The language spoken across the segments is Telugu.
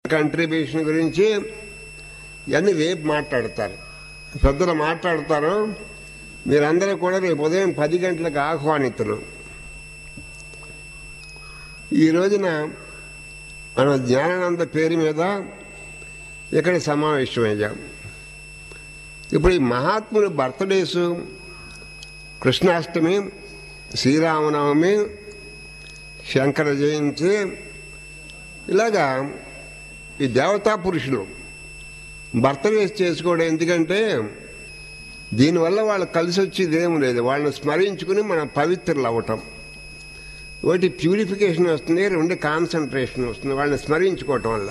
కంట్రిబ్యూషన్ గురించి ఇవన్నీ రేపు మాట్లాడతారు పెద్దలు మాట్లాడతారు మీరందరూ కూడా రేపు ఉదయం పది గంటలకు ఆహ్వానితులు ఈ రోజున మన జ్ఞానానంద పేరు మీద ఇక్కడ సమావేశమయ్యాం ఇప్పుడు ఈ మహాత్ములు బర్త్డేస్ కృష్ణాష్టమి శ్రీరామనవమి శంకర జయంతి ఇలాగా ఈ దేవతా పురుషులు బర్త్డేస్ చేసుకోవడం ఎందుకంటే దీనివల్ల వాళ్ళు కలిసి వచ్చేది ఏం లేదు వాళ్ళని స్మరించుకుని మనం పవిత్రులు అవ్వటం ఒకటి ప్యూరిఫికేషన్ వస్తుంది రెండు కాన్సన్ట్రేషన్ వస్తుంది వాళ్ళని స్మరించుకోవటం వల్ల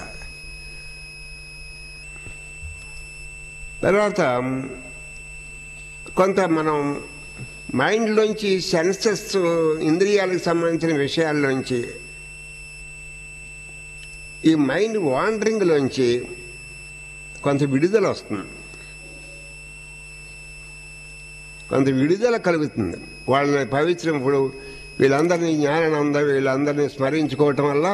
తర్వాత కొంత మనం మైండ్లోంచి సెన్సెస్ ఇంద్రియాలకు సంబంధించిన విషయాల్లోంచి ఈ మైండ్ వాండరింగ్లోంచి కొంత విడుదల వస్తుంది కొంత విడుదల కలుగుతుంది వాళ్ళని పవిత్రం ఇప్పుడు వీళ్ళందరినీ జ్ఞానానంద వీళ్ళందరినీ స్మరించుకోవటం వల్ల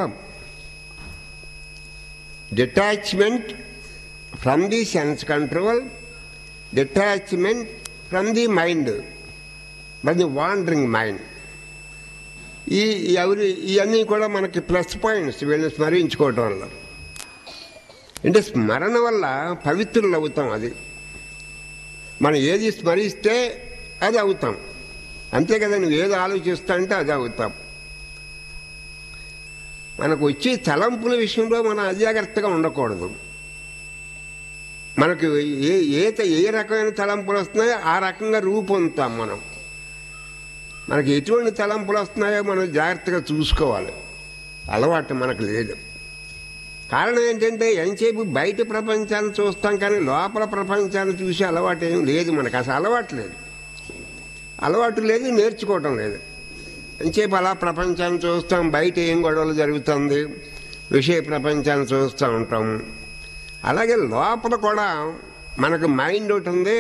detachment from the sense control detachment from the mind but the wandering mind ఈ ఎవరి ఇవన్నీ కూడా మనకి ప్లస్ పాయింట్స్ వీళ్ళని స్మరించుకోవటం వల్ల అంటే స్మరణ వల్ల పవిత్రులు అవుతాం అది మనం ఏది స్మరిస్తే అది అవుతాం అంతే కదా నువ్వు ఏది ఆలోచిస్తా అంటే అది అవుతాం మనకు వచ్చే తలంపుల విషయంలో మనం అజాగ్రత్తగా ఉండకూడదు మనకు ఏ ఏ ఏ రకమైన తలంపులు వస్తున్నాయో ఆ రకంగా రూపొందుతాం మనం మనకి ఎటువంటి తలంపులు వస్తున్నాయో మనం జాగ్రత్తగా చూసుకోవాలి అలవాటు మనకు లేదు కారణం ఏంటంటే ఎంతసేపు బయట ప్రపంచాన్ని చూస్తాం కానీ లోపల ప్రపంచాన్ని చూసే అలవాటు ఏం లేదు మనకు అసలు అలవాటు లేదు అలవాటు లేదు నేర్చుకోవటం లేదు ఎంతసేపు అలా ప్రపంచాన్ని చూస్తాం బయట ఏం గొడవలు జరుగుతుంది విషయ ప్రపంచాన్ని చూస్తూ ఉంటాం అలాగే లోపల కూడా మనకు మైండ్ ఒకటి ఉంది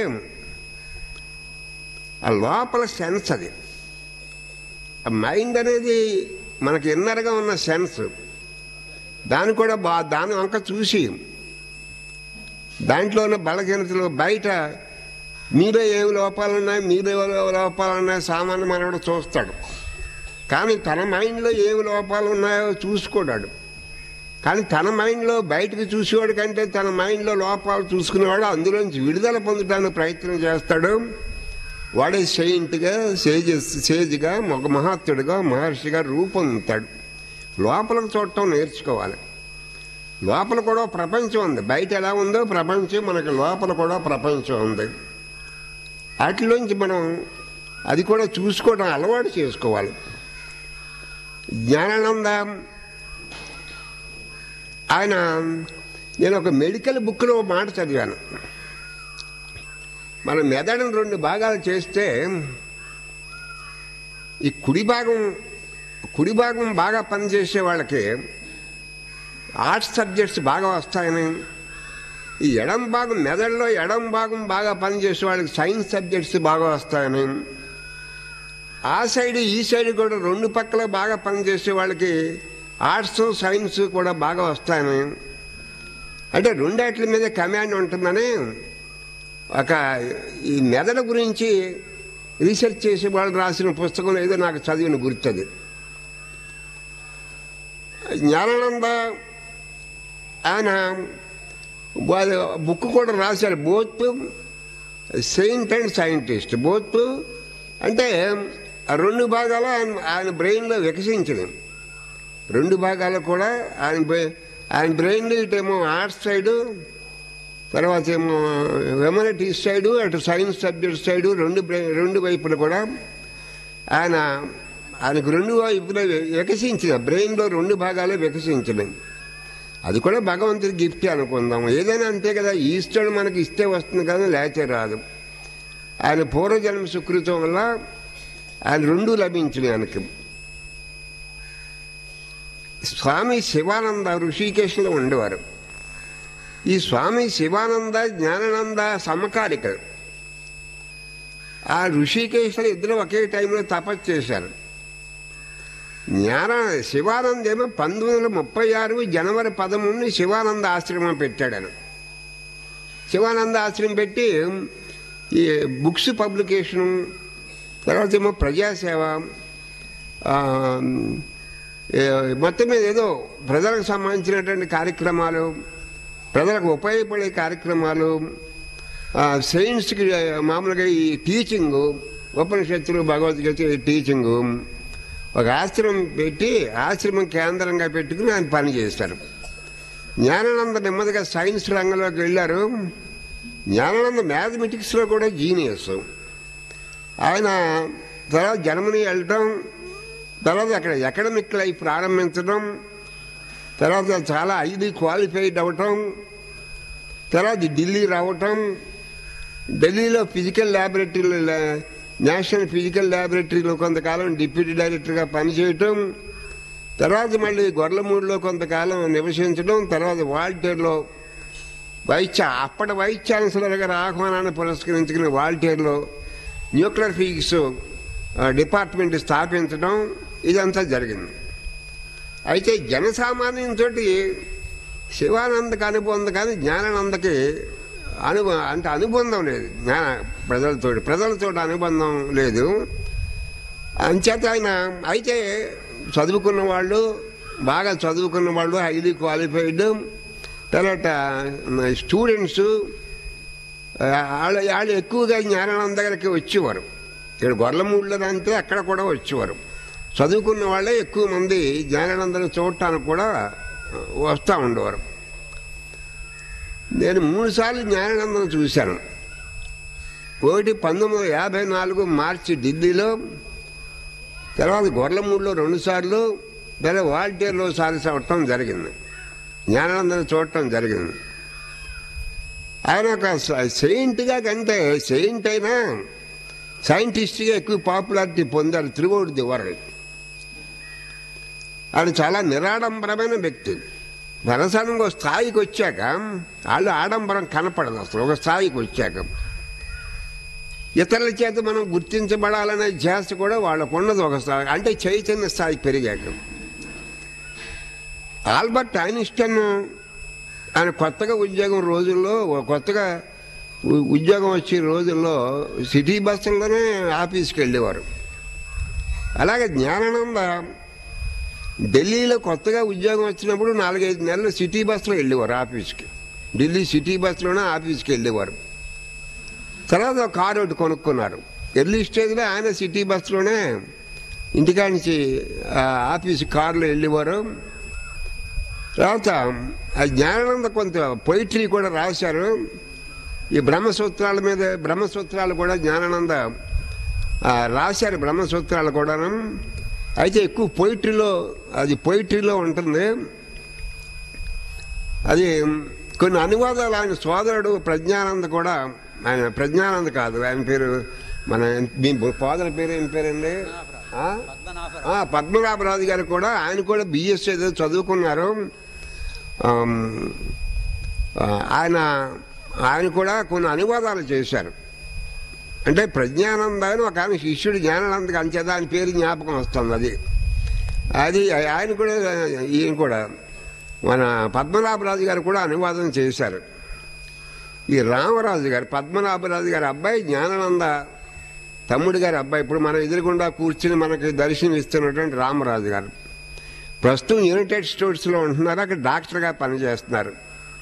ఆ లోపల సెన్స్ అది ఆ మైండ్ అనేది మనకి ఇన్నర్గా ఉన్న సెన్స్ దాన్ని కూడా బా దాని వంక చూసి దాంట్లో ఉన్న బలహీనతలు బయట మీలో ఏమి లోపాలు ఉన్నాయి మీలో ఏమి లోపాలు ఉన్నాయి సామాన్య మనవుడు చూస్తాడు కానీ తన మైండ్లో ఏమి లోపాలు ఉన్నాయో చూసుకోడాడు కానీ తన మైండ్లో బయటకు చూసేవాడు కంటే తన మైండ్లో లోపాలు చూసుకునేవాడు అందులోంచి విడుదల పొందడానికి ప్రయత్నం చేస్తాడు వాడే సెయింట్గా సేజ్ సేజ్గా ఒక మహాత్ముడిగా మహర్షిగా రూపొందుతాడు లోపలికి చూడటం నేర్చుకోవాలి లోపల కూడా ప్రపంచం ఉంది బయట ఎలా ఉందో ప్రపంచం మనకి లోపల కూడా ప్రపంచం ఉంది వాటిలోంచి మనం అది కూడా చూసుకోవడం అలవాటు చేసుకోవాలి జ్ఞానానంద ఆయన నేను ఒక మెడికల్ బుక్లో మాట చదివాను మన మెదడును రెండు భాగాలు చేస్తే ఈ కుడి భాగం కుడి భాగం బాగా పనిచేసే వాళ్ళకి ఆర్ట్స్ సబ్జెక్ట్స్ బాగా వస్తాయని ఈ ఎడం భాగం మెదడులో ఎడం భాగం బాగా పనిచేసే వాళ్ళకి సైన్స్ సబ్జెక్ట్స్ బాగా వస్తాయని ఆ సైడ్ ఈ సైడ్ కూడా రెండు పక్కల బాగా పనిచేసే వాళ్ళకి ఆర్ట్స్ సైన్స్ కూడా బాగా వస్తాయని అంటే రెండాట్ల మీద కమాండ్ ఉంటుందని ఒక ఈ మెదడు గురించి రీసెర్చ్ చేసే వాళ్ళు రాసిన పుస్తకం ఏదో నాకు చదివిన గుర్తుంది జ్ఞానానంద ఆయన వాళ్ళ బుక్ కూడా రాశారు both saint and scientist both అంటే ఆ రెండు భాగాలు ఆయన ఆయన బ్రెయిన్లో వికసించింది రెండు భాగాలు కూడా ఆయన బ్రెయిన్ ఆయన బ్రెయిన్లో ఇటేమో ఆర్ట్స్ సైడు తర్వాత ఏమో హ్యూమనిటీస్ సైడు అటు సైన్స్ సబ్జెక్ట్ సైడు రెండు బ్రెయిన్ రెండు వైపులు కూడా ఆయన ఆయనకు రెండు వైపులో వికసించిన బ్రెయిన్లో రెండు భాగాలు వికసించినాయి అది కూడా భగవంతుడి గిఫ్ట్ అనుకుందాం ఏదైనా అంతే కదా ఈశ్వరుడు మనకి ఇస్తే వస్తుంది కానీ లేచే రాదు ఆయన పూర్వజన్మ సుకృతం వల్ల ఆయన రెండు లభించినాయి ఆయనకి స్వామి శివానంద ఋషికేశ్లో ఉండేవారు ఈ స్వామి శివానంద జ్ఞానానంద సమకాలికలు ఆ ఋషికేశ్వరు ఇద్దరు ఒకే టైంలో తపస్సు చేశారు జ్ఞాన శివానంద్ ఏమో పంతొమ్మిది వందల ముప్పై ఆరు జనవరి పదమూడుని శివానంద ఆశ్రమం పెట్టాడను శివానంద ఆశ్రమం పెట్టి ఈ బుక్స్ పబ్లికేషను తర్వాత ఏమో ప్రజాసేవ ఆ, ఏ, మొత్తం మీద ఏదో ప్రజలకు సంబంధించినటువంటి కార్యక్రమాలు ప్రజలకు ఉపయోగపడే కార్యక్రమాలు ఆ, సైన్స్కి మామూలుగా ఈ టీచింగు ఉపనిషత్తులు భగవద్గీత ఈ టీచింగు ఒక ఆశ్రమం పెట్టి ఆశ్రమం కేంద్రంగా పెట్టుకుని ఆయన పని చేస్తారు జ్ఞానానంద నెమ్మదిగా సైన్స్ రంగంలోకి వెళ్ళారు జ్ఞానానంద మ్యాథమెటిక్స్లో కూడా జీనియస్ ఆయన తర్వాత జర్మనీ వెళ్ళటం తర్వాత అక్కడ అకాడమిక్ లైఫ్ ప్రారంభించడం తర్వాత చాలా ఐదు క్వాలిఫైడ్ అవ్వటం తర్వాత ఢిల్లీ రావటం ఢిల్లీలో ఫిజికల్ ల్యాబొరేటరీలో నేషనల్ ఫిజికల్ ల్యాబొరేటరీలో కొంతకాలం డిప్యూటీ డైరెక్టర్గా పనిచేయటం తర్వాత మళ్ళీ గొర్లమూడిలో కొంతకాలం నివసించడం తర్వాత వాల్టేర్లో వైస్ ఛా- అప్పటి వైస్ ఛాన్సలర్ గారి ఆహ్వానాన్ని పురస్కరించుకుని వాల్టేర్లో న్యూక్లియర్ ఫిజిక్స్ ఆ, డిపార్ట్మెంట్ స్థాపించడం ఇదంతా జరిగింది అయితే జనసామాన్యంతో శివానందకి అనుబంధం కానీ జ్ఞానానందకి అను అంటే అనుబంధం లేదు జ్ఞాన ప్రజలతో ప్రజలతో అనుబంధం లేదు అంచేత ఆయన అయితే చదువుకున్న వాళ్ళు బాగా చదువుకున్న వాళ్ళు హైలీ క్వాలిఫైడ్ తర్వాత స్టూడెంట్స్ వాళ్ళు వాళ్ళు ఎక్కువగా జ్ఞానానంద దగ్గరికి వచ్చేవారు ఇక్కడ గొర్లమూడిలో అంతే అక్కడ కూడా వచ్చేవారు చదువుకున్న వాళ్ళే ఎక్కువ మంది జ్ఞానానందను చూడటానికి కూడా వస్తూ ఉండేవారు నేను మూడు సార్లు జ్ఞానానందను చూశాను ఒకటి పంతొమ్మిది వందల యాభై నాలుగు మార్చి ఢిల్లీలో తర్వాత గొర్లమూడిలో రెండు సార్లు తర్వాత వాల్టేర్లో సారి చూడటం జరిగింది జ్ఞానానందను చూడటం జరిగింది ఆయన ఒక సెయింట్గా కంటే సెయింట్ అయినా సైంటిస్ట్గా ఎక్కువ పాపులారిటీ పొందారు త్రివౌడ్ ది వరల్డ్ ఆయన చాలా నిరాడంబరమైన వ్యక్తి పరసనంగా ఒక స్థాయికి వచ్చాక వాళ్ళు ఆడంబరం కనపడదు అసలు ఒక స్థాయికి వచ్చాక ఇతరుల చేత మనం గుర్తించబడాలనే ధ్యాస కూడా వాళ్ళకు ఉన్నది ఒక స్థాయి అంటే చైతన్య స్థాయి పెరిగాక ఆల్బర్ట్ ఐన్స్టన్ ఆయన కొత్తగా ఉద్యోగం రోజుల్లో ఓ కొత్తగా ఉ- ఉద్యోగం వచ్చే రోజుల్లో సిటీ బస్సుల్లోనే ఆఫీస్కి వెళ్ళేవారు అలాగే జ్ఞానానంద ఢిల్లీలో కొత్తగా ఉద్యోగం వచ్చినప్పుడు నాలుగైదు నెలలు సిటీ బస్సులో వెళ్ళేవారు ఆఫీస్కి ఢిల్లీ సిటీ బస్సులోనే ఆఫీస్కి వెళ్ళేవారు తర్వాత ఒక కారు ఒకటి కొనుక్కున్నారు ఎర్లీ స్టేజ్లో ఆయన సిటీ బస్సులోనే ఇంటికాడ నుంచి ఆ, ఆఫీస్ కారులో వెళ్ళేవారు తర్వాత ఆ జ్ఞానానంద కొంత పొయిటరీ కూడా రాశారు ఈ బ్రహ్మసూత్రాల మీద బ్రహ్మసూత్రాలు కూడా జ్ఞానానంద ఆ, రాశారు బ్రహ్మసూత్రాలు కూడాను అయితే ఎక్కువ పొయిటరీలో అది పొయిటరీలో ఉంటుంది అది కొన్ని అనువాదాలు ఆయన సోదరుడు ప్రజ్ఞానంద కూడా ఆయన ప్రజ్ఞానంద కాదు ఆయన పేరు మన మీ ఫాదర్ పేరు ఏం పేరండి ఆ? ఆ, పద్మనాభరాజు గారు కూడా ఆయన కూడా బిఎస్ ఏదో చదువుకున్నారు ఆమ్, ఆ, ఆయన ఆయన కూడా కొన్ని అనువాదాలు చేశారు అంటే ప్రజ్ఞానంద అని ఒక ఆయన శిష్యుడు జ్ఞానానందకి అంచేత ఆయన పేరు జ్ఞాపకం వస్తుంది అది అది ఆయన కూడా ఈయన కూడా మన పద్మనాభరాజు గారు కూడా అనువాదం చేశారు ఈ రామరాజు గారు పద్మనాభరాజు గారి అబ్బాయి జ్ఞానానంద తమ్ముడు గారి అబ్బాయి ఇప్పుడు మనం ఎదురుగుండా కూర్చుని మనకి దర్శనం ఇస్తున్నటువంటి రామరాజు గారు ప్రస్తుతం యునైటెడ్ స్టేట్స్లో ఉంటున్నారు అక్కడ డాక్టర్గా పనిచేస్తున్నారు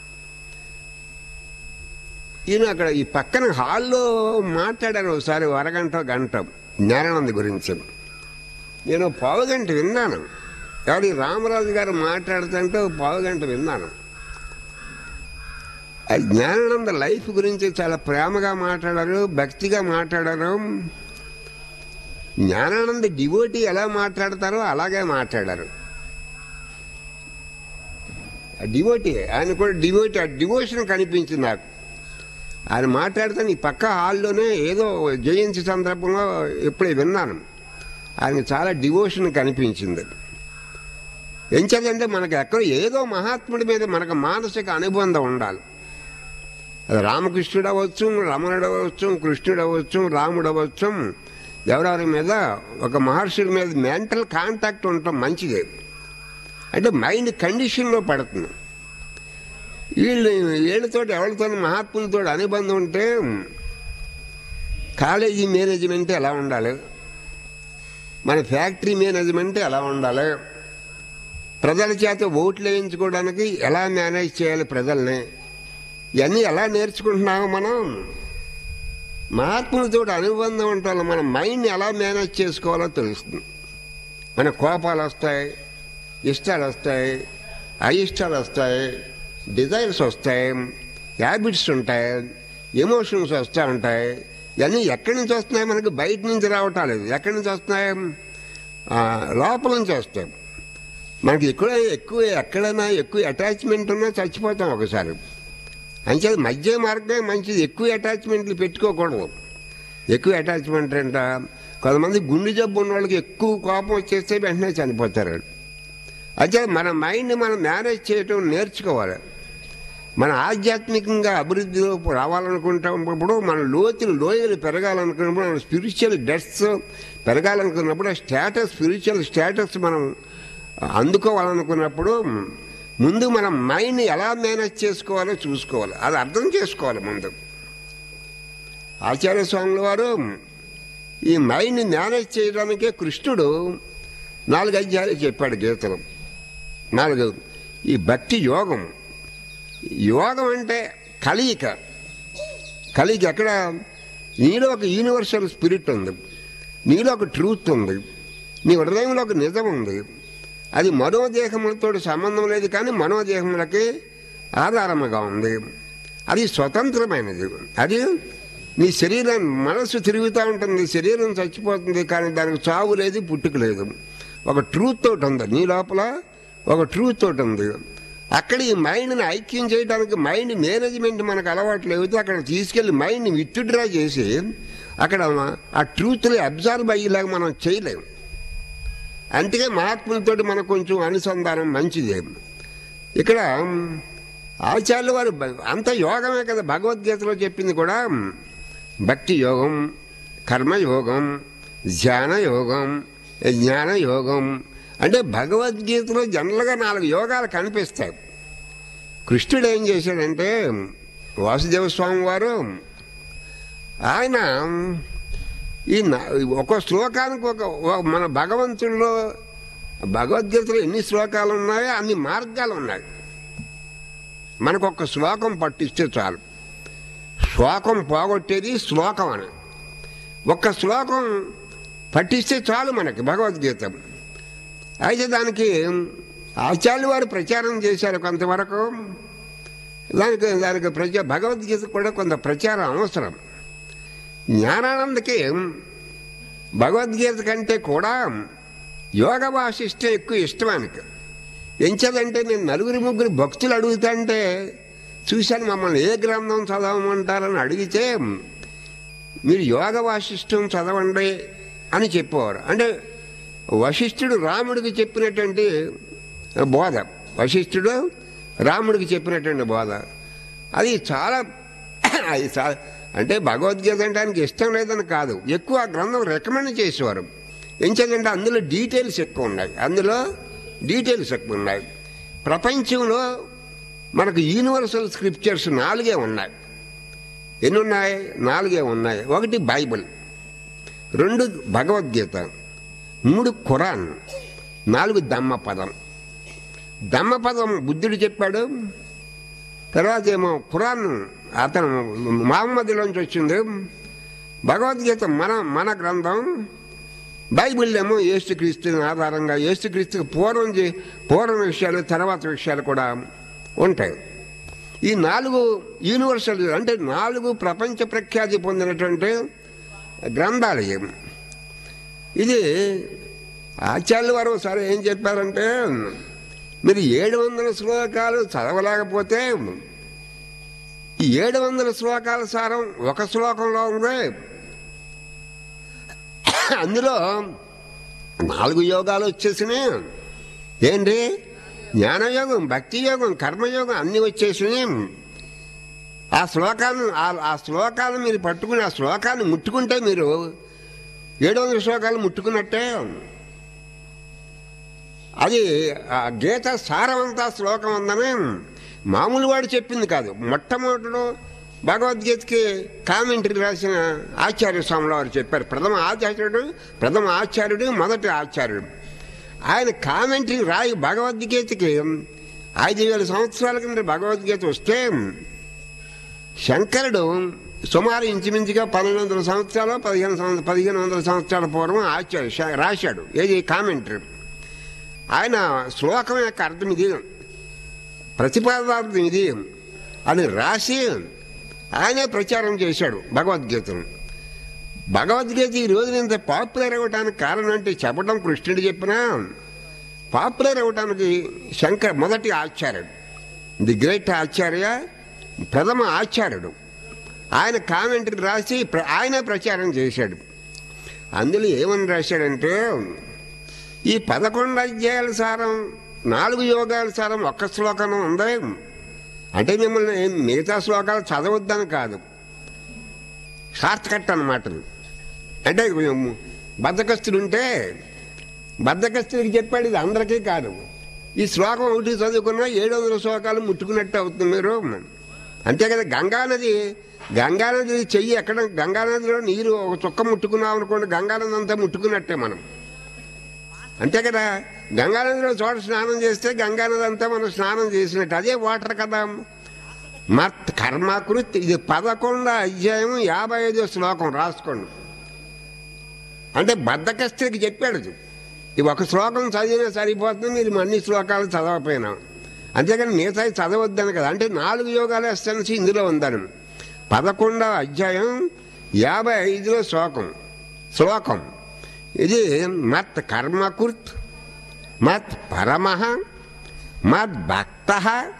ఈయన అక్కడ ఈ పక్కన హాల్లో మాట్లాడారు ఒకసారి ఓ అరగంట గంట జ్ఞానానంద గురించి నేను పావుగంట విన్నాను కానీ రామరాజు గారు మాట్లాడుతుంటే ఓ పావుగంట విన్నాను ఆ జ్ఞానానంద లైఫ్ గురించి చాలా ప్రేమగా మాట్లాడారు భక్తిగా మాట్లాడారు జ్ఞానానంద డివోటీ ఎలా మాట్లాడతారో అలాగే మాట్లాడారు ఆ డివోటీ ఆయన కూడా డివోటీ ఆ డివోషన్ కనిపించింది నాకు ఆయన మాట్లాడితే ఈ పక్క హాల్లోనే ఏదో జయంతి సందర్భంలో ఎప్పుడే విన్నాను ఆయన చాలా డివోషన్ కనిపించింది ఎంచేదంటే మనకు ఎక్కడ ఏదో మహాత్ముడి మీద మనకు మానసిక అనుబంధం ఉండాలి అది రామకృష్ణుడు అవ్వచ్చు రమణుడు అవ్వచ్చు కృష్ణుడు అవ్వచ్చు రాముడు అవ్వచ్చు ఎవరెవరి మీద ఒక మహర్షుల మీద మెంటల్ కాంటాక్ట్ ఉండటం మంచిది అంటే మైండ్ కండిషన్లో పడుతుంది వీళ్ళు వీళ్ళతో ఎవరితో మహాత్ములతో అనుబంధం ఉంటే కాలేజీ మేనేజ్మెంట్ ఎలా ఉండాలి మన ఫ్యాక్టరీ మేనేజ్మెంట్ ఎలా ఉండాలి ప్రజల చేత ఓట్లు వేయించుకోవడానికి ఎలా మేనేజ్ చేయాలి ప్రజల్ని ఇవన్నీ ఎలా నేర్చుకుంటున్నామో మనం మహాత్ములతో అనుబంధం ఉంటాం మన మైండ్ని ఎలా మేనేజ్ చేసుకోవాలో తెలుస్తుంది మన కోపాలు వస్తాయి ఇష్టాలు వస్తాయి అయిష్టాలు వస్తాయి డిజైర్స్ వస్తాయి హ్యాబిట్స్ ఉంటాయి ఎమోషన్స్ వస్తూ ఉంటాయి ఇవన్నీ ఎక్కడి నుంచి వస్తున్నాయి మనకి బయట నుంచి రావటం లేదు ఎక్కడి నుంచి వస్తున్నాయి ఆ, లోపల నుంచి వస్తాయి మనకి ఎక్కువ ఎక్కువ ఎక్కడైనా ఎక్కువ అటాచ్మెంట్ ఉన్నా చచ్చిపోతాం ఒకసారి అంతే మధ్య మార్గమే మంచిది ఎక్కువ అటాచ్మెంట్లు పెట్టుకోకూడదు ఎక్కువ అటాచ్మెంట్ అంట కొంతమంది గుండె జబ్బు ఉన్న వాళ్ళకి ఎక్కువ కోపం వచ్చేస్తే వెంటనే చనిపోతారు అయితే మన మైండ్ని మనం మేనేజ్ చేయటం నేర్చుకోవాలి మన ఆధ్యాత్మికంగా అభివృద్ధిలో రావాలనుకుంటున్నప్పుడు మన లోతులు లోయలు పెరగాలనుకున్నప్పుడు మన స్పిరిచువల్ డెత్స్ పెరగాలనుకున్నప్పుడు ఆ స్టేటస్ స్పిరిచువల్ స్టేటస్ మనం అందుకోవాలనుకున్నప్పుడు ముందు మనం మైండ్ని ఎలా మేనేజ్ చేసుకోవాలో చూసుకోవాలి అది అర్థం చేసుకోవాలి ముందు ఆచార్య స్వాముల వారు ఈ మైండ్ని మేనేజ్ చేయడానికే కృష్ణుడు నాలుగు అధ్యాయాలు చెప్పాడు గీతలు నాలుగు ఈ భక్తి యోగం యోగం అంటే కలయిక కలయిక ఎక్కడ నీలో ఒక యూనివర్సల్ స్పిరిట్ ఉంది నీలో ఒక ట్రూత్ ఉంది నీ హృదయంలో ఒక నిజం ఉంది అది మనోదేహములతో సంబంధం లేదు కానీ మనోదేహములకి ఆధారముగా ఉంది అది స్వతంత్రమైనది అది నీ శరీరం మనసు తిరుగుతూ ఉంటుంది శరీరం చచ్చిపోతుంది కానీ దానికి చావు లేదు పుట్టుక లేదు ఒక ట్రూత్ తోటి ఉంది నీ లోపల ఒక ట్రూత్ తోటి ఉంది అక్కడ ఈ మైండ్ని ఐక్యం చేయడానికి మైండ్ మేనేజ్మెంట్ మనకు అలవాటు లేకపోతే అక్కడ తీసుకెళ్లి మైండ్ని విత్డ్రా చేసి అక్కడ ఆ ట్రూత్ని అబ్జర్వ్ అయ్యేలాగా మనం చేయలేము అందుకే మహాత్ములతో మనకు కొంచెం అనుసంధానం మంచిది ఇక్కడ ఆచార్యుల వారు బ- అంత యోగమే కదా భగవద్గీతలో చెప్పింది కూడా భక్తి యోగం కర్మయోగం ధ్యాన యోగం జ్ఞాన యోగం అంటే భగవద్గీతలో జనరల్గా నాలుగు యోగాలు కనిపిస్తాయి కృష్ణుడు ఏం చేశాడంటే వాసుదేవ స్వామి వారు ఆయన ఈ నా- ఒక శ్లోకానికి ఒక ఒక- మన భగవంతుల్లో భగవద్గీతలో ఎన్ని శ్లోకాలు ఉన్నాయో అన్ని మార్గాలు ఉన్నాయి మనకు ఒక శ్లోకం పట్టిస్తే చాలు శ్లోకం పోగొట్టేది శ్లోకం అని ఒక్క శ్లోకం పట్టిస్తే చాలు మనకి భగవద్గీత అయితే దానికి ఆచార్యులు వారు ప్రచారం చేశారు కొంతవరకు దానికి దానికి ప్రచార భగవద్గీత కూడా కొంత ప్రచారం అవసరం జ్ఞానానందకి భగవద్గీత కంటే కూడా యోగ వాసిస్తే ఎక్కువ ఇష్టం ఆయనకి ఎంచదంటే నేను నలుగురు ముగ్గురు భక్తులు అడుగుతాంటే చూశాను మమ్మల్ని ఏ గ్రంథం చదవమంటారని అడిగితే మీరు యోగ వాసిష్టం చదవండి అని చెప్పేవారు అంటే వశిష్ఠుడు రాముడికి చెప్పినటువంటి బోధ వశిష్ఠుడు రాముడికి చెప్పినటువంటి బోధ అది చాలా అది చాలా అంటే భగవద్గీత అంటే ఆయనకి ఇష్టం లేదని కాదు ఎక్కువ ఆ గ్రంథం రికమెండ్ చేసేవారు ఎంచేదంటే అందులో డీటెయిల్స్ ఎక్కువ ఉన్నాయి అందులో డీటెయిల్స్ ఎక్కువ ఉన్నాయి ప్రపంచంలో మనకు యూనివర్సల్ స్క్రిప్చర్స్ నాలుగే ఉన్నాయి ఎన్ని ఉన్నాయి నాలుగే ఉన్నాయి ఒకటి బైబిల్ రెండు భగవద్గీత మూడు ఖురాన్ నాలుగు దమ్మపదం దమ్మపదం బుద్ధుడు చెప్పాడు తర్వాత ఏమో ఖురాన్ అతను మహమ్మదులోంచి వచ్చింది భగవద్గీత మన మన గ్రంథం బైబిల్ ఏమో ఏసుక్రీస్తుని ఆధారంగా ఏసుక్రీస్తుకి పూర్వం చే- పూర్వం విషయాలు తర్వాత విషయాలు కూడా ఉంటాయి ఈ నాలుగు యూనివర్సల్ అంటే నాలుగు ప్రపంచ ప్రఖ్యాతి పొందినటువంటి గ్రంథాలు ఇవి. ఇది ఆచార్యుల వారు ఒకసారి ఏం చెప్పారంటే మీరు ఏడు వందల శ్లోకాలు చదవలేకపోతే ఈ ఏడు వందల శ్లోకాల సారం ఒక శ్లోకంలో ఉంది అందులో నాలుగు యోగాలు వచ్చేసినాయి ఏంటి జ్ఞానయోగం భక్తి యోగం కర్మయోగం అన్నీ వచ్చేసినాయి ఆ శ్లోకాన్ని ఆ- ఆ శ్లోకాన్ని మీరు పట్టుకుని ఆ శ్లోకాన్ని ముట్టుకుంటే మీరు ఏడు వందల శ్లోకాలు ముట్టుకున్నట్టే అది ఆ గీత సారవంతా శ్లోకం ఉందని మామూలు వాడు చెప్పింది కాదు మొట్టమొదటిలో భగవద్గీతకి కామెంటరీ రాసిన ఆచార్య స్వాముల వారు చెప్పారు ప్రథమ ఆచార్యుడు ప్రథమ ఆచార్యుడు మొదటి ఆచార్యుడు ఆయన కామెంటరీ రాయి భగవద్గీతకి ఐదు వేల సంవత్సరాల కింద భగవద్గీత వస్తే శంకరుడు సుమారు ఇంచుమించుగా పన్నెండు వందల సంవత్సరాలు పదిహేను సంవత్సరాలు పదిహేను వందల సంవత్సరాల పూర్వం ఆచార్య శ- రాశాడు ఏది కామెంటరీ ఆయన శ్లోకం యొక్క అర్థం ఇది ప్రతిపాదార్థం ఇది అని రాసి ఆయనే ప్రచారం చేశాడు భగవద్గీతను భగవద్గీత ఈ రోజున ఇంత పాపులర్ అవ్వడానికి కారణం అంటే చెప్పడం కృష్ణుడు చెప్పినా పాపులర్ అవ్వడానికి శంకర్ మొదటి ఆచార్యుడు ది గ్రేట్ ఆచార్య ప్రథమ ఆచార్యుడు ఆయన కామెంటరీ రాసి ప్ర- ఆయనే ప్రచారం చేశాడు అందులో ఏమని రాశాడంటే ఈ పదకొండు అధ్యాయాల సారం నాలుగు యోగాల సారం ఒక్క శ్లోకం ఉందే అంటే మిమ్మల్ని ఏం మిగతా శ్లోకాలు చదవద్దని కాదు షార్ట్ కట్ అన్నమాట అంటే బద్దకస్తుడుంటే బద్దకస్తుడికి చెప్పాడు ఇది అందరికీ కాదు ఈ శ్లోకం ఒకటి చదువుకున్నా ఏడు వందల శ్లోకాలు ముట్టుకున్నట్టు అవుతుంది మీరు అంతే కదా గంగానది గంగానది చెయ్యి ఎక్కడ గంగానదిలో నీరు ఒక చుక్క ముట్టుకున్నాం అనుకోండి గంగానది అంతా ముట్టుకున్నట్టే మనం అంతే కదా గంగానదిలో చోట స్నానం చేస్తే గంగానది అంతా మనం స్నానం చేసినట్టు అదే వాటర్ కదా మత్ కర్మకృత్ ఇది పదకొండు అధ్యాయం యాభై ఐదో శ్లోకం రాసుకోండి అంటే బద్దకస్తుడికి చెప్పాడు ఇది. ఈ ఒక శ్లోకం చదివినా సరిపోతుంది మీరు అన్ని శ్లోకాలు చదవకపోయినా అంతేకాని మిగతా చదవద్దని కదా అంటే నాలుగు యోగాల ఎస్సెన్స్ ఇందులో ఉందని పదకొండవ అధ్యాయం యాభై ఐదులో శ్లోకం శ్లోకం ఇది మత్ కర్మకృత్ మత్ పరమ మద్ భక్త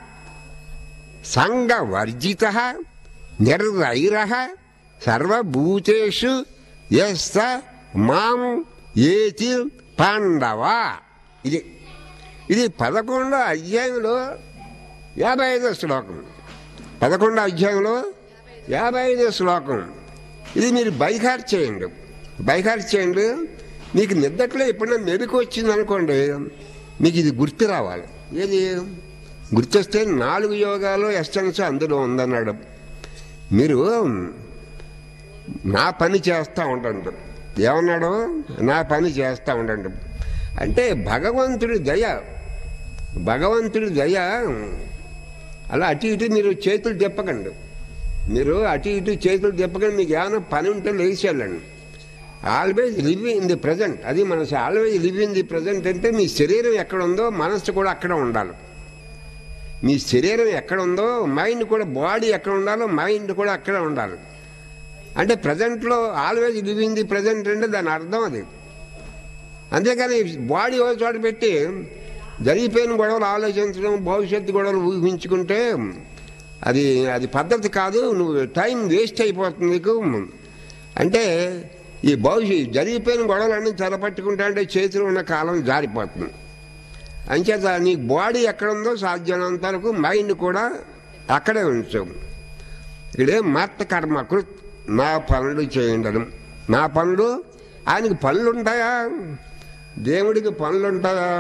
సంగవర్జిత నిర్వైర సర్వభూతేషు ఎస్ మాం ఏతి పాండవ ఇది ఇది పదకొండో అధ్యాయంలో యాభై ఐదో శ్లోకం పదకొండో అధ్యాయంలో యాభై ఐదో శ్లోకం ఇది మీరు బైహార్ చేయండి బైహార్ చేయండి మీకు నిద్దట్లో ఎప్పుడైనా మెరుకు వచ్చింది అనుకోండి మీకు ఇది గుర్తు రావాలి ఏది గుర్తొస్తే నాలుగు యోగాలు ఎస్టెన్స్ అందులో ఉందన్నాడు మీరు నా పని చేస్తూ ఉండండి ఏమన్నాడు నా పని చేస్తూ ఉండండి అంటే భగవంతుడి దయ భగవంతుడి దయ అలా అటు ఇటు మీరు చేతులు తిప్పకండి మీరు అటు ఇటు చేతులు తిప్పకండి మీకు ఏమైనా పని ఉంటే లేచి వెళ్ళండి always live in the present అది మనసు always live in the present అంటే మీ శరీరం ఎక్కడ ఉందో మనసు కూడా అక్కడ ఉండాలి మీ శరీరం ఎక్కడ ఉందో మైండ్ కూడా బాడీ ఎక్కడ ఉండాలో మైండ్ కూడా అక్కడే ఉండాలి అంటే ప్రజెంట్లో always live in the present అంటే దాని అర్థం అది అంతేకాని బాడీ ఒక చోట పెట్టి జరిగిపోయిన గొడవలు ఆలోచించడం భవిష్యత్తు గొడవలు ఊహించుకుంటే అది అది పద్ధతి కాదు నువ్వు టైం వేస్ట్ అయిపోతుంది నీకు అంటే ఈ భవిష్యత్ జరిగిపోయిన గొడవలన్నీ తెరపట్టుకుంటా అంటే చేతిలో ఉన్న కాలం జారిపోతుంది అంచేత నీ బాడీ ఎక్కడ ఉందో సాధ్యమైనంత వరకు మైండ్ కూడా అక్కడే ఉంచు ఇక్కడే మత్త కర్మ కృత్ నా పనులు చేయండి నా పనులు ఆయనకి పనులు ఉంటాయా దేవుడికి పనులు ఉంటాయా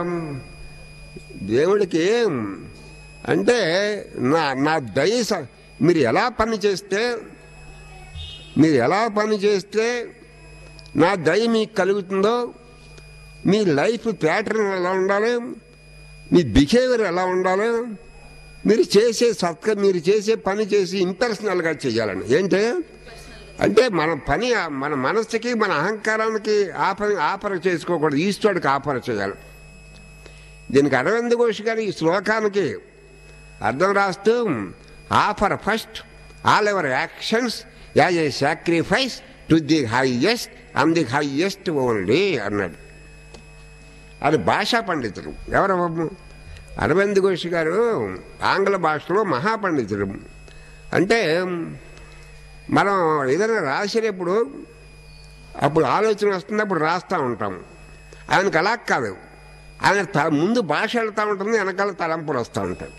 దేవుడికి అంటే నా నా దయ స- మీరు ఎలా పని చేస్తే మీరు ఎలా పని చేస్తే నా దయ మీకు కలుగుతుందో మీ లైఫ్ ప్యాటర్న్ ఎలా ఉండాలి మీ బిహేవియర్ ఎలా ఉండాలి మీరు చేసే సత్క మీరు చేసే పని చేసి ఇంపర్సనల్గా చేయాలని ఏంటి అంటే మన పని మన మనస్సుకి మన అహంకారానికి ఆపర ఆపర చేసుకోకూడదు ఈశ్వరుడికి ఆపర చేయాలి దీనికి అరవింద్ ఘోష్ గారు ఈ శ్లోకానికి అర్థం రాస్తూ offer first all ever actions as a sacrifice to the highest and the highest only అన్నాడు అది భాషా పండితుడు ఎవరు అరవింద్ ఘోష్ గారు ఆంగ్ల భాషలో మహాపండితుడు అంటే మనం ఏదైనా రాసేటప్పుడు అప్పుడు ఆలోచన వస్తుంది అప్పుడు రాస్తూ ఉంటాం ఆయనకు అలా కాదు ఆయన త- ముందు భాష వెళ్తూ ఉంటుంది వెనకాల తలంపులు వస్తూ ఉంటాయి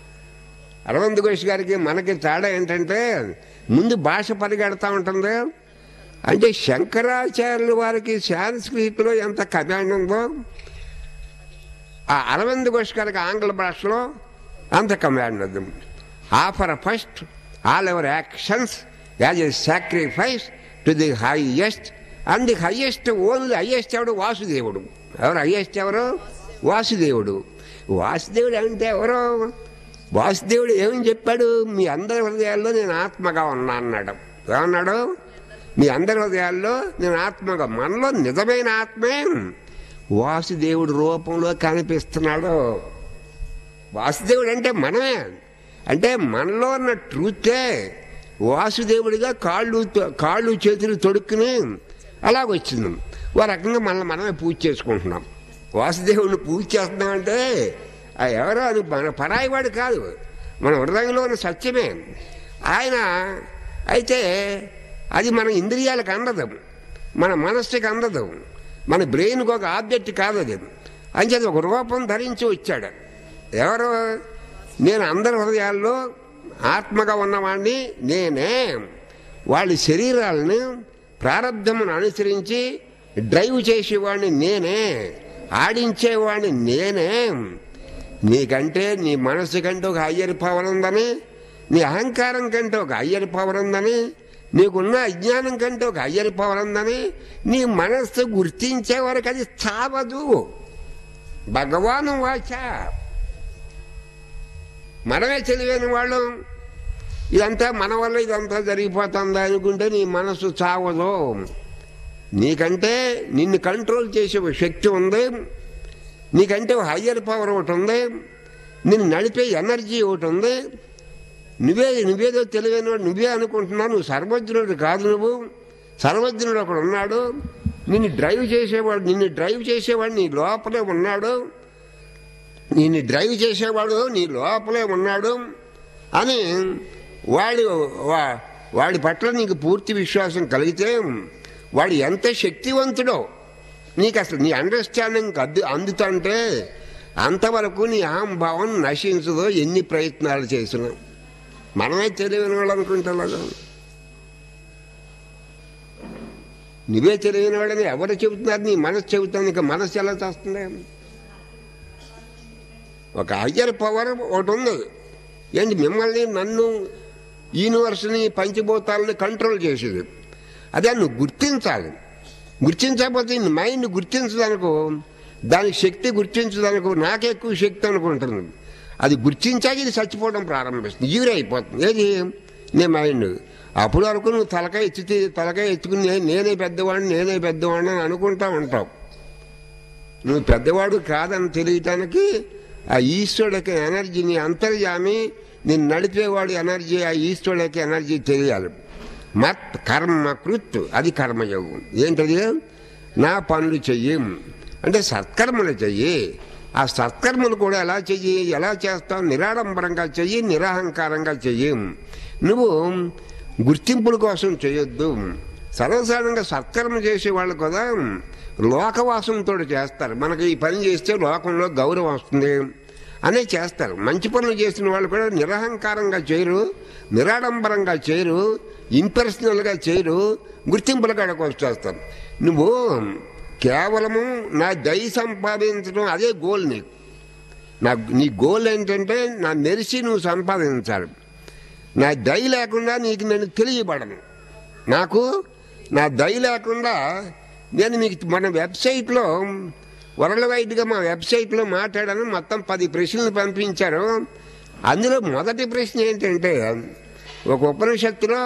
అరవింద్ ఘోష్ గారికి మనకి తేడా ఏంటంటే ముందు భాష పరిగెడతా ఉంటుంది అంటే శంకరాచార్యుల వారికి సాంస్క్రిట్లో ఎంత కమాండ్ ఉందో ఆ అరవింద్ ఘోష్ గారికి ఆంగ్ల భాషలో అంత కమాండ్ ఉంది offer first all our actions as a sacrifice to the highest and the highest only highest ఎవడు వాసుదేవుడు ఎవరు హైయెస్ట్ ఎవరు వాసుదేవుడు వాసుదేవుడు అంటే ఎవరు వాసుదేవుడు ఏమని చెప్పాడు మీ అందరి హృదయాల్లో నేను ఆత్మగా ఉన్నా అన్నాడు ఏమన్నాడు మీ అందరి హృదయాల్లో నేను ఆత్మగా మనలో నిజమైన ఆత్మే వాసుదేవుడు రూపంలో కనిపిస్తున్నాడు వాసుదేవుడు అంటే మనమే అంటే మనలో ఉన్న ట్రూతే వాసుదేవుడిగా కాళ్ళు కాళ్ళు చేతులు తొడుక్కుని అలాగొచ్చింది ఓ రకంగా మనల్ని మనమే పూజ చేసుకుంటున్నాం వాసుదేవుడిని పూజ చేస్తున్నామంటే ఆ ఎవరో అది మన పరాయివాడు కాదు మన హృదయంలో ఉన్న సత్యమే ఆయన అయితే అది మన ఇంద్రియాలకు అందదు మన మనస్సుకి అందదు మన బ్రెయిన్కి ఒక ఆబ్జెక్ట్ కాదు అది అంచేది ఒక రూపం ధరించి వచ్చాడు ఎవరు నేను అందరి హృదయాల్లో ఆత్మగా ఉన్నవాడిని నేనే వాళ్ళ శరీరాలను ప్రారంధమును అనుసరించి డ్రైవ్ చేసేవాడిని నేనే ఆడించేవాడిని నేనే నీకంటే నీ మనసు కంటే ఒక హయ్యర్ పవర్ ఉందని నీ అహంకారం కంటే ఒక హయ్యర్ పవర్ ఉందని నీకున్న అజ్ఞానం కంటే ఒక హయ్యర్ పవర్ ఉందని నీ మనస్సు గుర్తించే వరకు అది చావదు భగవాను వాచ మనమే తెలివైన వాళ్ళు ఇదంతా మన వల్ల ఇదంతా జరిగిపోతుందా అనుకుంటే నీ మనసు చావదు నీకంటే నిన్ను కంట్రోల్ చేసే ఒక శక్తి ఉంది నీకంటే ఒక హయ్యర్ పవర్ ఒకటి ఉంది నిన్ను నడిపే ఎనర్జీ ఒకటి ఉంది నువ్వే నువ్వేదో తెలివైన నువ్వే అనుకుంటున్నావు నువ్వు సర్వజ్ఞుడు కాదు నువ్వు సర్వజ్ఞుడు ఒకడు ఉన్నాడు నిన్ను డ్రైవ్ చేసేవాడు నిన్ను డ్రైవ్ చేసేవాడు నీ లోపలే ఉన్నాడు నిన్ను డ్రైవ్ చేసేవాడు నీ లోపలే ఉన్నాడు అని వాడి వా- వాడి పట్ల నీకు పూర్తి విశ్వాసం కలిగితే వాడు ఎంత శక్తివంతుడో నీకు అసలు నీ అండర్స్టాండింగ్ అందు అందుతంటే అంతవరకు నీ అహంభావం నశించదో ఎన్ని ప్రయత్నాలు చేసినా మనమే తెలియని వాళ్ళు అనుకుంటున్నాడు నువ్వే తెలియని వాడని ఎవరు చెబుతున్నారు నీ మనసు చెబుతాను ఇక మనసు ఎలా చేస్తుంది ఒక హయ్యర్ పవర్ ఒకటి ఉంది ఏంటి మిమ్మల్ని నన్ను యూనివర్స్ని పంచభూతాలని కంట్రోల్ చేసేది అదే నువ్వు గుర్తించాలి గుర్తించకపోతే నీ మైండ్ గుర్తించదనుకో దాని శక్తి గుర్తించదనుకో నాకే ఎక్కువ శక్తి అనుకుంటుంది అది గుర్తించాక ఇది చచ్చిపోవడం ప్రారంభిస్తుంది ఈరే అయిపోతుంది ఏది నీ మైండ్ అప్పుడు వరకు నువ్వు తలకాయ ఎత్తితే తలకాయ ఎత్తుకుని "నే- నేనే పెద్దవాడిని నేనే పెద్దవాడిని అని అనుకుంటా ఉంటావు నువ్వు పెద్దవాడు కాదని తెలియటానికి ఆ ఈశ్వరుడికి ఎనర్జీ నీ అంతర్యామి నేను నడిపేవాడు ఎనర్జీ ఆ ఈశ్వరుడికి ఎనర్జీ తెలియాలి మత్ కర్మ కృత్ అది కర్మయోగం ఏంటది నా పనులు చెయ్యి అంటే సత్కర్మలు చెయ్యి ఆ సత్కర్మలు కూడా ఎలా చెయ్యి ఎలా చేస్తావు నిరాడంబరంగా చెయ్యి నిరహంకారంగా చెయ్యి నువ్వు గుర్తింపుల కోసం చేయొద్దు సర్వసాధారణంగా సత్కర్మ చేసే వాళ్ళు కదా లోకవాసంతో చేస్తారు మనకి ఈ పని చేస్తే లోకంలో గౌరవం వస్తుంది అనే చేస్తారు మంచి పనులు చేసిన వాళ్ళు కూడా నిరహంకారంగా చేయరు నిరాడంబరంగా చేయరు ఇంపర్సనల్గా చేయరు గుర్తింపుల కాడకు వచ్చేస్తారు నువ్వు కేవలము నా దయ సంపాదించడం అదే గోల్ నీకు నా నీ గోల్ ఏంటంటే నా మెరిసి నువ్వు సంపాదించాలి నా దయ లేకుండా నీకు నేను తెలియబడను నాకు నా దయ లేకుండా నేను మీకు మన వెబ్సైట్లో వరల్డ్ వైడ్గా మా వెబ్సైట్లో మాట్లాడాను మొత్తం పది ప్రశ్నలు పంపించారు అందులో మొదటి ప్రశ్న ఏంటంటే ఒక ఉపనిషత్తులో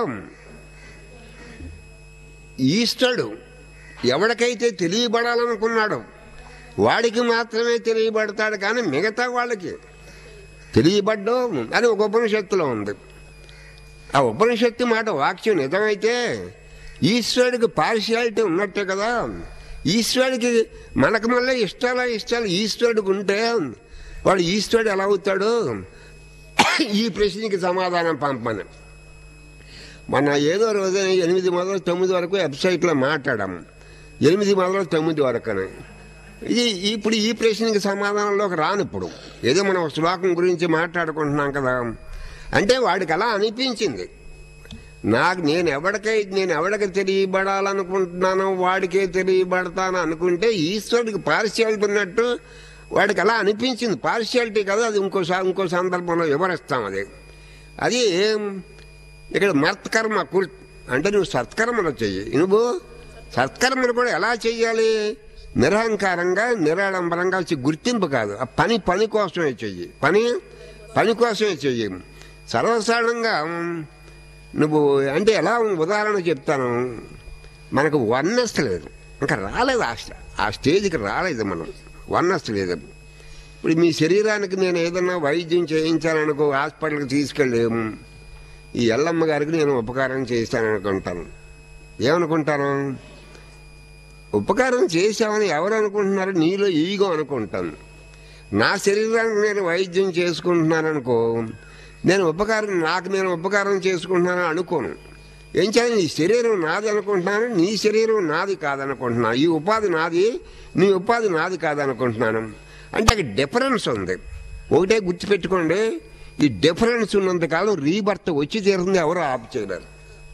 ఈశ్వరుడు ఎవరికైతే తెలియబడాలనుకున్నాడో వాడికి మాత్రమే తెలియబడతాడు కానీ మిగతా వాళ్ళకి తెలియబడ్డో అని ఒక ఉపనిషత్తులో ఉంది ఆ ఉపనిషత్తు మాట వాక్యం నిజమైతే ఈశ్వరుడికి పార్షియాలిటీ ఉన్నట్టే కదా ఈశ్వరుడికి మనకు మళ్ళీ ఇష్టాలా ఇష్టాలు ఈశ్వరుడికి ఉంటే వాడు ఈశ్వరుడు ఎలా అవుతాడు ఈ ప్రశ్నకి సమాధానం పంపని మన ఏదో రోజు ఎనిమిది మొదలు తొమ్మిది వరకు వెబ్సైట్లో మాట్లాడాము ఎనిమిది మొదలు తొమ్మిది వరకు అని ఇది ఇప్పుడు ఈ ప్రశ్నకి సమాధానంలోకి రాను ఇప్పుడు ఏదో మనం ఒక శ్లోకం గురించి మాట్లాడుకుంటున్నాం కదా అంటే వాడికి అలా అనిపించింది నాకు నేను ఎవడికై నేను ఎవడికి తెలియబడాలనుకుంటున్నానో వాడికే తెలియబడతాను అనుకుంటే ఈశ్వరుడికి పార్షియాలిటీ ఉన్నట్టు వాడికి అలా అనిపించింది పార్షియాలిటీ కదా అది ఇంకో సా- ఇంకో సందర్భంలో వివరిస్తాం అది అది ఇక్కడ మత్కర్మ కుర్ అంటే నువ్వు సత్కర్మలు చెయ్యి నువ్వు సత్కర్మలు కూడా ఎలా చెయ్యాలి నిరహంకారంగా నిరాడంబరంగా వచ్చి గుర్తింపు కాదు ఆ పని పని కోసమే చెయ్యి పని పని కోసమే చెయ్యి సర్వసాధారణంగా నువ్వు అంటే ఎలా ఉదాహరణ చెప్తాను మనకు వన్నెస్ లేదు ఇంకా రాలేదు ఆ స్ట- ఆ స్టేజ్కి రాలేదు మనం వన్నెస్ లేదు ఇప్పుడు మీ శరీరానికి నేను ఏదన్నా వైద్యం చేయించాలనుకో హాస్పిటల్కి తీసుకెళ్ళి ఈ ఎల్లమ్మ గారికి నేను ఉపకారం చేశాననుకుంటాను ఏమనుకుంటాను ఉపకారం చేశామని ఎవరు అనుకుంటున్నారు నీలో ఈగో అనుకుంటాను నా శరీరానికి నేను వైద్యం చేసుకుంటున్నాను అనుకో నేను ఉపకారం నాకు నేను ఉపకారం చేసుకుంటున్నాను అనుకోను ఏం చేయాలి నీ శరీరం నాది అనుకుంటున్నాను నీ శరీరం నాది కాదనుకుంటున్నాను ఈ ఉపాధి నాది నీ ఉపాధి నాది కాదనుకుంటున్నాను అంటే అక్కడ డిఫరెన్స్ ఉంది ఒకటే గుర్తుపెట్టుకోండి ఈ డిఫరెన్స్ ఉన్నంతకాలం రీబర్త్ వచ్చి తీరుతుంది ఎవరు ఆపు చేయలేరు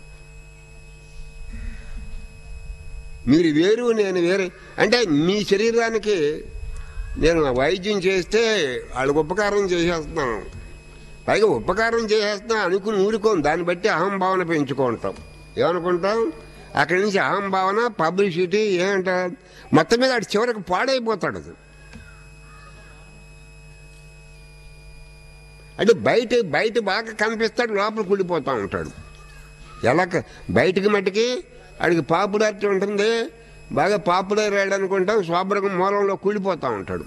మీరు వేరు నేను వేరే అంటే మీ శరీరానికి నేను వైద్యం చేస్తే వాళ్ళకి ఉపకారం చేసేస్తున్నాను పైగా ఉపకారం చేసేస్తున్నా అనుకుని ఊరుకోం దాన్ని బట్టి అహంభావన పెంచుకుంటాం ఏమనుకుంటాం అక్కడి నుంచి అహంభావన పబ్లిసిటీ ఏమంట మొత్తం మీద అటు చివరికి పాడైపోతాడు అది అంటే బయట బయట బాగా కనిపిస్తాడు లోపల కుళ్ళిపోతూ ఉంటాడు ఎలా క- బయటికి మట్టికి ఆడికి పాపులారిటీ ఉంటుంది బాగా పాపులర్ అయ్యాడు అనుకుంటాం శోభ్రకం మూలంలో కుళ్ళిపోతూ ఉంటాడు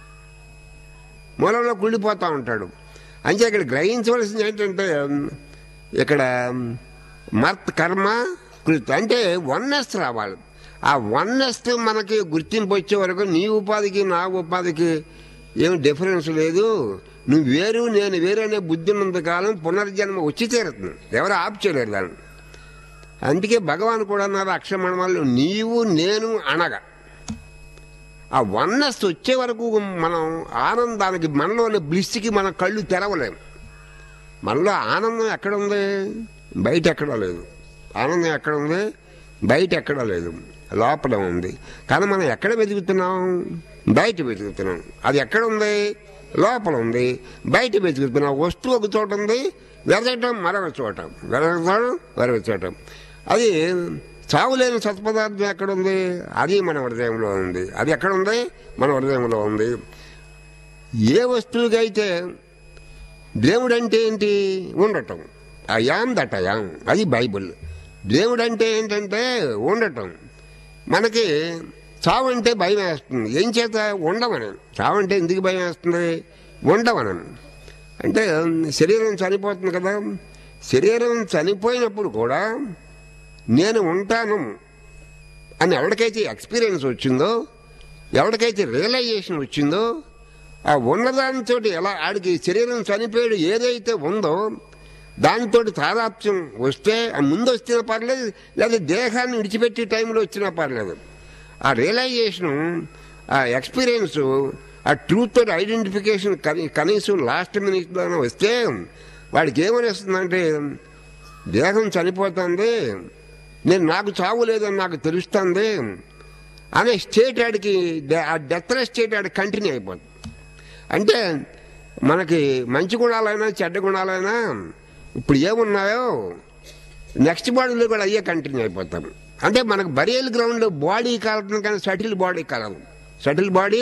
మూలంలో కుళ్ళిపోతూ ఉంటాడు అంటే ఇక్కడ గ్రహించవలసింది ఏంటంటే ఇక్కడ మర్త్ కర్మ కృత్ అంటే వన్నెస్ రావాలి ఆ వన్నెస్ మనకి గుర్తింపు వచ్చే వరకు నీ ఉపాధికి నా ఉపాధికి ఏం డిఫరెన్స్ లేదు నువ్వు వేరు నేను వేరు అనే బుద్ధి ఉన్నంత కాలం పునర్జన్మ వచ్చి తీరుతుంది ఎవరు ఆపు చేయలేరు దాన్ని అందుకే భగవాన్ కూడా అన్నారు అక్షరమణమాలు నీవు నేను అనగా ఆ వన్నెస్ వచ్చే వరకు మనం ఆనందానికి మనలోని బ్లిస్కి మన కళ్ళు తెరవలేము మనలో ఆనందం ఎక్కడ ఉంది బయట ఎక్కడా లేదు ఆనందం ఎక్కడ ఉంది బయట ఎక్కడా లేదు లోపల ఉంది కానీ మనం ఎక్కడ వెతుకుతున్నాం బయట వెతుకుతున్నాం అది ఎక్కడ ఉంది లోపల ఉంది బయట వెతుకుతున్నాం వస్తువు ఒక చోట ఉంది వెతకటం మరొక చోట వెతకడం మరొక చోట అది చావులేని సత్పదార్థం ఎక్కడ ఉంది అది మన హృదయంలో ఉంది అది ఎక్కడ ఉంది మన హృదయంలో ఉంది ఏ వస్తువుకైతే దేవుడు అంటే ఏంటి ఉండటం అయాం దట్ అయాం అది బైబిల్ దేవుడు అంటే ఏంటంటే ఉండటం మనకి చావు అంటే భయం వేస్తుంది ఏం చేత ఉండమని చావు అంటే ఎందుకు భయం వేస్తుంది ఉండమని అంటే శరీరం చనిపోతుంది కదా శరీరం చనిపోయినప్పుడు కూడా నేను ఉంటాను అని ఎవరికైతే ఎక్స్పీరియన్స్ వచ్చిందో ఎవరికైతే రియలైజేషన్ వచ్చిందో ఆ ఉన్నదానితో ఎలా ఆడికి శరీరం చనిపోయాడు ఏదైతే ఉందో దానితో తాదాప్యం వస్తే ఆ ముందు వచ్చినా పర్లేదు లేదా దేహాన్ని విడిచిపెట్టే టైంలో వచ్చినా పర్లేదు ఆ రియలైజేషన్ ఆ ఎక్స్పీరియన్స్ ఆ ట్రూత్ తోటి ఐడెంటిఫికేషన్ కనీ కనీసం లాస్ట్ మినిట్లోనే వస్తే వాడికి ఏమనిస్తుందంటే దేహం చనిపోతుంది నేను నాకు చావు లేదని నాకు తెలుస్తుంది అనే స్టేట్ ఆడికి ఆ డెత్ స్టేట్ ఆడికి కంటిన్యూ అయిపోతుంది అంటే మనకి మంచి గుణాలైనా చెడ్డ గుణాలైనా ఇప్పుడు ఏమున్నాయో నెక్స్ట్ బాడీలో కూడా అయ్యే కంటిన్యూ అయిపోతాం అంటే మనకు బరియల్ గ్రౌండ్ బాడీ కలవడం కానీ సటిల్ బాడీ కలవదు సటిల్ బాడీ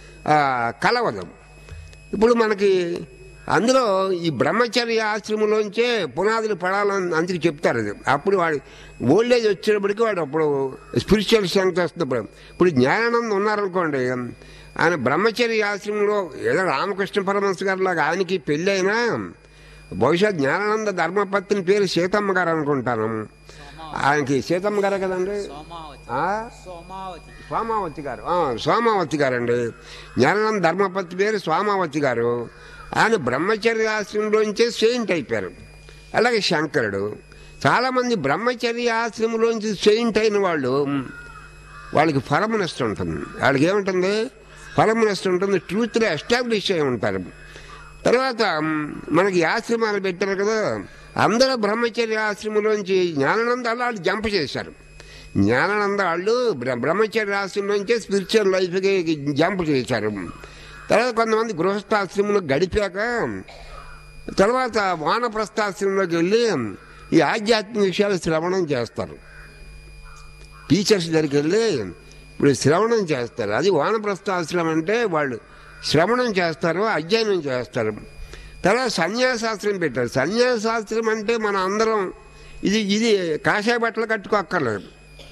కలవదు ఇప్పుడు మనకి అందులో ఈ బ్రహ్మచర్య ఆశ్రమంలోంచే పునాదులు పడాలని అందుకు చెప్తారు అది అప్పుడు వాడు ఓల్డేజ్ వచ్చేటప్పటికి వాడు అప్పుడు స్పిరిచువల్ స్ట్రెంగ్త్ వస్తున్నప్పుడు ఇప్పుడు జ్ఞానానందం ఉన్నారనుకోండి ఆయన బ్రహ్మచర్య ఆశ్రమంలో ఏదో రామకృష్ణ పరమహంస గారు లాగా ఆయనకి పెళ్ళి అయినా బహుశా జ్ఞానానంద ధర్మపత్ని పేరు సీతమ్మ గారు అనుకుంటాను ఆయనకి సీతమ్మ గారే కదండి సోమావతి ఆ? సోమావతి సోమావతి గారు ఆ, సోమావతి గారండి జ్ఞానానంద ధర్మపతి పేరు సోమావతి గారు ఆయన బ్రహ్మచర్య ఆశ్రమంలోంచే సెయింట్ అయిపోయారు అలాగే శంకరుడు చాలామంది బ్రహ్మచర్య ఆశ్రమంలోంచి సెయింట్ అయిన వాళ్ళు వాళ్ళకి ఫలమునిస్తూ ఉంటుంది వాళ్ళకి ఏముంటుంది ఫలమునిస్తూ ఉంటుంది ట్రూత్లో ఎస్టాబ్లిష్ అయి ఉంటారు తర్వాత మ్, మనకి ఈ ఆశ్రమాలు పెట్టారు కదా అందరూ బ్రహ్మచర్య ఆశ్రమంలోంచి జ్ఞానానంద వాళ్ళు జంప్ చేశారు జ్ఞానానంద వాళ్ళు బ్ర- బ్రహ్మచర్య ఆశ్రమంలోంచి స్పిరిచువల్ లైఫ్కి జంప్ చేశారు తర్వాత కొంతమంది గృహస్థాశ్రమంలో గడిపాక తర్వాత వానప్రస్థాశ్రమంలోకి వెళ్ళి ఈ ఆధ్యాత్మిక విషయాలు శ్రవణం చేస్తారు టీచర్స్ దగ్గరికి వెళ్ళి ఇప్పుడు శ్రవణం చేస్తారు అది వానప్రస్థాశ్రమం అంటే వాళ్ళు శ్రవణం చేస్తారు అధ్యయనం చేస్తారు తర్వాత సన్యాసాశ్రమం పెట్టారు సన్యాసాశ్రమం అంటే మన అందరం ఇది ఇది కాషాయ బట్టలు కట్టుకోక్కర్లేదు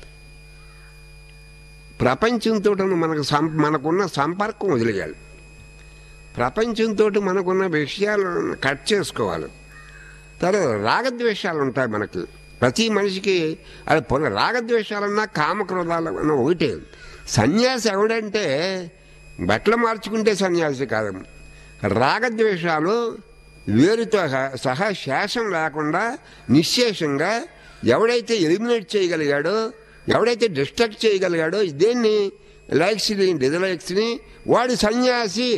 ప్రపంచంతో మనకు సం మనకున్న సంపర్కం వదిలేయాలి ప్రపంచంతో మనకున్న విషయాలను కట్ చేసుకోవాలి తర్వాత రాగద్వేషాలు ఉంటాయి మనకి ప్రతి మనిషికి అది పొల రాగద్వేషాలన్నా కామక్రోధాలు అన్న ఒకటే సన్యాసి ఎవడంటే బట్టలు మార్చుకుంటే సన్యాసి కాదు రాగద్వేషాలు వేరుతో సహా- సహా శేషం లేకుండా నిశ్శేషంగా ఎవడైతే ఎలిమినేట్ చేయగలిగాడో ఎవడైతే డిస్ట్రక్ట్ చేయగలిగాడో దేన్ని లైక్స్ని డిజలైక్స్ని వాడు సన్యాసి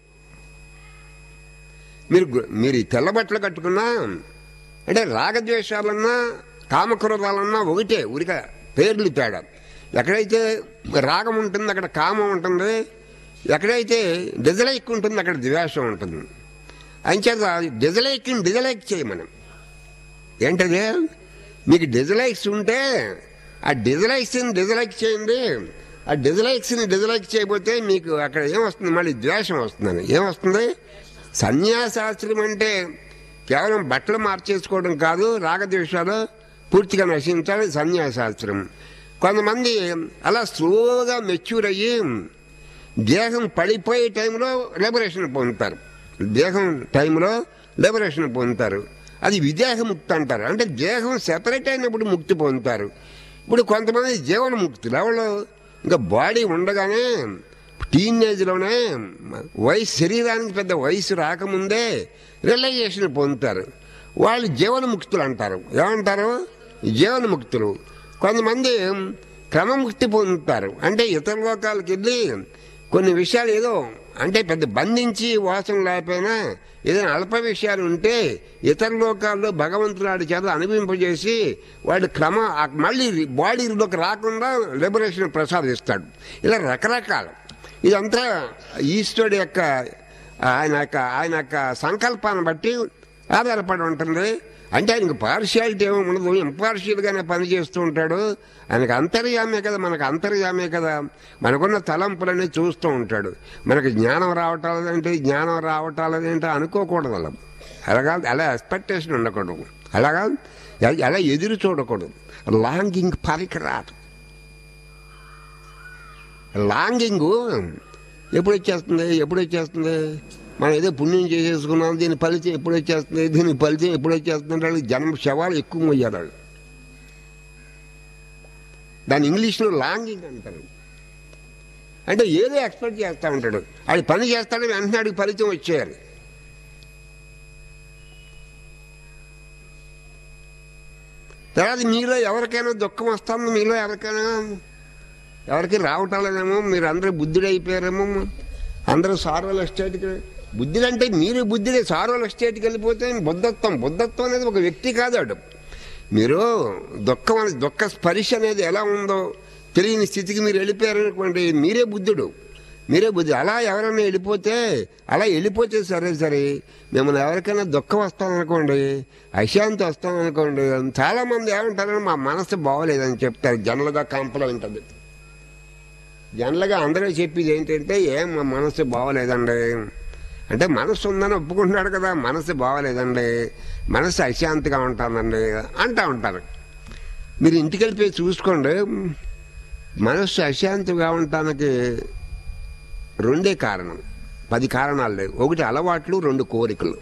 మీరు గు- మీరు ఈ తెల్ల బట్టలు కట్టుకున్నా అంటే రాగద్వేషాలన్నా కామక్రోధాలన్నా ఒకటే ఉరిక పేర్లు తేడా ఎక్కడైతే రాగం ఉంటుంది అక్కడ కామం ఉంటుంది ఎక్కడైతే డిజలైక్ ఉంటుంది అక్కడ ద్వేషం ఉంటుంది అంచేత డిజలైక్ని డిజలైక్ చేయి మనం ఏంటది మీకు డిజలైక్స్ ఉంటే ఆ డిజలైక్స్ని డిజలైక్ చేయండి ఆ డిజలైక్స్ని డిజలైక్ చేయకపోతే మీకు అక్కడ ఏమొస్తుంది మళ్ళీ ద్వేషం వస్తుందని ఏమొస్తుంది సన్యాసాశ్రమం అంటే కేవలం బట్టలు మార్చేసుకోవడం కాదు రాగద్వేషాలు పూర్తిగా నశించాలి సన్యాసాశ్రమం కొంతమంది అలా స్లోగా మెచ్యూర్ అయ్యి దేహం పడిపోయే టైంలో లిబరేషన్ పొందుతారు దేహం టైంలో లిబరేషన్ పొందుతారు అది విదేహ ముక్తి అంటారు అంటే దేహం సెపరేట్ అయినప్పుడు ముక్తి పొందుతారు ఇప్పుడు కొంతమంది జీవన ముక్తులు ఎవరు ఇంకా బాడీ ఉండగానే టీనేజ్లోనే వయసు శరీరానికి పెద్ద వయసు రాకముందే రియలైజేషన్ పొందుతారు వాళ్ళు జీవనముక్తులు అంటారు ఏమంటారు జీవనముక్తులు కొంతమంది క్రమముక్తి పొందుతారు అంటే ఇతర లోకాలకు వెళ్ళి కొన్ని విషయాలు ఏదో అంటే పెద్ద బంధించి వాసన లేకపోయినా ఏదైనా అల్ప విషయాలు ఉంటే ఇతర లోకాల్లో భగవంతుడు వాడి చేత అనుభవింపజేసి వాడి క్రమ ఆ మళ్ళీ బాడీలోకి రాకుండా లిబరేషన్ ప్రసాదిస్తాడు ఇలా రకరకాలు ఇదంతా ఈశ్వరుడు యొక్క ఆయన యొక్క ఆయన యొక్క సంకల్పాన్ని బట్టి ఆధారపడి ఉంటుంది అంటే ఆయనకు పార్షియాలిటీ ఏమో ఉండదు ఇంపార్షియల్గానే పనిచేస్తూ ఉంటాడు ఆయనకు అంతర్యామే కదా మనకు అంతర్యామే కదా మనకున్న తలంపులన్నీ చూస్తూ ఉంటాడు మనకు జ్ఞానం రావటాలంటే జ్ఞానం రావటాలంటే అనుకోకూడదు అలా అలాగా అలా ఎక్స్పెక్టేషన్ ఉండకూడదు అలాగా అలా ఎదురు చూడకూడదు లాంగింగ్ పరికరాదు లాంగింగ్ ఎప్పుడు వచ్చేస్తుంది ఎప్పుడు వచ్చేస్తుంది మనం ఏదో పుణ్యం చేసేసుకున్నాం దీని ఫలితం ఎప్పుడు వచ్చేస్తుంది దీని ఫలితం ఎప్పుడు వచ్చేస్తుంది అంటే వాళ్ళకి జన్మ శవాలు ఎక్కువ మొయ్యారు వాళ్ళు. దాని ఇంగ్లీష్లో లాంగింగ్ అంటారు అంటే ఏదో ఎక్స్పెక్ట్ చేస్తూ ఉంటాడు అది పని చేస్తాడు వెంటనే ఆడికి ఫలితం వచ్చేయాలి తర్వాత మీలో ఎవరికైనా దుఃఖం వస్తుంది మీలో ఎవరికైనా ఎవరికి రావటం లేదేమో మీరు అందరూ బుద్ధుడు అయిపోయారేమో అందరూ సార్వల్ ఎస్టేట్కి బుద్ధుడు అంటే మీరు బుద్ధుడే సార్వల్ ఎస్టేట్కి వెళ్ళిపోతే బుద్ధత్వం బుద్ధత్వం అనేది ఒక వ్యక్తి కాదు అటు మీరు దుఃఖం అనేది దుఃఖ స్పర్శ అనేది ఎలా ఉందో తెలియని స్థితికి మీరు వెళ్ళిపోయారనుకోండి మీరే బుద్ధుడు మీరే బుద్ధి అలా ఎవరైనా వెళ్ళిపోతే అలా వెళ్ళిపోతే సరే సరే మిమ్మల్ని ఎవరికైనా దుఃఖం వస్తామనుకోండి అశాంతి వస్తామనుకోండి చాలా మంది ఏమంటారు మా మనసు బాగోలేదని చెప్తారు జనరల్గా కంప్లైంట్ అది జనరల్గా అందరూ చెప్పేది ఏంటంటే ఏం మా మనసు బాగోలేదండి అంటే మనసు ఉందని ఒప్పుకుంటున్నాడు కదా మనసు బాగోలేదండి మనసు అశాంతిగా ఉంటుందండి అంటూ ఉంటారు మీరు ఇంటికి వెళ్ళిపోయి చూసుకోండి మనస్సు అశాంతిగా ఉండటానికి రెండే కారణం పది కారణాలు లేవు ఒకటి అలవాట్లు రెండు కోరికలు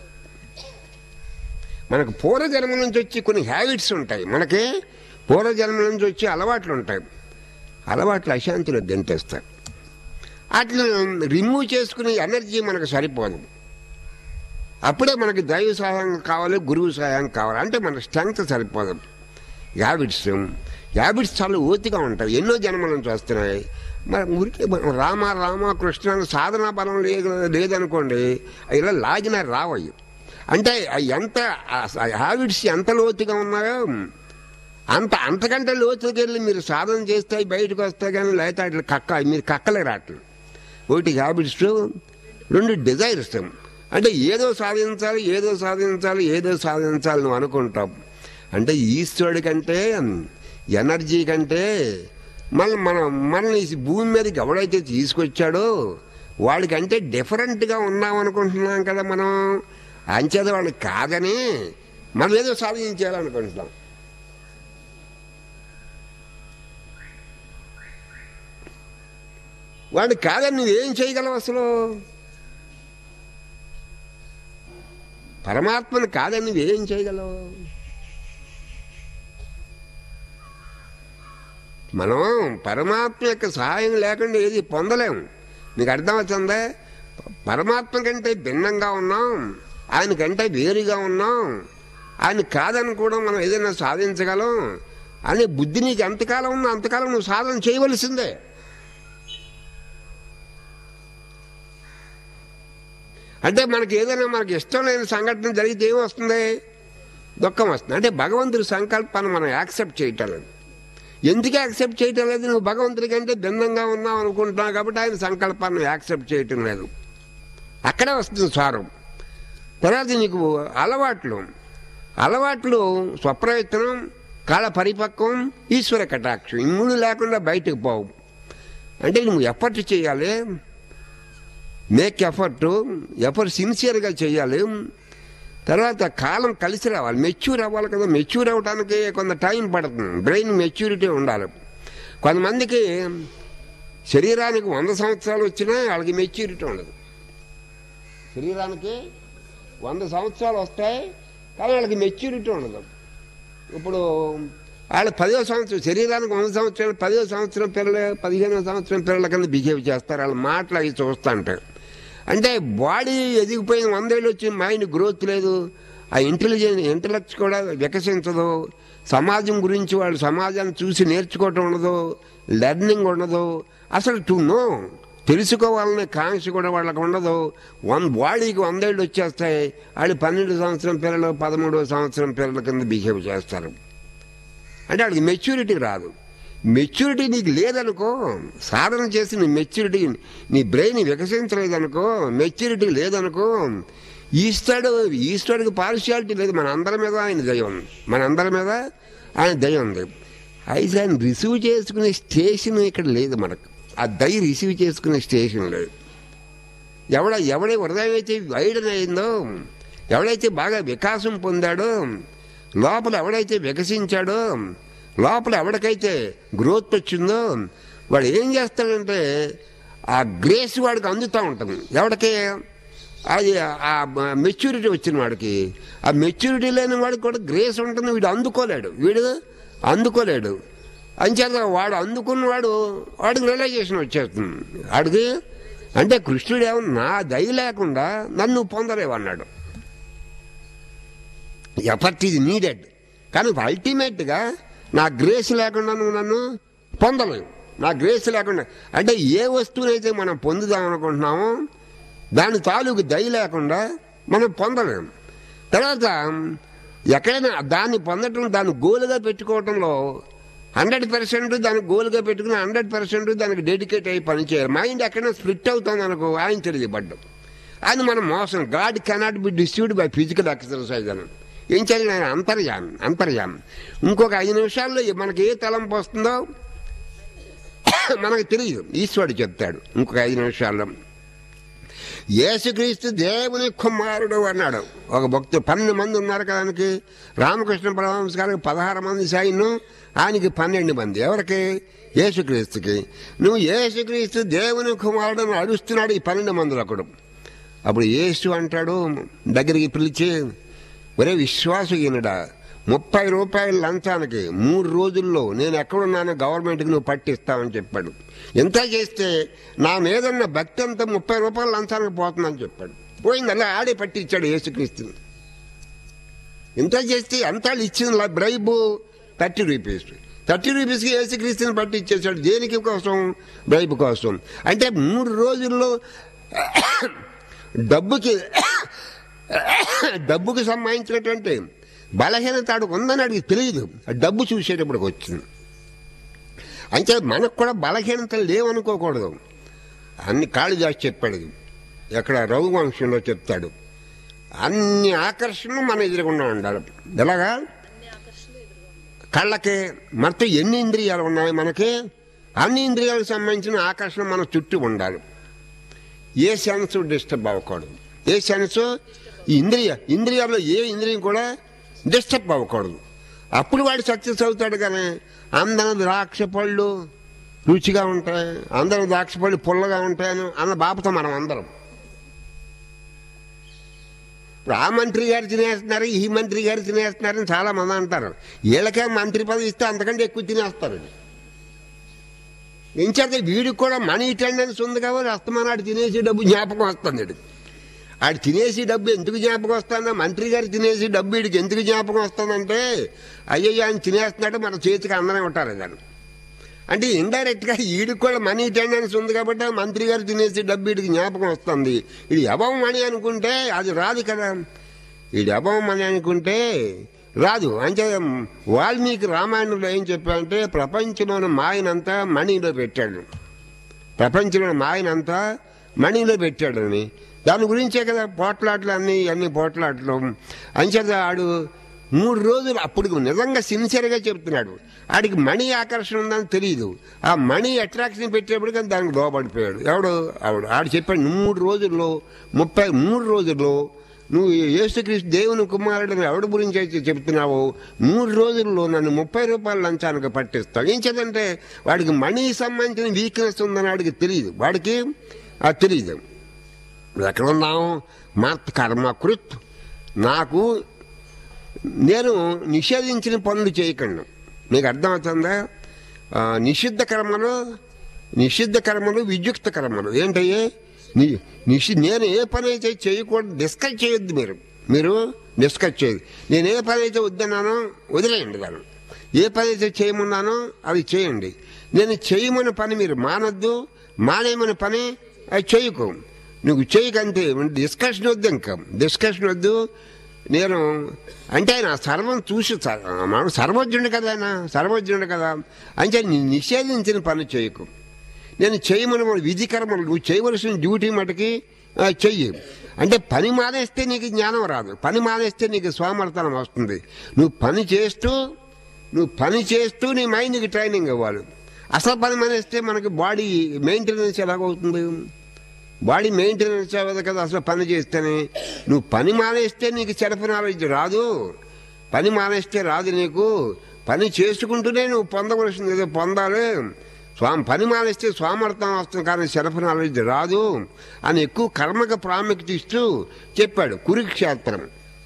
మనకు పూర్వజన్మ నుంచి వచ్చి కొన్ని హ్యాబిట్స్ ఉంటాయి మనకి పూర్వజన్మ నుంచి వచ్చి అలవాట్లు ఉంటాయి అలవాట్లు అశాంతిలో గంటేస్తాయి వాటిని రిమూవ్ చేసుకునే ఎనర్జీ మనకు సరిపోదు అప్పుడే మనకి దైవ సహాయం కావాలి గురువు సహాయం కావాలి అంటే మన స్ట్రెంగ్త్ సరిపోదు హ్యాబిట్స్ హ్యాబిట్స్ చాలా ఓతిగా ఉంటాయి ఎన్నో జన్మల నుంచి వస్తున్నాయి మరి ఊరికి మనం రామ రామ కృష్ణ అని సాధనా బలం లేదు లేదనుకోండి ఇలా లాగిన రావయ్యి అంటే ఆ ఎంత హ్యాబిట్స్ ఎంత లోతుగా ఉన్నాయో అంత అంతకంటే లోతుకి వెళ్ళి మీరు సాధన చేస్తే అవి బయటకు వస్తాయి కానీ లేకపోతే అట్లా కక్క మీరు కక్కలే రావట్లేదు ఒకటి హ్యాబిట్స్ రెండు డిజైర్స్ అంటే ఏదో సాధించాలి ఏదో సాధించాలి ఏదో సాధించాలి నువ్వు అనుకుంటావు అంటే ఈశ్వరుడి కంటే ఎనర్జీ కంటే మళ్ళీ మనం మనల్ని ఈ భూమి మీదకి ఎవడైతే తీసుకొచ్చాడో వాడికంటే డిఫరెంట్గా ఉన్నాం అనుకుంటున్నాం కదా మనం అంచేత వాడు కాదని మనం ఏదో సాధించాలనుకుంటున్నాం వాడు కాదని నువ్వేం చేయగలవు అసలు పరమాత్మను కాదని నువ్వేం చేయగలవు మనం పరమాత్మ యొక్క సహాయం లేకుండా ఏది పొందలేము నీకు అర్థమవుతుందా పరమాత్మ కంటే భిన్నంగా ఉన్నాం ఆయన కంటే వేరుగా ఉన్నాం ఆయన కాదని కూడా మనం ఏదైనా సాధించగలం అనే బుద్ధి నీకు ఎంతకాలం ఉన్నా అంతకాలం నువ్వు సాధన చేయవలసిందే అంటే మనకి ఏదైనా మనకి ఇష్టం లేని సంఘటన జరిగితే ఏమొస్తుంది దుఃఖం వస్తుంది అంటే భగవంతుడి సంకల్పాన్ని మనం యాక్సెప్ట్ చేయటం లేదు ఎందుకు యాక్సెప్ట్ చేయటం లేదు నువ్వు భగవంతుడి కంటే భిన్నంగా ఉన్నావు అనుకుంటున్నావు కాబట్టి ఆయన సంకల్పాన్ని యాక్సెప్ట్ చేయటం లేదు అక్కడే వస్తుంది స్వారం తర్వాత నీకు అలవాట్లు అలవాట్లు స్వప్రయత్నం కాల పరిపక్వం ఈశ్వర కటాక్షం ఈ మూడు లేకుండా బయటకు పోవు అంటే నువ్వు ఎఫర్ట్ చేయాలి మేక్ ఎఫర్ట్ ఎఫర్ట్ సిన్సియర్గా చేయాలి తర్వాత కాలం కలిసి రావాలి మెచ్యూర్ అవ్వాలి కదా మెచ్యూర్ అవ్వడానికి కొంత టైం పడుతుంది బ్రెయిన్ మెచ్యూరిటీ ఉండాలి కొంతమందికి శరీరానికి వంద సంవత్సరాలు వచ్చినా వాళ్ళకి మెచ్యూరిటీ ఉండదు శరీరానికి వంద సంవత్సరాలు వస్తాయి కానీ వాళ్ళకి మెచ్యూరిటీ ఉండదు ఇప్పుడు వాళ్ళు పదో సంవత్సరం శరీరానికి వంద సంవత్సరాలు పదో సంవత్సరం పిల్లలు పదిహేనో సంవత్సరం పిల్లల కింద బిహేవ్ చేస్తారు వాళ్ళ మాటలు అవి చూస్తూ ఉంటారు అంటే బాడీ ఎదిగిపోయిన వందేళ్ళు వచ్చి మైండ్ గ్రోత్ లేదు ఆ ఇంటెలిజెన్స్ ఇంటలెక్ట్స్ కూడా వికసించదు సమాజం గురించి వాళ్ళు సమాజాన్ని చూసి నేర్చుకోవటం ఉండదు లెర్నింగ్ ఉండదు అసలు టు నో తెలుసుకోవాలనే కాంక్ష కూడా వాళ్ళకి ఉండదు వన్ బాడీకి వందేళ్ళు వచ్చేస్తాయి వాళ్ళు పన్నెండు సంవత్సరం పిల్లలు పదమూడో సంవత్సరం పిల్లల కింద బిహేవ్ చేస్తారు అంటే వాళ్ళకి మెచ్యూరిటీ రాదు మెచ్యూరిటీ నీకు లేదనుకో సాధన చేసి నీ మెచ్యూరిటీ నీ బ్రెయిన్ వికసించలేదనుకో మెచ్యూరిటీ లేదనుకో ఈస్టర్డు ఈస్టర్కి పార్షియాలిటీ లేదు మన అందరి మీద ఆయన దయ ఉంది మన అందరి మీద ఆయన దయ ఉంది అయితే ఆయన రిసీవ్ చేసుకునే స్టేషన్ ఇక్కడ లేదు మనకు ఆ దయ రిసీవ్ చేసుకునే స్టేషన్ లేదు ఎవడ ఎవడే హృదయం అయితే వైడన్ అయిందో ఎవడైతే బాగా వికాసం పొందాడో లోపల ఎవడైతే వికసించాడో లోపల ఎవరికైతే గ్రోత్ వచ్చిందో వాడు ఏం చేస్తాడంటే ఆ గ్రేస్ వాడికి అందుతూ ఉంటుంది ఎవడికి అది ఆ మెచ్యూరిటీ వచ్చిన వాడికి ఆ మెచ్యూరిటీ లేని వాడికి కూడా గ్రేస్ ఉంటుంది వీడు అందుకోలేడు వీడు అందుకోలేడు అంచేత వాడు అందుకున్నవాడు వాడికి రియలైజేషన్ వచ్చేస్తుంది వాడికి అంటే కృష్ణుడు ఏమన్నా నా దయ లేకుండా నన్ను పొందలేవు అన్నాడు ఎఫర్ట్ ఈజ్ నీడెడ్ కానీ అల్టిమేట్గా నా గ్రేస్ లేకుండా నువ్వు నన్ను పొందలేవు నా గ్రేస్ లేకుండా అంటే ఏ వస్తువునైతే మనం పొందుదాం అనుకుంటున్నామో దాని తాలూకు దయ లేకుండా మనం పొందలేం తర్వాత ఎక్కడైనా దాన్ని పొందటం దాన్ని గోలుగా పెట్టుకోవటంలో హండ్రెడ్ పర్సెంట్ దానికి గోలుగా పెట్టుకుని హండ్రెడ్ పర్సెంట్ దానికి డెడికేట్ అయ్యి పనిచేయాలి మైండ్ ఎక్కడైనా స్ప్లిట్ అవుతుంది అనుకో ఆయన తెలియబడ్డం అది మనం మోసం God cannot be disturbed by physical exercise అని ఏం చేయాలి ఆయన అంతర్యామి అంతర్యామి ఇంకొక ఐదు నిమిషాల్లో మనకి ఏ తలంపు వస్తుందో మనకు తెలియదు ఈశ్వరుడు చెప్తాడు ఇంకొక ఐదు నిమిషాల్లో యేసుక్రీస్తు దేవుని కుమారుడు అన్నాడు ఒక భక్తుడు పన్నెండు మంది ఉన్నారు కదా ఆయనకి రామకృష్ణ పరమహంస గారికి పదహారు మంది సైన్యం ఆయనకి పన్నెండు మంది ఎవరికి యేసుక్రీస్తుకి నువ్వు యేసుక్రీస్తు దేవుని కుమారుడు అని అడుస్తున్నాడు ఈ పన్నెండు మందిలో ఒకడు అప్పుడు యేసు అంటాడు దగ్గరికి పిలిచి ఒరే విశ్వాసహీనుడా ముప్పై రూపాయల లంచానికి మూడు రోజుల్లో నేను ఎక్కడున్నానో గవర్నమెంట్కి నువ్వు పట్టిస్తావని చెప్పాడు ఎంత చేస్తే నా మీదన్న భక్తి అంతా ముప్పై రూపాయల లంచానికి పోతుందని చెప్పాడు పోయింది అలా ఆడే పట్టించాడు యేసుక్రీస్తుని ఇంత చేస్తే అంతా ఇచ్చింది బ్రైబు థర్టీ రూపీస్ థర్టీ రూపీస్కి యేసుక్రీస్తుని పట్టి ఇచ్చేసాడు దేనికి కోసం బ్రైబ్ కోసం అంటే మూడు రోజుల్లో డబ్బుకి డబ్బుకి సంబంధించినటువంటి బలహీనత ఆడికి ఉందని అడిగి తెలియదు ఆ డబ్బు చూసేటప్పటికి వచ్చింది అంటే మనకు కూడా బలహీనతలు లేవనుకోకూడదు అన్ని కాళిదాస్ చెప్పాడు ఎక్కడ రఘువంశంలో చెప్తాడు అన్ని ఆకర్షణలు మన ఎదురుగుండా ఉండాలి ఎలాగా కళ్ళకి మొత్తం ఎన్ని ఇంద్రియాలు ఉన్నాయి మనకి అన్ని ఇంద్రియాలకు సంబంధించిన ఆకర్షణ మన చుట్టూ ఉండాలి ఏ సెన్స్ డిస్టర్బ్ అవ్వకూడదు ఏ సెన్స్ ఈ ఇంద్రియ ఇంద్రియాల్లో ఏ ఇంద్రియం కూడా డిస్టర్బ్ అవ్వకూడదు అప్పుడు వాడు సక్సెస్ అవుతాడు కానీ అందరం ద్రాక్ష పళ్ళు రుచిగా ఉంటాయి అందరం ద్రాక్ష పళ్ళు పుల్లగా ఉంటాయని అన్న బాపతో మనం అందరం ఇప్పుడు ఆ మంత్రి గారు తినేస్తున్నారు ఈ మంత్రి గారు తినేస్తున్నారని చాలా మంది అంటారు వీళ్ళకే మంత్రి పదవి ఇస్తే అంతకంటే ఎక్కువ తినేస్తారు ఎంచేత వీడికి కూడా మనీ టెండెన్స్ ఉంది కాబట్టి అస్తమానాడు తినేసి డబ్బు జ్ఞాపకం వస్తుంది వీడికి. ఆడు తినేసి డబ్బు ఎందుకు జ్ఞాపకం వస్తుందో మంత్రి గారు తినేసి డబ్బు వీడికి ఎందుకు జ్ఞాపకం వస్తుందంటే అయ్యో ఆయన తినేస్తున్నాడు మన చేతికి అందరం ఉంటారు దాన్ని అంటే ఇండైరెక్ట్ గా ఈడికి కూడా మనీ టెండెన్స్ ఉంది కాబట్టి ఆ మంత్రి గారు తినేసి డబ్బు వీడికి జ్ఞాపకం వస్తుంది ఇది అభవం మనీ అనుకుంటే అది రాదు కదా ఇది అభవం మనీ అనుకుంటే రాదు అంటే వాల్మీకి రామాయణంలో ఏం చెప్పారంటే ప్రపంచంలోని మాయనంతా మణిలో పెట్టాడు ప్రపంచంలో మాయనంతా మణిలో పెట్టాడని దాని గురించే కదా పోట్లాట్లు అన్ని అన్ని పోట్లాట్లు అంచేత ఆడు మూడు రోజులు అప్పుడు నిజంగా సిన్సియర్గా చెప్తున్నాడు ఆడికి మణి ఆకర్షణ ఉందని తెలియదు ఆ మణి అట్రాక్షన్ పెట్టేప్పటికీ దానికి లోపడిపోయాడు ఎవడు ఆవిడ ఆడు చెప్పాడు మూడు రోజుల్లో ముప్పై మూడు రోజుల్లో నువ్వు యేసుక్రీస్తు దేవుని కుమారుడు ఎవడి గురించి అయితే చెప్తున్నావు మూడు రోజుల్లో నన్ను ముప్పై రూపాయల లంచానికి పట్టిస్తావు ఏం చేద్దంటే వాడికి మనీ సంబంధించిన వీక్నెస్ ఉందని వాడికి తెలియదు వాడికి అది తెలియదు ఎక్కడ ఉన్నాం మార్త కర్మ కృత్ నాకు నేను నిషేధించిన పనులు చేయకండి మీకు అర్థమవుతుందా ఆ, నిషిద్ధ కర్మలు నిషిద్ధ కర్మలు విద్యుక్త కర్మలు ఏంటయ్యే ని నిషి నేను ఏ పని అయితే చేయకూడదు డిస్కస్ చేయొద్దు మీరు మీరు డిస్కస్ చేయదు నేను ఏ పని అయితే వద్దన్నానో వదిలేయండి దాన్ని ఏ పని అయితే చేయమన్నానో అది చేయండి నేను చేయమని పని మీరు మానొద్దు మానేయమని పని అది చేయకు నువ్వు చేయకంటే డిస్కషన్ వద్దు ఇంకా డిస్కషన్ వద్దు నేను అంటే ఆయన సర్వం చూసి స- మనం సర్వజ్ఞుడు కదా ఆయన సర్వజ్ఞుడు కదా అంటే ని- నిషేధించిన పని చేయకు నేను చేయమని మన విధి కర్మలు నువ్వు చేయవలసిన డ్యూటీ మటుకి ఆ, చెయ్యి అంటే పని మానేస్తే నీకు జ్ఞానం రాదు పని మానేస్తే నీకు స్వామర్థనం వస్తుంది నువ్వు పని చేస్తూ నువ్వు పని చేస్తూ నీ మైండ్కి ట్రైనింగ్ ఇవ్వాలి అసలు పని మానేస్తే మనకి బాడీ మెయింటెనెన్స్ ఎలాగవుతుంది బాడీ మెయింటెనెన్స్ అవ్వదు కదా అసలు పని చేస్తేనే నువ్వు పని మానేస్తే నీకు సెల్ఫ్ నాలెడ్జ్ రాదు పని మానేస్తే రాదు నీకు పని చేసుకుంటూనే నువ్వు పొందవలసింది ఏదో పొందాలి స్వామి పని మానేస్తే స్వామర్థం వస్తుంది కానీ సెల్ఫ్ నాలెడ్జ్ రాదు అని ఎక్కువ కర్మకు ప్రాముఖ్యత ఇస్తూ చెప్పాడు కురుక్షేత్రం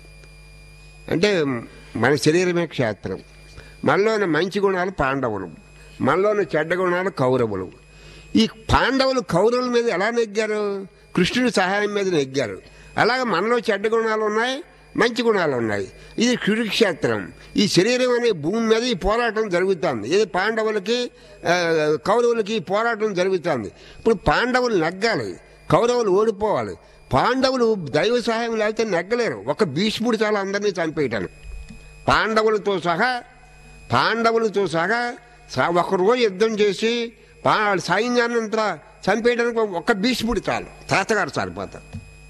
అంటే మన శరీరమే క్షేత్రం మనలోని మంచి గుణాలు పాండవులు మనలోని చెడ్డ గుణాలు కౌరవులు ఈ పాండవులు కౌరవుల మీద ఎలా నెగ్గారు కృష్ణుడి సహాయం మీద నెగ్గారు అలాగే మనలో చెడ్డ గుణాలు ఉన్నాయి మంచి గుణాలు ఉన్నాయి ఇది కురుక్షేత్రం ఈ శరీరం అనే భూమి మీద ఈ పోరాటం జరుగుతుంది ఇది పాండవులకి ఆ, కౌరవులకి ఈ పోరాటం జరుగుతుంది ఇప్పుడు పాండవులు నెగ్గాలి కౌరవులు ఓడిపోవాలి పాండవులు దైవ సహాయం లేకపోతే నెగ్గలేరు ఒక భీష్ముడు చాలా అందరినీ చంపేయటాను పాండవులతో సహా పాండవులతో సహా స- ఒక రోజు యుద్ధం చేసి పా సైన్యాన్ని అంతా చంపేయడానికి ఒక్క భీష్ముడు చాలు తాతగారు సరిపోతారు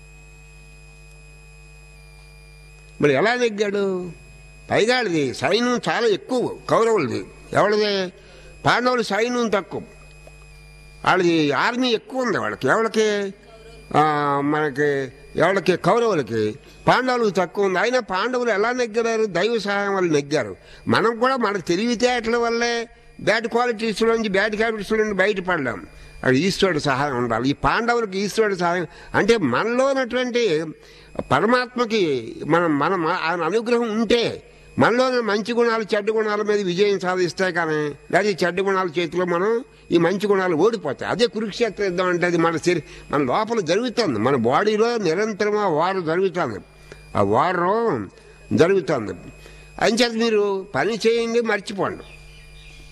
మరి ఎలా నెగ్గాడు పైగా అది సైన్యం చాలా ఎక్కువ కౌరవులది ఎవరిది పాండవుల సైన్యం తక్కువ వాళ్ళది ఆర్మీ ఎక్కువ ఉంది వాళ్ళకి ఎవరికి ఆ, మనకి ఎవరికి కౌరవులకి పాండవులకు తక్కువ ఉంది అయినా పాండవులు ఎలా నెగ్గారు దైవ సహాయం వల్ల నెగ్గారు మనం కూడా మన తెలివితేటల వల్లే బ్యాడ్ క్వాలిటీస్ నుంచి బ్యాడ్ క్వాలిటీస్ నుండి బయటపడలేం అది ఈశ్వరుడు సహాయం ఉండాలి ఈ పాండవులకు ఈశ్వరుడు సహాయం అంటే మనలో ఉన్నటువంటి పరమాత్మకి మనం మనం ఆయన అనుగ్రహం ఉంటే మనలోని మంచి గుణాలు చెడ్డ గుణాల మీద విజయం సాధిస్తాయి కానీ లేదా ఈ చెడ్డ గుణాల చేతిలో మనం ఈ మంచి గుణాలు ఓడిపోతాయి అదే కురుక్షేత్ర యుద్ధం అంటే అది మన శరీ మన లోపల జరుగుతుంది మన బాడీలో నిరంతరం ఆ వారు జరుగుతుంది ఆ వారం జరుగుతుంది అంచేత మీరు పని చేయండి మర్చిపోండి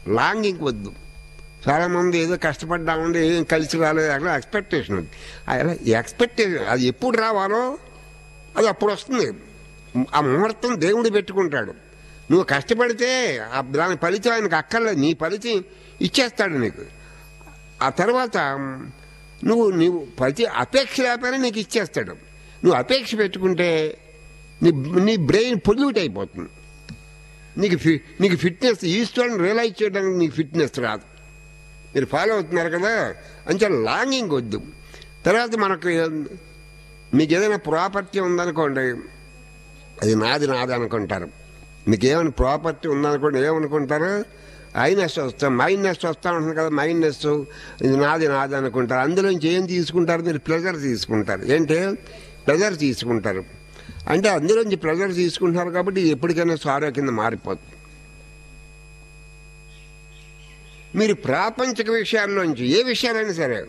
లాంగింగ్ వద్దు చాలామంది ఏదో కష్టపడ్డామండి ఏం కలిసి రాలేదు అక్కడ ఎక్స్పెక్టేషన్ ఉంది అలా ఎక్స్పెక్టేషన్ అది ఎప్పుడు రావాలో అది అప్పుడు వస్తుంది ఆ ముహూర్తం దేవుడు పెట్టుకుంటాడు నువ్వు కష్టపడితే ఆ దాని ఫలితం ఆయనకు అక్కర్లేదు నీ ఫలితం ఇచ్చేస్తాడు నీకు ఆ తర్వాత నువ్వు నువ్వు ప్రతి అపేక్ష లేకపోయినా నీకు ఇచ్చేస్తాడు నువ్వు అపేక్ష పెట్టుకుంటే నీ నీ బ్రెయిన్ పొల్యూట్ అయిపోతుంది నీకు ఫి నీకు ఫిట్నెస్ ఈశ్వరుని రియలైజ్ చేయడానికి నీకు ఫిట్నెస్ రాదు మీరు ఫాలో అవుతున్నారు కదా అంతే లాంగింగ్ వద్దు తర్వాత మనకు మీకు ఏదైనా ప్రాపర్టీ ఉందనుకోండి అది నాది నాది అనుకుంటారు మీకు ఏమైనా ప్రాపర్టీ ఉందనుకోండి ఏమనుకుంటారు ఐనెస్ వస్తాం మైనస్ వస్తా ఉంటుంది కదా మైనస్ ఇది నాది నాది అనుకుంటారు అందులోంచి ఏం తీసుకుంటారు మీరు ప్లెజర్ తీసుకుంటారు ఏంటి ప్లెజర్ తీసుకుంటారు అంటే అందులోంచి ప్లెజర్ తీసుకుంటున్నారు కాబట్టి ఇది ఎప్పటికైనా సారో కింద మారిపోతుంది మీరు ప్రాపంచిక విషయాల్లోంచి ఏ విషయాలైనా సరే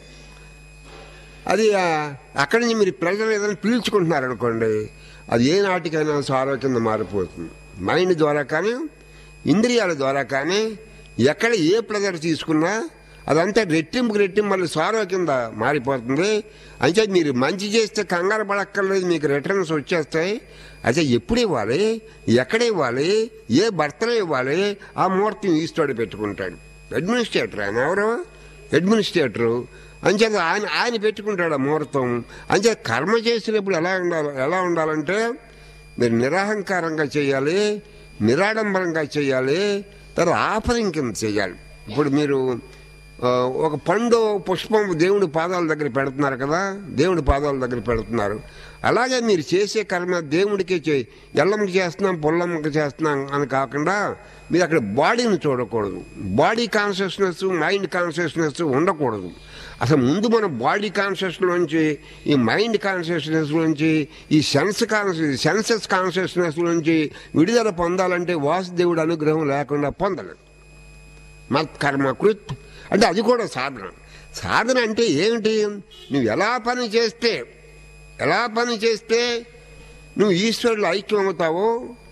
అది ఆ, అక్కడి నుంచి మీరు ప్రెజర్ ఏదైనా పీల్చుకుంటున్నారు అనుకోండి అది ఏ నాటికైనా సారో కింద మారిపోతుంది మైండ్ ద్వారా కానీ ఇంద్రియాల ద్వారా కానీ ఎక్కడ ఏ ప్రెజర్ తీసుకున్నా అదంతా రెట్టింపు రెట్టింపు మళ్ళీ సారో కింద మారిపోతుంది అయితే మీరు మంచి చేస్తే కంగారు పడక్కర్లేదు మీకు రిటర్న్స్ వచ్చేస్తాయి అయితే ఎప్పుడు ఇవ్వాలి ఎక్కడ ఇవ్వాలి ఏ భర్తలో ఇవ్వాలి ఆ ముహూర్తం ఈస్తోడు పెట్టుకుంటాడు అడ్మినిస్ట్రేటర్ ఆయన ఎవరు అడ్మినిస్ట్రేటరు అంచేత ఆయన ఆయన పెట్టుకుంటాడు ఆ ముహూర్తం అంచేత కర్మ చేసినప్పుడు ఎలా ఉండాలి ఎలా ఉండాలంటే మీరు నిరహంకారంగా చేయాలి నిరాడంబరంగా చేయాలి తర్వాత ఆఫరింగ్ కింద చేయాలి ఇప్పుడు మీరు ఆ, ఒక పండు పుష్పం దేవుడి పాదాల దగ్గర పెడుతున్నారు కదా దేవుడి పాదాల దగ్గర పెడుతున్నారు అలాగే మీరు చేసే కర్మ దేవుడికి చే ఎల్లమ్మకి చేస్తున్నాం పొల్లమ్మకి చేస్తున్నాం అని కాకుండా మీరు అక్కడ బాడీని చూడకూడదు బాడీ కాన్షియస్నెస్ మైండ్ కాన్షియస్నెస్ ఉండకూడదు అసలు ముందు మన బాడీ కాన్షియస్ నుంచి ఈ మైండ్ కాన్షియస్నెస్ నుంచి ఈ సెన్స్ కాన్షియస్ సెన్సెస్ కాన్షియస్నెస్ నుంచి విడుదల పొందాలంటే వాసుదేవుడు అనుగ్రహం లేకుండా పొందలేదు మత్కర్మ కృత్ అంటే అది కూడా సాధన సాధన అంటే ఏమిటి నువ్వు ఎలా పని చేస్తే ఎలా పని చేస్తే నువ్వు ఈశ్వరుడు ఐక్యం అవుతావో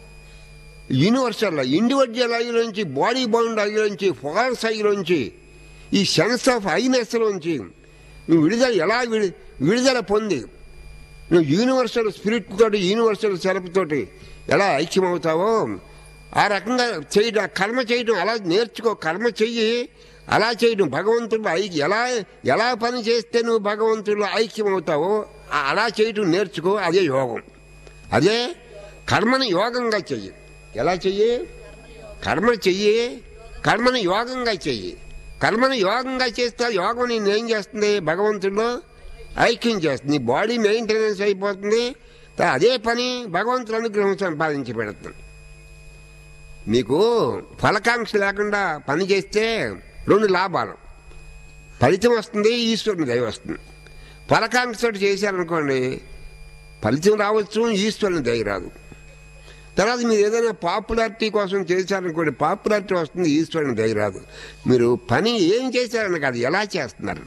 యూనివర్సల్ ఇండివిజువల్ ఐలోంచి బాడీ బౌండ్ ఐలోంచి ఫాల్స్ ఐలోంచి ఈ సెన్స్ ఆఫ్ ఐనెస్లోంచి నువ్వు విడుదల ఎలా విడి విడుదల పొంది నువ్వు యూనివర్సల్ స్పిరిట్ తోటి యూనివర్సల్ సెల్ఫ్ తోటి ఎలా ఐక్యమవుతావో ఆ రకంగా చేయడం కర్మ చేయడం అలా నేర్చుకో కర్మ చెయ్యి అలా చేయడం భగవంతుడు ఐక్య ఎలా ఎలా పని చేస్తే నువ్వు భగవంతుడు ఐక్యమవుతావో ఆ- అలా చేయడం నేర్చుకో అదే యోగం అదే కర్మని యోగంగా చెయ్యి ఎలా చెయ్యి కర్మ చెయ్యి కర్మని యోగంగా చెయ్యి కర్మని యోగంగా చేస్తే ఆ యోగం నేను ఏం చేస్తుంది భగవంతుడిలో ఐక్యం చేస్తుంది నీ బాడీ మెయింటెనెన్స్ అయిపోతుంది తా- అదే పని భగవంతుడు అనుగ్రహం సంపాదించి పెడుతుంది మీకు ఫలకాంక్ష లేకుండా పని చేస్తే రెండు లాభాలు ఫలితం వస్తుంది ఈశ్వరుని దయ వస్తుంది ఫలకాంక్షతో చేశారనుకోండి ఫలితం రావచ్చు ఈశ్వరుని దయ రాదు తర్వాత మీరు ఏదైనా పాపులారిటీ కోసం చేశారనుకోండి పాపులారిటీ వస్తుంది ఈశ్వరుని దయ రాదు మీరు పని ఏం చేశారని కాదు ఎలా చేస్తున్నారు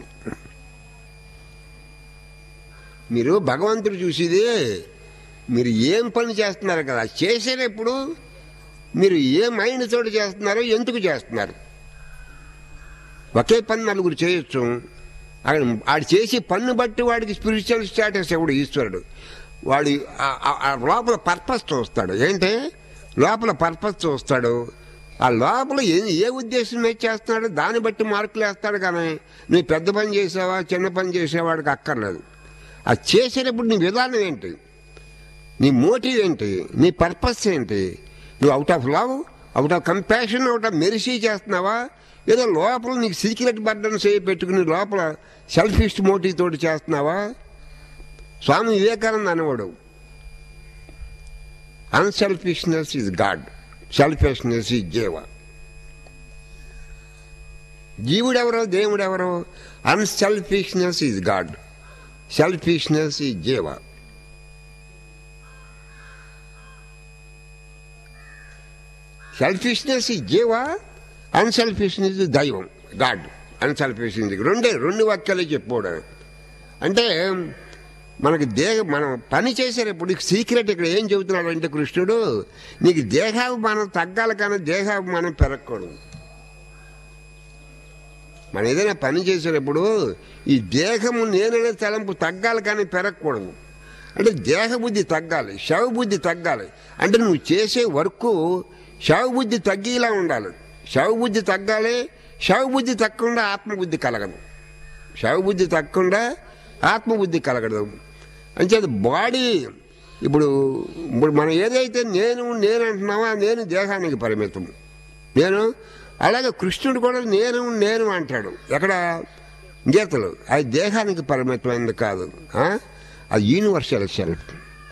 మీరు భగవంతుడు చూసేది మీరు ఏం పని చేస్తున్నారు కదా చేసేటప్పుడు మీరు ఏ మైండ్ తోటి చేస్తున్నారో ఎందుకు చేస్తున్నారు ఒకే పని నలుగురు చేయొచ్చు అక్కడ ఆడు చేసే పన్ను బట్టి వాడికి స్పిరిచువల్ స్టేటస్ ఎవడు ఈశ్వరుడు వాడి ఆ- ఆ- ఆ లోపల పర్పస్ చూస్తాడు ఏంటి లోపల పర్పస్ చూస్తాడు ఆ లోపల ఏ ఏ ఉద్దేశం మీద చేస్తున్నాడు దాన్ని బట్టి మార్కులు వేస్తాడు కానీ నువ్వు పెద్ద పని చేసావా చిన్న పని చేసేవాడికి అక్కర్లేదు ఆ చేసేటప్పుడు నీ విధానం ఏంటి నీ మోటివ్ ఏంటి నీ పర్పస్ ఏంటి నువ్వు out of love out of compassion out of mercy చేస్తున్నావా ఏదో లోపల నీకు సీక్రెట్ బర్డన్స్ ఏ పెట్టుకుని లోపల సెల్ఫిష్ మోటివ్ తోటి చేస్తున్నావా స్వామి వివేకానంద అనేవాడు unselfishness is God selfishness is jiva జీవుడెవరో దేవుడెవరో unselfishness is God selfishness is jiva selfishness ఈ జీవ అన్సెల్ఫిష్నెస్ దైవం గాడ్ అన్సెల్ఫిష్నెస్ రెండే రెండు వాక్యాలే చెప్పుకోవడం అంటే మనకి దేహ మనం పని చేసేటప్పుడు సీక్రెట్ ఇక్కడ ఏం చెబుతున్నాడు అంటే కృష్ణుడు నీకు దేహాభిమానం తగ్గాలి కానీ దేహాభిమానం పెరగకూడదు మనం ఏదైనా పని చేసేటప్పుడు ఈ దేహము నేననే తలంపు తగ్గాలి కానీ పెరగకూడదు అంటే దేహబుద్ధి తగ్గాలి శవబుద్ధి తగ్గాలి అంటే నువ్వు చేసే వర్క్ శవబుద్ధి తగ్గేలా ఉండాలి శవబుద్ధి తగ్గాలి శవబుద్ధి తగ్గకుండా ఆత్మబుద్ధి కలగదు శవబుద్ధి తగ్గకుండా ఆత్మబుద్ధి కలగదు అంచేది బాడీ ఇప్పుడు ఇప్పుడు మనం ఏదైతే నేను నేను అంటున్నామో ఆ నేను దేహానికి పరిమితం నేను అలాగే కృష్ణుడు కూడా నేను నేను అంటాడు ఎక్కడ గీతలు అది దేహానికి పరిమితమైనది కాదు ఆ? అది యూనివర్సల్ సెల్ఫ్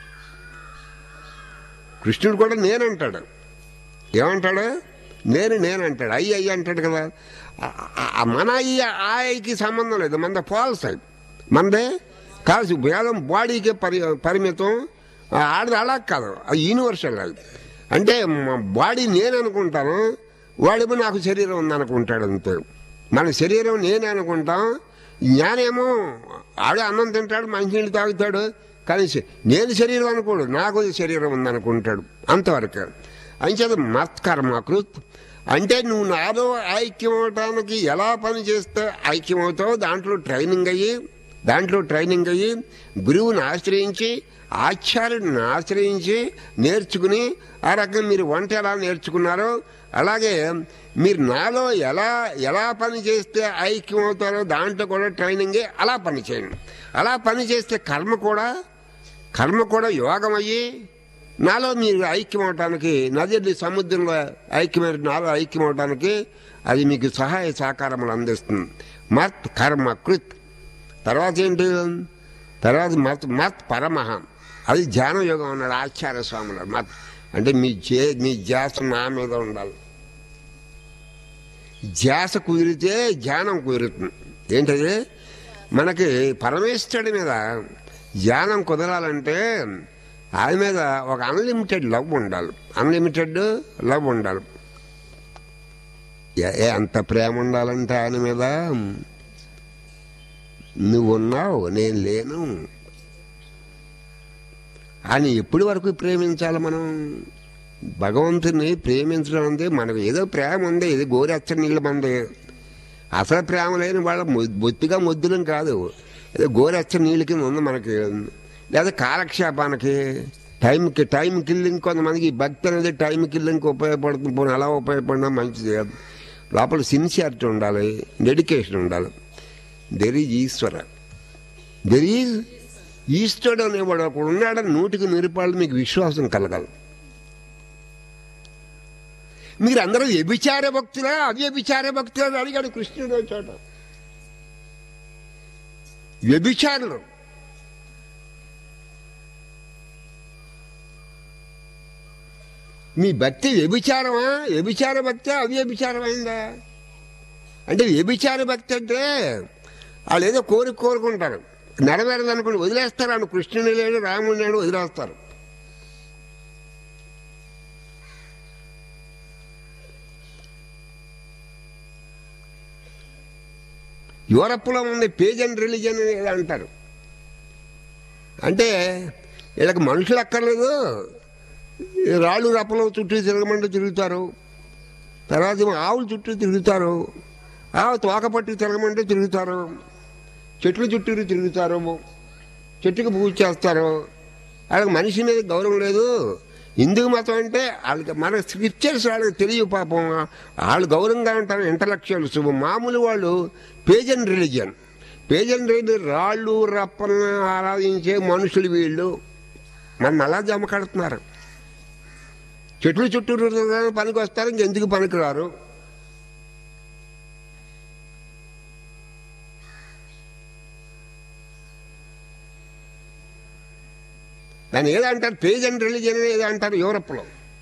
కృష్ణుడు కూడా నేను అంటాడు ఏమంటాడు నేను నేను అంటాడు అయ్యి అయ్యి అంటాడు కదా ఆ- ఆ- ఆ మన అయ్యి ఆ అయ్యికి సంబంధం లేదు మన ఫాల్స్ అయి మనదే కాదు వేదం బాడీకే పరి పరిమితం ఆ ఆడది అలా కాదు అది యూనివర్సల్ అది అంటే మా బాడీ నేను అనుకుంటాను వాడేమో నాకు శరీరం ఉందనుకుంటాడు అంతే మన శరీరం నేనే అనుకుంటాం జ్ఞానేమో ఆడే అన్నం తింటాడు మంచినీళ్ళు తాగుతాడు కానీ శ- నేను శరీరం అనుకోడు నాకు శరీరం ఉందనుకుంటాడు అంతవరకు అంచేత మత్కర్మకృత్ అంటే నువ్వు నాలో ఐక్యం అవటానికి ఎలా పని చేస్తే ఐక్యం అవుతావో దాంట్లో ట్రైనింగ్ అయ్యి దాంట్లో ట్రైనింగ్ అయ్యి గురువుని ఆశ్రయించి ఆచార్యుడిని ఆశ్రయించి నేర్చుకుని ఆ రకంగా మీరు వంట ఎలా నేర్చుకున్నారో అలాగే మీరు నాలో ఎలా ఎలా పని చేస్తే ఐక్యం అవుతారో దాంట్లో కూడా ట్రైనింగ్ అలా పని చేయండి అలా పని చేస్తే కర్మ కూడా కర్మ కూడా యోగం అయ్యి నాలో మీరు ఐక్యం అవటానికి నది సముద్రంలో ఐక్యమైన నాలో ఐక్యం అవటానికి అది మీకు సహాయ సహకారములు అందిస్తుంది మత్ కర్మ కృత్ తర్వాత ఏంటి తర్వాత మత్ మత్ పరమహ అది ధ్యాన యోగం అన్నాడు ఆచార్య స్వాములు మత్ అంటే మీ జే మీ ధ్యాస నా మీద ఉండాలి ధ్యాస కుదిరితే ధ్యానం కుదురుతుంది ఏంటది మనకి పరమేశ్వరుడి మీద ధ్యానం కుదరాలంటే ఆయన మీద ఒక అన్లిమిటెడ్ లవ్ ఉండాలి అన్లిమిటెడ్ లవ్ ఉండాలి ఏ- ఏ అంత ప్రేమ ఉండాలంటే ఆయన మీద నువ్వు ఉన్నావు నేను లేను ఆయన ఎప్పటి వరకు ప్రేమించాలి మనం భగవంతుని ప్రేమించడం అంటే మనకు ఏదో ప్రేమ ఉంది ఇది గోరెచ్చ నీళ్ళ మంది అసలు ప్రేమ లేని వాళ్ళ మొ- బొత్తిగా మొద్దులం కాదు ఏదో గోరెచ్చ నీళ్ళ కింద ఉంది మనకి లేదా కాలక్షేపానికి టైంకి టైం కిల్లింగ్ కొంతమందికి ఈ భక్తి అనేది టైం కిల్లింగ్కి ఉపయోగపడుతుంది పోనీ అలా ఉపయోగపడినా మంచిది కాదు లోపల సిన్సియారిటీ ఉండాలి డెడికేషన్ ఉండాలి there is Ishwara there is ఈశ్వరుడు అనేవాడు ఒకడు ఉన్నాడని నూటికి నిరుపాళ్ళు మీకు విశ్వాసం కలగాలి మీరు అందరూ వ్యభిచార భక్తులా అవ్యభిచార భక్తులా అని అడిగాడు కృష్ణుడు ఓ చోట వ్యభిచారులు మీ భక్తి వ్యభిచారమా వ్యభిచార భక్తి అవ్యభిచారమైందా అంటే వ్యభిచార భక్తి అంటే వాళ్ళు ఏదో కోరిక కోరుకుంటారు నెరవేరదు అనుకుని వదిలేస్తారు అని కృష్ణుని లేడు రాముడు లేడు వదిలేస్తారు యూరప్లో ఉంది పేజన్ రిలీజన్ అనేది అంటారు అంటే వీళ్ళకి మనుషులు అక్కర్లేదు ఈ రాళ్ళు రప్పలు చుట్టూ తిరగమంటే తిరుగుతారు తర్వాత ఏమో ఆవుల చుట్టూ తిరుగుతారు ఆవు తోక పట్టి తిరగమంటే తిరుగుతారు చెట్ల చుట్టూరు తిరుగుతారు చెట్టుకు పూజ చేస్తారు వాళ్ళకి మనిషి మీద గౌరవం లేదు హిందూ మతం అంటే వాళ్ళకి మన స్క్రిప్చర్స్ వాళ్ళకి తెలియదు పాపం వాళ్ళు గౌరవంగా ఉంటారు ఇంటలెక్చువల్స్ మామూలు వాళ్ళు పేజన్ రిలీజియన్ పేజన్ రిలీజన్ రాళ్ళు రప్పలను ఆరాధించే మనుషులు వీళ్ళు మనం అలా జమ కడుతున్నారు చెట్లు చుట్టూరు తిరగడానికి పనికి వస్తారు ఇంకెందుకు పనికిరారు దాన్ని ఏదంటారు పేజ్ అండ్ రిలీజియన్ ఏదో అంటారు యూరప్లో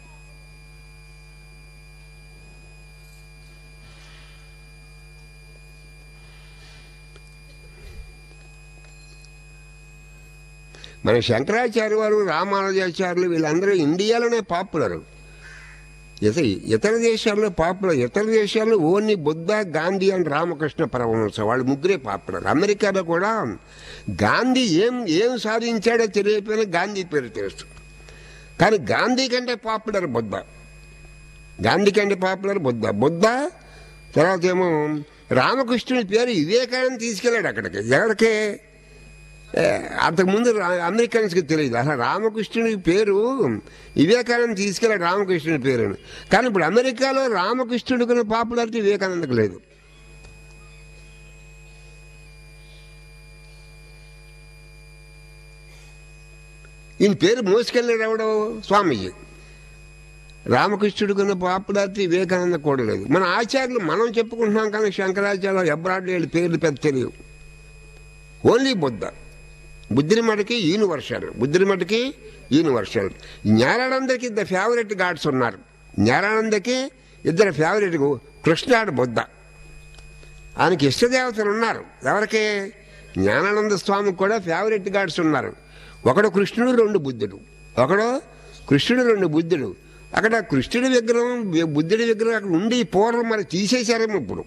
మన శంకరాచార్య వారు రామానుజాచార్యులు వీళ్ళందరూ ఇండియాలోనే పాపులర్ ఇతర ఇతర దేశాల్లో పాపులర్ ఇతర దేశాల్లో ఓన్లీ బుద్ధ గాంధీ అండ్ రామకృష్ణ పరమహంస వాళ్ళు ముగ్గురే పాపులర్ అమెరికాలో కూడా గాంధీ ఏం ఏం సాధించాడో తెలియకపోయినా గాంధీ పేరు తెలుసు కానీ గాంధీ కంటే పాపులర్ బుద్ధ గాంధీ కంటే పాపులర్ బుద్ధ బుద్ధ తర్వాత ఏమో రామకృష్ణుడి పేరు వివేకానంద తీసుకెళ్ళాడు అక్కడికి ఎవరికి ఏ, అంతకుముందు రా- అమెరికన్స్కి తెలియదు అసలు రామకృష్ణుడి పేరు వివేకానంద తీసుకెళ్ళాడు రామకృష్ణుడి పేరుని కానీ ఇప్పుడు అమెరికాలో రామకృష్ణుడికి పాపులారిటీ వివేకానందకు లేదు ఈయన పేరు మోసుకెళ్ళాడు ఎవడో స్వామీజీ రామకృష్ణుడికి ఉన్న పాపులారిటీ వివేకానంద కూడా లేదు మన ఆచార్యులు మనం చెప్పుకుంటున్నాం కానీ శంకరాచార్య ఎబ్రాడ్ వీళ్ళ పేర్లు పెద్ద తెలియవు ఓన్లీ బుద్ధ బుద్ధిని మటుకి యూనివర్సల్ బుద్ధిని మటుకి యూనివర్సల్ జ్ఞానానందకి ఇద్దరు ఫేవరెట్ గాడ్స్ ఉన్నారు జ్ఞానానందకి ఇద్దరు ఫేవరెట్ కృష్ణాడు బుద్ధ ఆయనకి ఇష్టదేవతలు ఉన్నారు ఎవరికి జ్ఞానానంద స్వామికి కూడా ఫేవరెట్ గాడ్స్ ఉన్నారు ఒకడు కృష్ణుడు రెండు బుద్ధుడు ఒకడు కృష్ణుడు రెండు బుద్ధుడు అక్కడ కృష్ణుడి విగ్రహం బుద్ధుడి విగ్రహం అక్కడ ఉండి పూర్వం మరి తీసేశారేమో ఇప్పుడు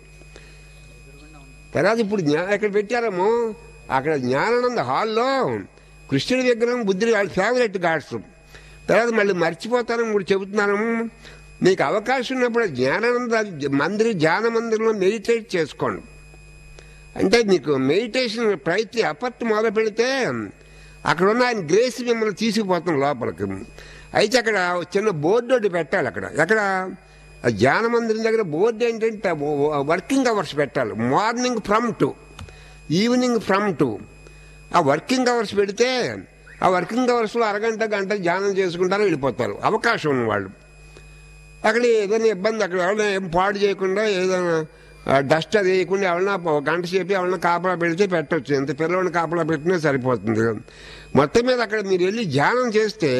తర్వాత ఇప్పుడు జ్ఞా ఎక్కడ పెట్టారేమో అక్కడ జ్ఞానానంద హాల్లో కృష్ణుడి విగ్రహం బుద్ధుడి వాళ్ళ ఫేవరెట్ గాడ్స్ తర్వాత మళ్ళీ మర్చిపోతాను ఇప్పుడు చెబుతున్నాను మీకు అవకాశం ఉన్నప్పుడు జ్ఞానానంద మందిర్ ధ్యాన మందిరంలో మెడిటేట్ చేసుకోండి అంటే మీకు మెడిటేషన్ ప్రయత్నం ఎఫర్ట్ మొదలు పెడితే అక్కడ ఉన్న ఆయన గ్రేస్ మిమ్మల్ని తీసుకుపోతాం లోపలికి అయితే అక్కడ చిన్న బోర్డు ఒకటి పెట్టాలి అక్కడ ఎక్కడ ఆ ధ్యాన మందిరం దగ్గర బోర్డు ఏంటంటే వర్కింగ్ అవర్స్ పెట్టాలి morning from to evening from to ఆ వర్కింగ్ అవర్స్ పెడితే ఆ వర్కింగ్ అవర్స్లో అరగంట గంట ధ్యానం చేసుకుంటారు వెళ్ళిపోతారు అవకాశం ఉన్నవాళ్ళు అక్కడ ఏదైనా ఇబ్బంది అక్కడ ఎవరైనా ఏం పాడు చేయకుండా ఏదైనా డస్ట్ అది వేయకుండా ఎవరైనా ఒక గంట సేపు ఎవరైనా కాపలా పెడితే పెట్టవచ్చు ఎంత పిల్లవాడిని కాపలా పెట్టినా సరిపోతుంది మొత్తం మీద అక్కడ మీరు వెళ్ళి ధ్యానం చేస్తే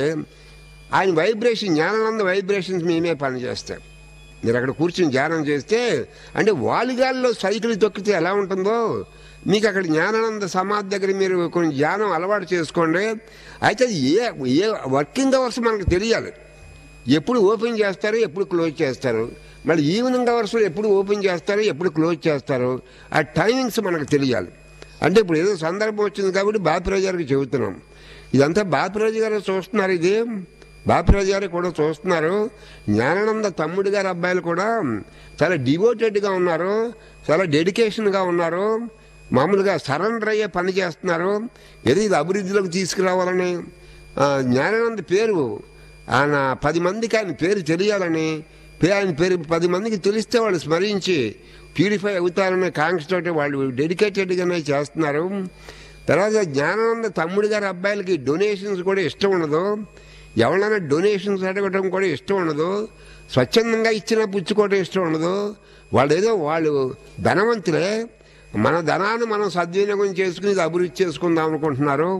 ఆయన వైబ్రేషన్ జ్ఞానానంద వైబ్రేషన్స్ మేమే పనిచేస్తాయి మీరు అక్కడ కూర్చుని ధ్యానం చేస్తే అంటే వాలిగాల్లో సైకిల్ తొక్కితే ఎలా ఉంటుందో మీకు అక్కడ జ్ఞానానంద సమాధి దగ్గర మీరు కొన్ని ధ్యానం అలవాటు చేసుకోండి అయితే అది ఏ ఏ వర్కింగ్ అవర్స్ మనకు తెలియాలి ఎప్పుడు ఓపెన్ చేస్తారు ఎప్పుడు క్లోజ్ చేస్తారు మళ్ళీ ఈవినింగ్ అవర్స్లో ఎప్పుడు ఓపెన్ చేస్తారు ఎప్పుడు క్లోజ్ చేస్తారు ఆ టైమింగ్స్ మనకు తెలియాలి అంటే ఇప్పుడు ఏదో సందర్భం వచ్చింది కాబట్టి బాపిరాజు గారికి చెబుతున్నాం ఇదంతా బాపిరాజు గారు చూస్తున్నారు ఇది బాపిరాజు గారు కూడా చూస్తున్నారు జ్ఞానానంద తమ్ముడు గారి అబ్బాయిలు కూడా చాలా డివోటెడ్గా ఉన్నారు చాలా డెడికేషన్గా ఉన్నారు మామూలుగా సరెండర్ అయ్యే పని చేస్తున్నారు ఏదో ఇది అభివృద్ధిలోకి తీసుకురావాలని ఆ, జ్ఞానానంద పేరు ఆయన పది మందికి ఆయన పేరు తెలియాలని పే- ఆయన పేరు పది మందికి తెలిస్తే వాళ్ళు స్మరించి ప్యూరిఫై అవుతారనే కాంక్షతోటి వాళ్ళు డెడికేటెడ్గానే చేస్తున్నారు తర్వాత జ్ఞానానంద తమ్ముడు గారి అబ్బాయిలకి డొనేషన్స్ కూడా ఇష్టం ఉండదు ఎవరైనా డొనేషన్స్ అడగటం కూడా ఇష్టం ఉండదు స్వచ్ఛందంగా ఇచ్చిన పుచ్చుకోవడం ఇష్టం ఉండదు వాళ్ళు ఏదో వాళ్ళు ధనవంతులే మన ధనాన్ని మనం సద్వినియోగం చేసుకుని ఇది అభివృద్ధి చేసుకుందాం అనుకుంటున్నారు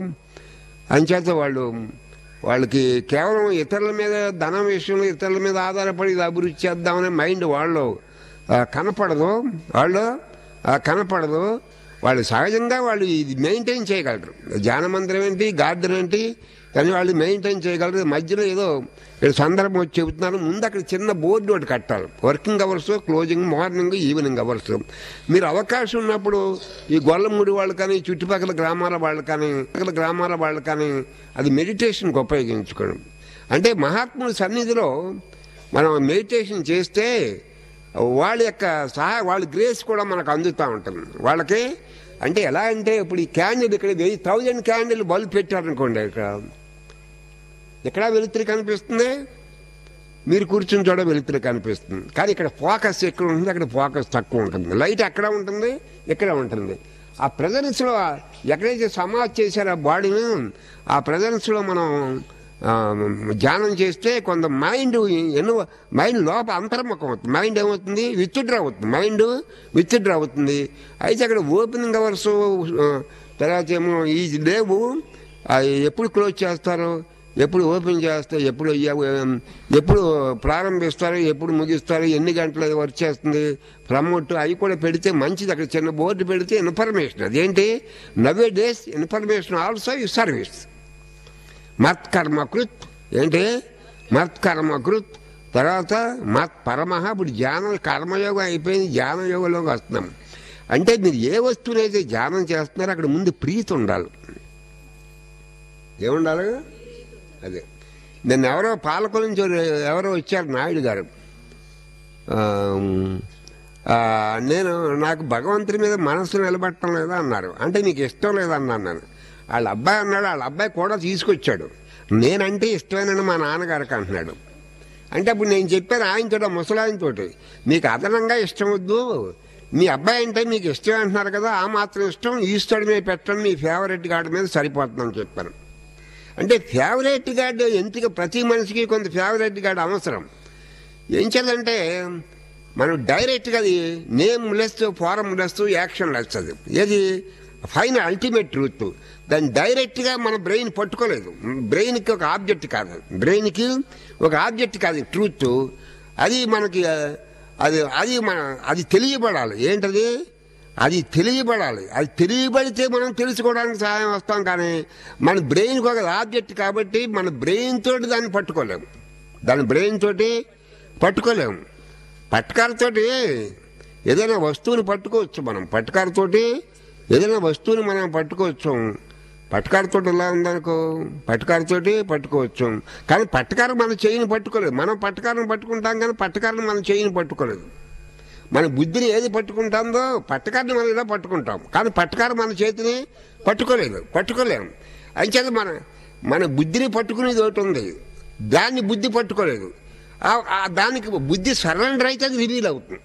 అంచేత వాళ్ళు వాళ్ళకి కేవలం ఇతరుల మీద ధనం విషయంలో ఇతరుల మీద ఆధారపడి ఇది అభివృద్ధి చేద్దామనే మైండ్ వాళ్ళు ఆ, కనపడదు వాళ్ళు ఆ, కనపడదు వాళ్ళు సహజంగా వాళ్ళు ఇది మెయింటైన్ చేయగలరు ధ్యాన మందిరం ఏంటి గార్డెన్ ఏంటి కానీ వాళ్ళు మెయింటైన్ చేయగలరు మధ్యలో ఏదో ఇక్కడ సందర్భం వచ్చి చెబుతున్నారు ముందు అక్కడ చిన్న బోర్డు ఒకటి కట్టాలి working hours closing morning evening hours మీరు అవకాశం ఉన్నప్పుడు ఈ గొల్లమూడి వాళ్ళు కానీ చుట్టుపక్కల గ్రామాల వాళ్ళు కానీ పక్కల గ్రామాల వాళ్ళు కానీ అది మెడిటేషన్కి ఉపయోగించుకోవడం అంటే మహాత్ముడి సన్నిధిలో మనం మెడిటేషన్ చేస్తే వాళ్ళ యొక్క సహా వాళ్ళ గ్రేస్ కూడా మనకు అందుతూ ఉంటుంది వాళ్ళకి అంటే ఎలా అంటే ఇప్పుడు ఈ క్యాండిల్ ఇక్కడ వెయ్యి థౌజండ్ క్యాండిల్ బల్బ్ పెట్టారనుకోండి ఇక్కడ ఎక్కడ వెలుతురు కనిపిస్తుంది మీరు కూర్చుని చూడ వెలుతురు కనిపిస్తుంది కానీ ఇక్కడ ఫోకస్ ఎక్కడ ఉంటుంది అక్కడ ఫోకస్ తక్కువ ఉంటుంది లైట్ ఎక్కడ ఉంటుంది ఇక్కడ ఉంటుంది ఆ ప్రజెన్స్లో ఎక్కడైతే సమాజ్ చేశారో ఆ బాడీని ఆ ప్రజెన్స్లో మనం ఆ, ధ్యానం చేస్తే కొంత మైండ్ ఎన్నో మైండ్ లోపల అంతర్ముఖం అవుతుంది మైండ్ ఏమవుతుంది విత్డ్రా అవుతుంది మైండ్ విత్డ్రా అవుతుంది అయితే అక్కడ ఓపెనింగ్ అవర్స్ తర్వాత ఏమో ఈ లేవు ఆ, ఎప్పుడు క్లోజ్ చేస్తారు ఎప్పుడు ఓపెన్ చేస్తారు ఎప్పుడు ఎ- ఎప్పుడు ప్రారంభిస్తారు ఎప్పుడు ముగిస్తారు ఎన్ని గంటలు వర్క్ చేస్తుంది ప్రమోట్ అవి కూడా పెడితే మంచిది అక్కడ చిన్న బోర్డు పెడితే ఇన్ఫర్మేషన్ అదేంటి నవే డేస్ ఇన్ఫర్మేషన్ ఆల్సో ఈ సర్వీస్ మత్కర్మకృత్ ఏంటి మత్కర్మకృత్ తర్వాత మత్ పరమహ ఇప్పుడు ధ్యానం కర్మయోగం అయిపోయింది ధ్యాన యోగంలోకి వస్తున్నాం అంటే మీరు ఏ వస్తువునైతే ధ్యానం చేస్తున్నారో అక్కడ ముందు ప్రీతి ఉండాలి ఏముండాలి అదే నిన్న ఎవరో పాలకుల నుంచి ఎవరో వచ్చారు నాయుడు గారు ఆ, ఆ, నేను నాకు భగవంతుడి మీద మనసు నిలబెట్టడం లేదా అన్నారు అంటే నీకు ఇష్టం లేదన్నాను నేను వాళ్ళ అబ్బాయి అన్నాడు వాళ్ళ అబ్బాయి కూడా తీసుకొచ్చాడు నేనంటే ఇష్టమేనని మా నాన్నగారికి అంటున్నాడు అంటే అప్పుడు నేను చెప్పాను ఆయనతో ముసలాయనతోటి మీకు అదనంగా ఇష్టం వద్దు మీ అబ్బాయి అంటే మీకు ఇష్టం అంటున్నారు కదా ఆ మాత్రం ఇష్టం ఈస్టర్డ్ మీద పెట్టండి మీ ఫేవరెట్ గార్డ్ మీద సరిపోతుందని చెప్పాను అంటే ఫేవరెట్ గార్డ్ ఎంపిక ప్రతి మనిషికి కొంత ఫేవరెట్ గార్డ్ అవసరం ఏం చేయాలంటే మనం డైరెక్ట్గా అది nameless formless actionless అది ఏది ఫైనల్ అల్టిమేట్ ట్రూత్ దాన్ని డైరెక్ట్గా మన బ్రెయిన్ పట్టుకోలేదు బ్రెయిన్కి ఒక ఆబ్జెక్ట్ కాదు బ్రెయిన్కి ఒక ఆబ్జెక్ట్ కాదు ట్రూత్ అది మనకి ఆ, అది అది మన అది తెలియబడాలి ఏంటది అది తెలియబడాలి అది తెలియబడితే మనం తెలుసుకోవడానికి సహాయం వస్తాం కానీ మన బ్రెయిన్కి ఒక ఆబ్జెక్ట్ కాబట్టి మన బ్రెయిన్ తోటి దాన్ని పట్టుకోలేము దాని బ్రెయిన్ తోటి పట్టుకోలేము పట్కారతోటి ఏదైనా వస్తువుని పట్టుకోవచ్చు మనం పట్కారతోటి ఏదైనా వస్తువుని మనం పట్టుకోవచ్చు పట్కారతోటి ఎలా ఉందనుకో పట్కారతోటి పట్టుకోవచ్చు కానీ పట్టకారం మన చేయిని పట్టుకోలేదు మనం పట్టకారం పట్టుకుంటాం కానీ పట్టకారం మన చేయిని పట్టుకోలేదు మన బుద్ధిని ఏది పట్టుకుంటుందో పట్టకారిని మనం ఇలా పట్టుకుంటాం కానీ పట్టకారం మన చేతిని పట్టుకోలేదు పట్టుకోలేము అంచేత మన మన బుద్ధిని పట్టుకునేది ఒకటి ఉంది దాన్ని బుద్ధి పట్టుకోలేదు ఆ- ఆ దానికి బుద్ధి సరెండర్ అయితే అది రివీల్ అవుతుంది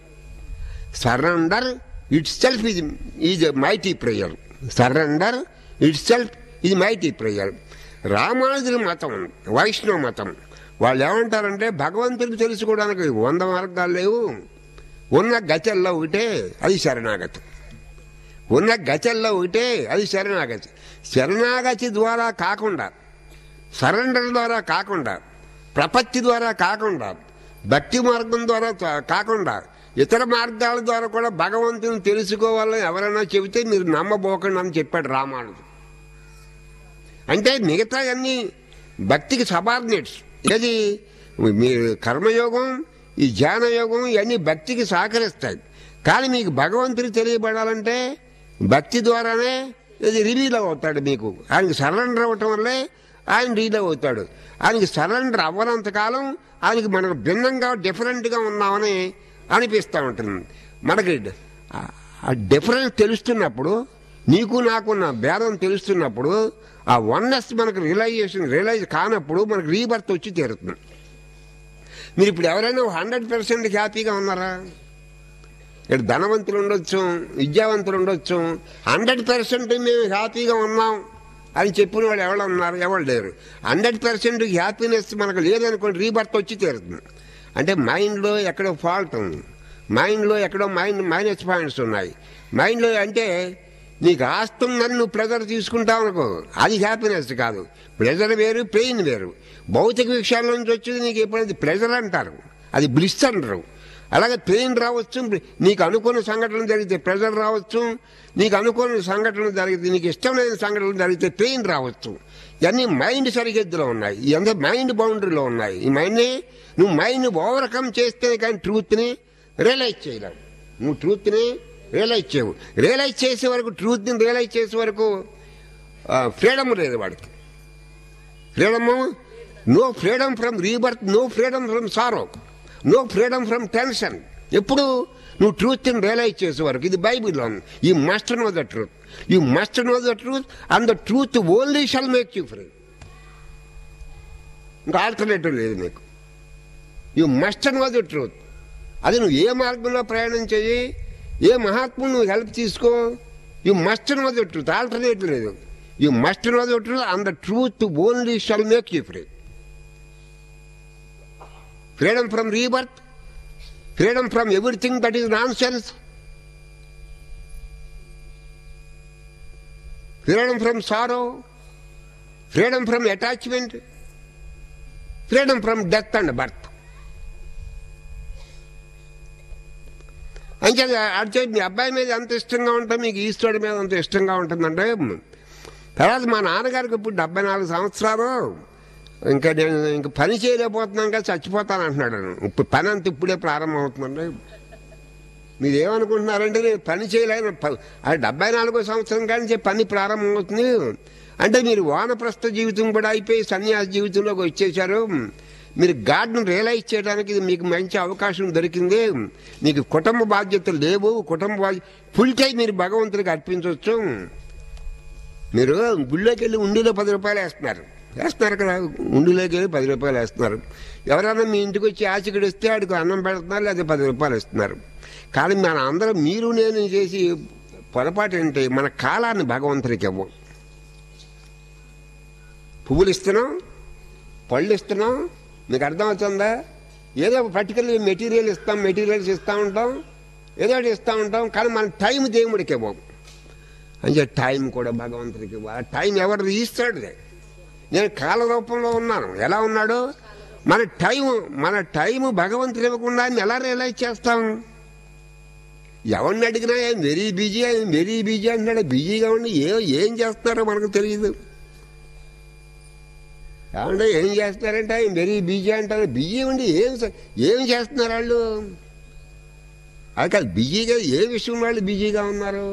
సరెండర్ ఇట్ సెల్ఫ్ ఇది is mighty prayer surrender itself ఇది మైటీ ప్రేయర్ రామానుజుల మతం వైష్ణవ మతం వాళ్ళు ఏమంటారంటే భగవంతుడికి తెలుసుకోవడానికి వంద మార్గాలు లేవు ఉన్న గతల్లో ఒకటే అది శరణాగతి ఉన్న గతల్లో ఒకటే అది శరణాగతి శరణాగతి ద్వారా కాకుండా సరెండర్ ద్వారా కాకుండా ప్రపత్తి ద్వారా కాకుండా భక్తి మార్గం ద్వారా తా- కాకుండా ఇతర మార్గాల ద్వారా కూడా భగవంతుని తెలుసుకోవాలని ఎవరైనా చెబితే మీరు నమ్మబోకండి అని చెప్పాడు రామానుడు అంటే మిగతా అన్ని భక్తికి సబార్డినేట్స్ ఏది మీరు కర్మయోగం ఈ ధ్యానయోగం ఇవన్నీ భక్తికి సహకరిస్తాయి కానీ మీకు భగవంతుడు తెలియబడాలంటే భక్తి ద్వారానే ఇది రిలీవ్ అవుతాడు మీకు ఆయనకి సరెండర్ అవ్వటం వల్లే ఆయన రిలీవ్ అవుతాడు ఆయనకి సరెండర్ అవ్వనంత కాలం ఆయనకి మనకు భిన్నంగా డిఫరెంట్గా ఉన్నామని అనిపిస్తూ ఉంటుంది మనకి ఆ- ఆ డిఫరెన్స్ తెలుస్తున్నప్పుడు నీకు నాకున్న భేదం తెలుస్తున్నప్పుడు ఆ వన్నెస్ మనకు రియలైజేషన్ రియలైజ్ కానప్పుడు మనకు రీబర్త్ వచ్చి తీరుతుంది మీరు ఇప్పుడు ఎవరైనా హండ్రెడ్ పర్సెంట్ హ్యాపీగా ఉన్నారా ఇక్కడ ధనవంతులు ఉండొచ్చు విద్యావంతులు ఉండొచ్చు హండ్రెడ్ పర్సెంట్ మేము హ్యాపీగా ఉన్నాం అని చెప్పిన వాళ్ళు ఎవరు ఉన్నారు ఎవరు లేరు హండ్రెడ్ పర్సెంట్ హ్యాపీనెస్ మనకు లేదనుకోండి రీబర్త్ వచ్చి తీరుతుంది అంటే మైండ్లో ఎక్కడో ఫాల్ట్ ఉంది మైండ్లో ఎక్కడో మైండ్ మైనస్ పాయింట్స్ ఉన్నాయి మైండ్లో అంటే నీకు ఆస్తుందని నువ్వు ప్రెజర్ తీసుకుంటావు అనుకో అది హ్యాపీనెస్ కాదు ప్రెజర్ వేరు పెయిన్ వేరు భౌతిక విషయాల నుంచి వచ్చేది నీకు ఎప్పుడైతే ప్రెజర్ అంటారు అది బ్లిస్ అంటారు అలాగే పెయిన్ రావచ్చు నీకు అనుకున్న సంఘటనలు జరిగితే ప్రెజర్ రావచ్చు నీకు అనుకున్న సంఘటనలు జరిగితే నీకు ఇష్టం లేని సంఘటనలు జరిగితే పెయిన్ రావచ్చు ఇవన్నీ మైండ్ సరిహద్దులో ఉన్నాయి ఇవన్నీ మైండ్ బౌండరీలో ఉన్నాయి ఈ మైండ్ని నువ్వు మైండ్ ఓవర్కమ్ చేస్తే కానీ ట్రూత్ని రియలైజ్ చేయలేవు నువ్వు ట్రూత్ని రియలైజ్ చేయవు రియలైజ్ చేసే వరకు ట్రూత్ని రియలైజ్ చేసే వరకు ఫ్రీడమ్ లేదు వాడికి freedom no freedom from rebirth no freedom from sorrow no freedom from tension ఎప్పుడు నువ్వు ట్రూత్ని రియలైజ్ చేసే వరకు ఇది బైబిల్లో ఉంది you must know the truth you must know the truth and the truth only shall make you free ఇంకా ఆల్టర్నేటివ్ లేదు నీకు you must know the truth అది నువ్వు ఏ మార్గంలో ప్రయాణం చెయ్యి ఏ మహాత్ముడు నువ్వు హెల్ప్ తీసుకో you must know the truth alternative లేదు you must know the truth and the truth only shall make you free freedom from rebirth freedom from everything that is nonsense freedom from sorrow freedom from attachment freedom from death and birth అంటే అంటే మీ అబ్బాయి మీద ఎంత ఇష్టంగా ఉంటే మీకు ఈశ్వరుడి మీద అంత ఇష్టంగా ఉంటుందంటే తర్వాత మా నాన్నగారికి ఇప్పుడు డెబ్బై నాలుగు సంవత్సరాలు ఇంకా నేను ఇంక పని చేయలేకపోతున్నాను కదా చచ్చిపోతాను అంటున్నాడు ఇప్పుడు పని అంత ఇప్పుడే ప్రారంభం అవుతుందండి మీరు ఏమనుకుంటున్నారంటే నేను పని చేయలేను ప- ఆ డెబ్బై నాలుగో సంవత్సరం కానీ పని ప్రారంభం అవుతుంది అంటే మీరు వానప్రస్థ జీవితం కూడా అయిపోయి సన్యాస జీవితంలోకి వచ్చేసారు మీరు గాడ్ను రియలైజ్ చేయడానికి ఇది మీకు మంచి అవకాశం దొరికింది మీకు కుటుంబ బాధ్యతలు లేవు కుటుంబ బాధ్య ఫుల్ టైం మీరు భగవంతుడికి అర్పించవచ్చు మీరు గుళ్ళోకి వెళ్ళి ఉండిలో పది రూపాయలు వేస్తున్నారు వేస్తున్నారు కదా ఉండిలోకి వెళ్ళి పది రూపాయలు వేస్తున్నారు ఎవరైనా మీ ఇంటికి వచ్చి ఆచికుడు ఇస్తే ఆడికి అన్నం పెడుతున్నారు లేదా పది రూపాయలు ఇస్తున్నారు కానీ మన అందరం మీరు నేను చేసి పొరపాటు ఏంటి మన కాలాన్ని భగవంతుడికి ఇవ్వం పువ్వులు ఇస్తున్నాం పళ్ళు ఇస్తున్నాం మీకు అర్థమవుతుందా ఏదో పర్టికులర్ మెటీరియల్ ఇస్తాం మెటీరియల్స్ ఇస్తూ ఉంటాం ఏదో ఒకటి ఇస్తూ ఉంటాం కానీ మన టైం దేవుడికి ఇవ్వం అంటే టైం కూడా భగవంతుడికి ఇవ్వ ఆ టైం ఎవరు ఇస్తాడు నేను కాల రూపంలో ఉన్నాను ఎలా ఉన్నాడు మన టైం మన టైం భగవంతుడు ఇవ్వకుండా ఆయన ఎలా రియలైజ్ చేస్తాం ఎవరిని అడిగినా ఆయన వెరీ బిజీ ఆయన వెరీ బిజీ అంటున్నాడు బిజీగా ఉండి ఏ ఏం చేస్తున్నారో మనకు తెలియదు ఏమంటే ఏం చేస్తున్నారంటే ఆయన వెరీ బిజీ అంటారు బిజీ ఉండి ఏం చే- ఏం చేస్తున్నారు వాళ్ళు అది కాదు బిజీగా ఏ విషయం వాళ్ళు బిజీగా ఉన్నారు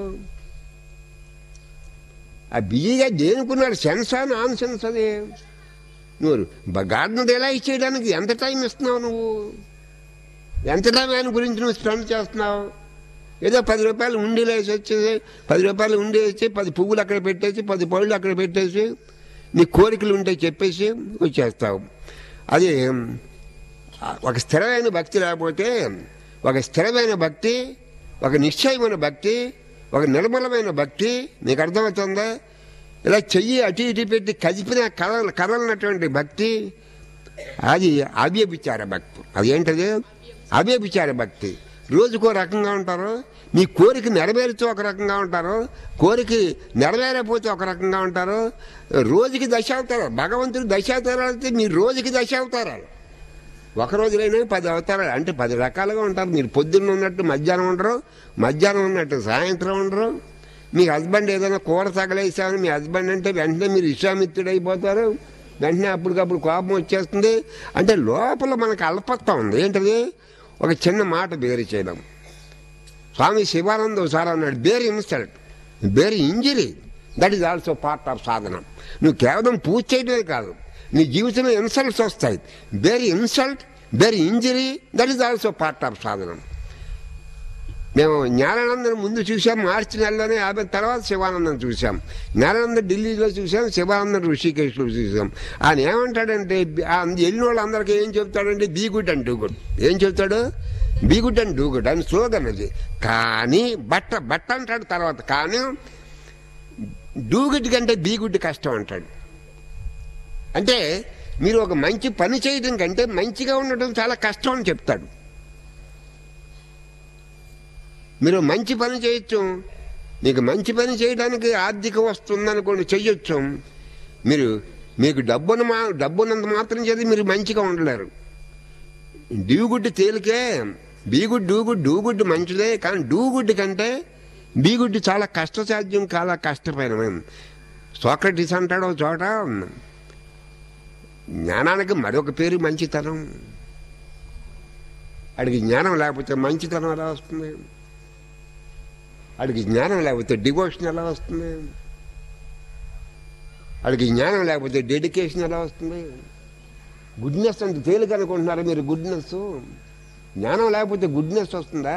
ఆ బిజీగా దేనికున్నారు సెన్స్ అని ఆన్ సెన్స్ అది నువ్వు గార్డెన్ రియలైజ్ చేయడానికి ఎంత టైం ఇస్తున్నావు నువ్వు ఎంత టైం ఆయన గురించి నువ్వు స్పెండ్ చేస్తున్నావు ఏదో పది రూపాయలు ఉండిలో వేసి వచ్చేసి పది రూపాయలు ఉండి వేసి పది పువ్వులు అక్కడ పెట్టేసి పది పళ్ళు అక్కడ పెట్టేసి నీ కోరికలు ఉంటే చెప్పేసి వచ్చేస్తావు అది ఒక స్థిరమైన భక్తి లేకపోతే ఒక స్థిరమైన భక్తి ఒక నిశ్చయమైన భక్తి ఒక నిర్మలమైన భక్తి నీకు అర్థమవుతుందా ఇలా చెయ్యి అటు ఇటు పెట్టి కదిపిన కదల కదలనటువంటి భక్తి అది అవ్యభిచార భక్తి అది ఏంటది అవ్యభిచార భక్తి రోజుకో రకంగా ఉంటారు మీ కోరిక నెరవేరుతూ ఒక రకంగా ఉంటారు కోరిక నెరవేరకపోతే ఒక రకంగా ఉంటారు రోజుకి దశావతారాలు భగవంతుడు దశావతారాలు అయితే మీ రోజుకి దశావతారాలు ఒక రోజులైనా పది అవతారాలు అంటే పది రకాలుగా ఉంటారు మీరు పొద్దున్న ఉన్నట్టు మధ్యాహ్నం ఉండరు మధ్యాహ్నం ఉన్నట్టు సాయంత్రం ఉండరు మీ హస్బెండ్ ఏదైనా కూర తగలేసామని మీ హస్బెండ్ అంటే వెంటనే మీరు విశ్వామిత్రుడు అయిపోతారు వెంటనే అప్పటికప్పుడు కోపం వచ్చేస్తుంది అంటే లోపల మనకు అల్పత్వం ఉంది ఏంటది ఒక చిన్న మాట బేరు చేయడం స్వామి శివానంద ఒకసారి అన్నాడు bear insult bear injury that is also part of sadhana నువ్వు కేవలం పూజ చేయడమే కాదు నీ జీవితంలో ఇన్సల్ట్స్ వస్తాయి bear insult bear injury that is also part of సాధనం మేము జ్ఞానానందం ముందు చూసాం మార్చి నెలలోనే యాభై తర్వాత శివానందం చూసాం జ్ఞానానంద ఢిల్లీలో చూసాం శివానందం ఋషికేశ్లో చూసాం ఆయన ఏమంటాడంటే ఆ వెళ్ళిన వాళ్ళందరికీ ఏం చెప్తాడంటే be good and do good ఏం చెప్తాడు be good and do good అని స్లోగన్ అది కానీ బట్ట బట్ట అంటాడు తర్వాత కానీ డూ గుడ్ కంటే బీ గుడ్ కష్టం అంటాడు అంటే మీరు ఒక మంచి పని చేయడం కంటే మంచిగా ఉండటం చాలా కష్టం అని చెప్తాడు మీరు మంచి పని చేయొచ్చు మీకు మంచి పని చేయడానికి ఆర్థిక వస్తుందనుకోండి చెయ్యొచ్చు మీరు మీకు డబ్బును మా డబ్బున్నంత మాత్రం చేసి మీరు మంచిగా ఉండలేరు డూ గుడ్ తేలికే be good do good do good మంచిదే కానీ డూ గుడ్ కంటే బీ గుడ్ చాలా కష్టసాధ్యం చాలా కష్టమైన సోక్రటీస్ అంటాడు ఒక చోట జ్ఞానానికి మరొక పేరు మంచితనం అడిగి జ్ఞానం లేకపోతే మంచితనం ఎలా వస్తుంది అడిగి జ్ఞానం లేకపోతే డివోషన్ ఎలా వస్తుంది అడిగి జ్ఞానం లేకపోతే డెడికేషన్ ఎలా వస్తుంది గుడ్నెస్ అంటే తేలిక అనుకుంటున్నారా మీరు గుడ్నెస్ జ్ఞానం లేకపోతే గుడ్నెస్ వస్తుందా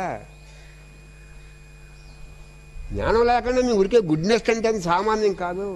జ్ఞానం లేకుండా మీ ఊరికే గుడ్నెస్ అంటే అది సామాన్యం కాదు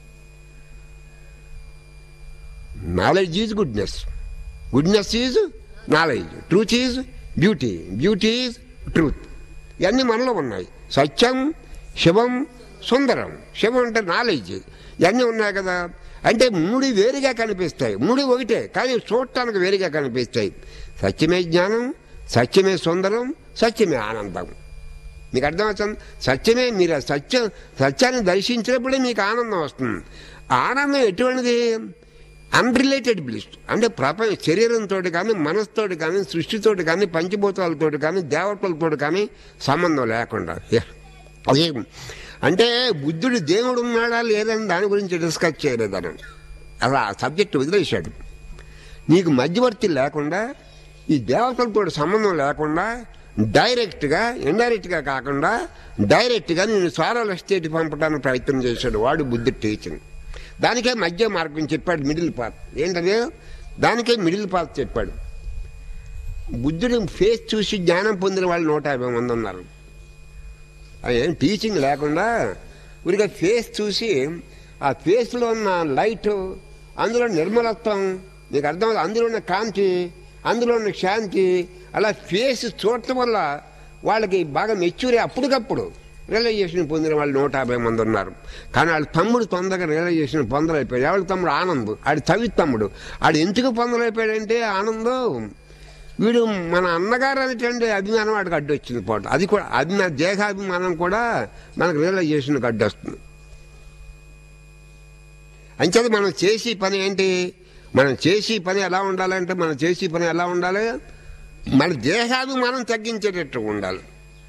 knowledge is goodness goodness is knowledge truth is beauty beauty is truth ఇవన్నీ మనలో ఉన్నాయి సత్యం శివం సుందరం శివం అంటే నాలెడ్జ్ ఇవన్నీ ఉన్నాయి కదా అంటే మూడు వేరుగా కనిపిస్తాయి మూడు ఒకటే కానీ చూడటానికి వేరుగా కనిపిస్తాయి సత్యమే జ్ఞానం సత్యమే సుందరం సత్యమే ఆనందం మీకు అర్థమవుతుంది సత్యమే మీరు ఆ సత్యం సత్యాన్ని దర్శించినప్పుడే మీకు ఆనందం వస్తుంది ఆనందం ఎటువంటిది అన్రిలేటెడ్ బ్లిస్ అంటే ప్రపంచ శరీరంతో కానీ మనసుతోటి కానీ సృష్టితోటి కానీ పంచభూతాలతో కానీ దేవతలతో కానీ సంబంధం లేకుండా అదే అంటే బుద్ధుడు దేవుడు ఉన్నాడా లేదని దాని గురించి డిస్కస్ చేయలేదని అలా ఆ సబ్జెక్ట్ వదిలేశాడు నీకు మధ్యవర్తి లేకుండా ఈ దేవతలతో సంబంధం లేకుండా డైరెక్ట్గా ఇండైరెక్ట్గా కాకుండా డైరెక్ట్గా నేను సారాల స్టేట్ పంపడానికి ప్రయత్నం చేశాడు వాడు బుద్ధి టీచింగ్ దానికే మధ్య మార్గం చెప్పాడు మిడిల్ పాత్ ఏంటది దానికే మిడిల్ పాత్ చెప్పాడు బుద్ధుడు ఫేస్ చూసి జ్ఞానం పొందిన వాళ్ళు నూట యాభై మంది ఉన్నారు అది ఏం టీచింగ్ లేకుండా ఊరిగా ఫేస్ చూసి ఆ ఫేస్లో ఉన్న లైట్ అందులో నిర్మలత్వం నీకు అర్థం అందులో ఉన్న కాంతి అందులో ఉన్న శాంతి అలా ఫేస్ చూడటం వల్ల వాళ్ళకి బాగా మెచ్యూరి అప్పటికప్పుడు రియలైజేషన్ పొందిన వాళ్ళు నూట యాభై మంది ఉన్నారు కానీ వాళ్ళ తమ్ముడు తొందరగా రియలైజేషన్ పొందలేకపోయాడు ఎవరి తమ్ముడు ఆనంద్ ఆడి తవి తమ్ముడు ఆడు ఎందుకు పొందలేకపోయాడంటే ఆనందం వీడు మన అన్నగారు అనేటువంటి అభిమానం వాడికి అడ్డు వచ్చింది పోట అది కూడా అభిమా దేహాభిమానం కూడా మనకు రియలైజేషన్కి అడ్డు వస్తుంది అంచేత మనం చేసి పని ఏంటి మనం చేసి పని ఎలా ఉండాలంటే మనం చేసి పని ఎలా ఉండాలి మన దేహాభిమానం తగ్గించేటట్టు ఉండాలి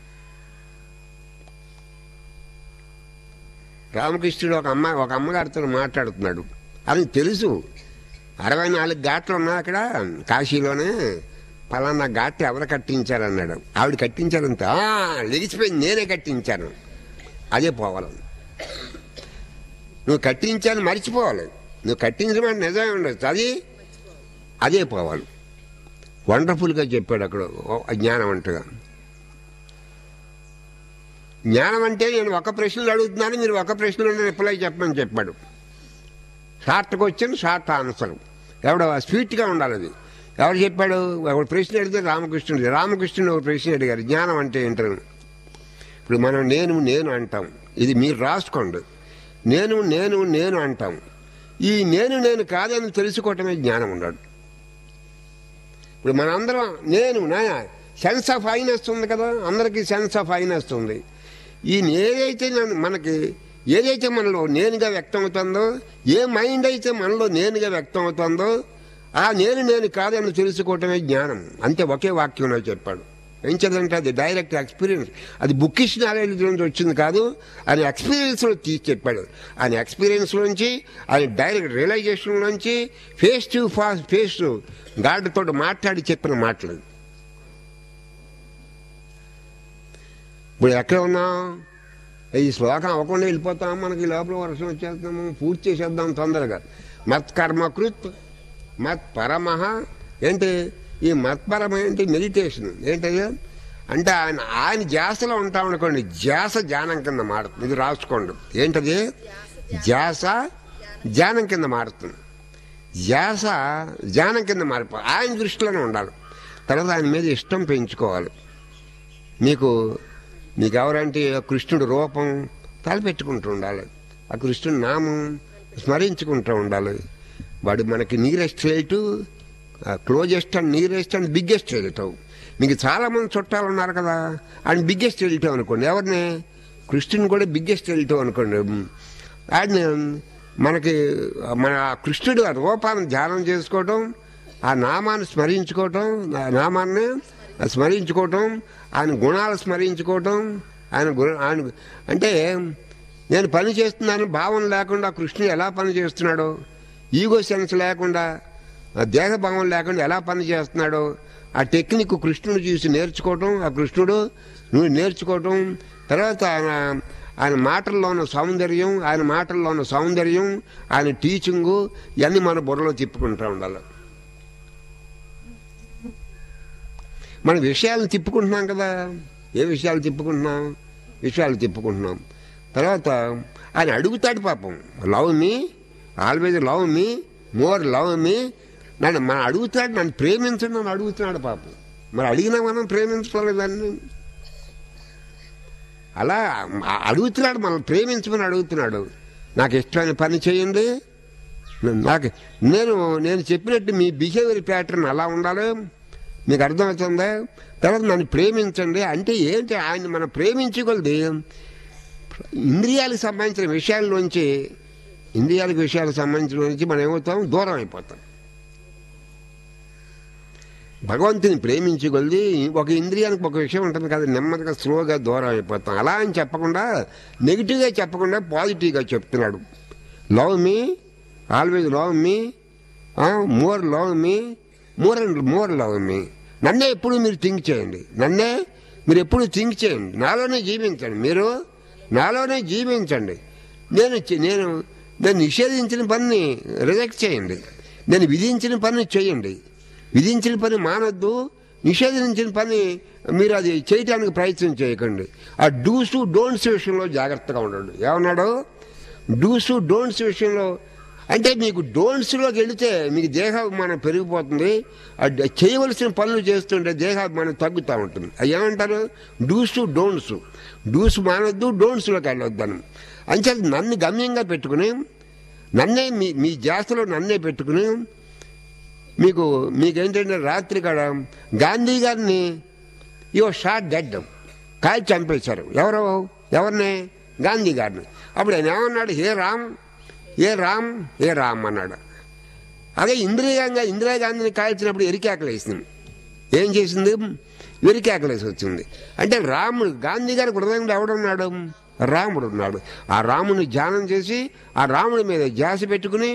రామకృష్ణుడు ఒక అమ్మాయి ఒక అమ్మగారితో మాట్లాడుతున్నాడు అది తెలుసు అరవై నాలుగు ఘాట్లు ఉన్నాయి అక్కడ కాశీలోనే పలానా ఘాట్ ఎవరు కట్టించారన్నాడు ఆవిడ కట్టించారంత "ఆ, లెగిసిపోయింది నేనే కట్టించాను అదే పోవాలి నువ్వు కట్టించాను మర్చిపోవాలి నువ్వు కట్టించిన మాట నిజమే ఉండొచ్చు అది అదే పోవాలి వండర్ఫుల్గా చెప్పాడు అక్కడ ఓ జ్ఞానవంతుగా జ్ఞానం అంటే నేను ఒక ప్రశ్నలు అడుగుతున్నాను మీరు ఒక ప్రశ్నలో రిప్లై చెప్పమని చెప్పాడు షార్ట్ క్వశ్చన్ షార్ట్ ఆన్సర్ ఎవడ స్వీట్గా ఉండాలి అది ఎవరు చెప్పాడు ఒక ప్రశ్న అడిగితే రామకృష్ణుడు రామకృష్ణుడు ఒక ప్రశ్న అడిగారు జ్ఞానం అంటే ఏంటని ఇప్పుడు మనం నేను నేను అంటాం ఇది మీరు రాసుకోండి నేను నేను నేను అంటాం ఈ నేను నేను కాదని తెలుసుకోవటమే జ్ఞానం ఉన్నాడు ఇప్పుడు మనందరం నేను నా సెన్స్ ఆఫ్ ఐనెస్ ఉంది కదా అందరికీ సెన్స్ ఆఫ్ ఐనెస్ ఉంది ఈ ఏదైతే నన్ను- మనకి ఏదైతే మనలో నేనుగా వ్యక్తం అవుతుందో ఏ మైండ్ అయితే మనలో నేనుగా వ్యక్తం అవుతుందో ఆ నేను నేను కాదని తెలుసుకోవటమే జ్ఞానం అంతే ఒకే వాక్యంలో చెప్పాడు ఏం చదంటే అది డైరెక్ట్ ఎక్స్పీరియన్స్ అది బుక్కిష్ నాలెడ్జ్ నుంచి వచ్చింది కాదు ఆయన ఎక్స్పీరియన్స్లో తీసి చెప్పాడు ఆయన ఎక్స్పీరియన్స్ నుంచి ఆయన డైరెక్ట్ రియలైజేషన్ నుంచి face to face face to గాడ్తో మాట్లాడి చెప్పిన మాటలు ఇప్పుడు ఎక్కడ ఉన్నాం ఈ శ్లోకం అవ్వకుండా వెళ్ళిపోతాం మనకి ఈ లోపల వర్షం వచ్చేస్తాము పూర్తి చేసేద్దాం తొందరగా మత్కర్మకృత్ మత్ పరమః ఏంటి ఈ మత్పరమ ఏంటి మెడిటేషన్ ఏంటది అంటే ఆయన ఆయన జాసలో ఉంటాం అనుకోండి జాస ధ్యానం కింద మారుతుంది ఇది రాసుకోండి ఏంటది జాస ధ్యానం కింద మారుతుంది ధ్యాస ధ్యానం కింద మారిపో ఆయన దృష్టిలోనే ఉండాలి తర్వాత ఆయన మీద ఇష్టం పెంచుకోవాలి మీకు మీకు ఎవరంటే ఆ కృష్ణుడు రూపం తలపెట్టుకుంటూ ఉండాలి ఆ కృష్ణుడి నామం స్మరించుకుంటూ ఉండాలి వాడు మనకి nearest relative closest and nearest and biggest relative మీకు చాలా మంది చుట్టాలు ఉన్నారు కదా ఆయన బిగ్గెస్ట్ రిలేటివ్ అనుకోండి ఎవరిని కృష్ణుని కూడా బిగ్గెస్ట్ రిలేటివ్ అనుకోండి ఆయన మనకి మన ఆ కృష్ణుడు ఆ రూపాన్ని ధ్యానం చేసుకోవటం ఆ నామాన్ని స్మరించుకోవటం ఆ నామాన్ని స్మరించుకోవటం ఆయన గుణాలు స్మరించుకోవటం ఆయన గుణ ఆయన అంటే నేను పని చేస్తున్నాను భావం లేకుండా కృష్ణుడు ఎలా పని చేస్తున్నాడో ఈగో సెన్స్ లేకుండా ఆ దేహభావం లేకుండా ఎలా పని చేస్తున్నాడో ఆ టెక్నిక్ కృష్ణుడు చూసి నేర్చుకోవటం ఆ కృష్ణుడు నువ్వు నేర్చుకోవటం తర్వాత ఆయన ఆయన మాటల్లో ఉన్న సౌందర్యం ఆయన మాటల్లో ఉన్న సౌందర్యం ఆయన టీచింగు ఇవన్నీ మన బుర్రలో తిప్పుకుంటూ ఉండాలి మన విషయాలను తిప్పుకుంటున్నాం కదా ఏ విషయాలు తిప్పుకుంటున్నాం విషయాలు తిప్పుకుంటున్నాం తర్వాత ఆయన అడుగుతాడు పాపం love me always love me more love me నన్ను మన అడుగుతాడు నన్ను ప్రేమించండి నన్ను అడుగుతున్నాడు పాపం మరి అడిగినా మనం ప్రేమించలేదు దాన్ని అలా ఆ- అడుగుతున్నాడు మనం ప్రేమించమని అడుగుతున్నాడు నాకు ఇష్టమైన పని చేయండి నాకు నేను నేను చెప్పినట్టు మీ బిహేవియర్ ప్యాటర్న్ అలా ఉండాలి మీకు అర్థమవుతుందా తర్వాత నన్ను ప్రేమించండి అంటే ఏంటి ఆయన మనం ప్రేమించగలది ఇంద్రియాలకు సంబంధించిన విషయాల్లోంచి ఇంద్రియాలకు విషయాలకు సంబంధించిన నుంచి మనం ఏమవుతాం దూరం అయిపోతాం భగవంతుని ప్రేమించగలిది ఒక ఇంద్రియానికి ఒక విషయం ఉంటుంది కదా నెమ్మదిగా స్లోగా దూరం అయిపోతాం అలా అని చెప్పకుండా నెగిటివ్గా చెప్పకుండా పాజిటివ్గా చెప్తున్నాడు love me always love me more love me more and more love me నన్నే ఎప్పుడు మీరు థింక్ చేయండి నన్నే మీరు ఎప్పుడు థింక్ చేయండి నాలోనే జీవించండి మీరు నాలోనే జీవించండి నేను చి- నేను నేను నిషేధించిన పనిని రిజెక్ట్ చేయండి నేను విధించిన పని చేయండి విధించిన పని మానొద్దు నిషేధించిన పని మీరు అది చేయటానికి ప్రయత్నం చేయకండి ఆ డూస్ డోంట్స్ విషయంలో జాగ్రత్తగా ఉండండి ఏమన్నాడు డూస్ డోంట్స్ విషయంలో అంటే మీకు డోంట్స్లోకి వెళితే మీకు దేహాభిమానం పెరిగిపోతుంది ఆ డ- చేయవలసిన పనులు చేస్తుంటే దేహాభిమానం తగ్గుతూ ఉంటుంది అవి ఏమంటారు డూస్ డోంట్స్ డూస్ మానొద్దు డోంట్స్లోకి వెళ్ళొద్దాను అంచేది నన్ను గమ్యంగా పెట్టుకుని నన్నే మీ మీ జాతలో నన్నే పెట్టుకుని మీకు మీకేంటంటే రాత్రి కాడ గాంధీ గారిని యో షార్ట్ డెడ్ కాల్చి చంపేశారు ఎవరు ఎవరిని గాంధీ గారిని అప్పుడు ఆయన ఏమన్నాడు హే రామ్ ఏ రామ్ ఏ రామ్ అన్నాడు అదే ఇందిరాగాంధీ ఇందిరాగాంధీని కాల్చినప్పుడు ఎరికేకలేసింది ఏం చేసింది ఎరికేకలేసి వచ్చింది అంటే రాముడు గాంధీ గారి హృదయంలో ఎవడున్నాడు రాముడు ఉన్నాడు ఆ రాముని ధ్యానం చేసి ఆ రాముడి మీద ధ్యాస పెట్టుకుని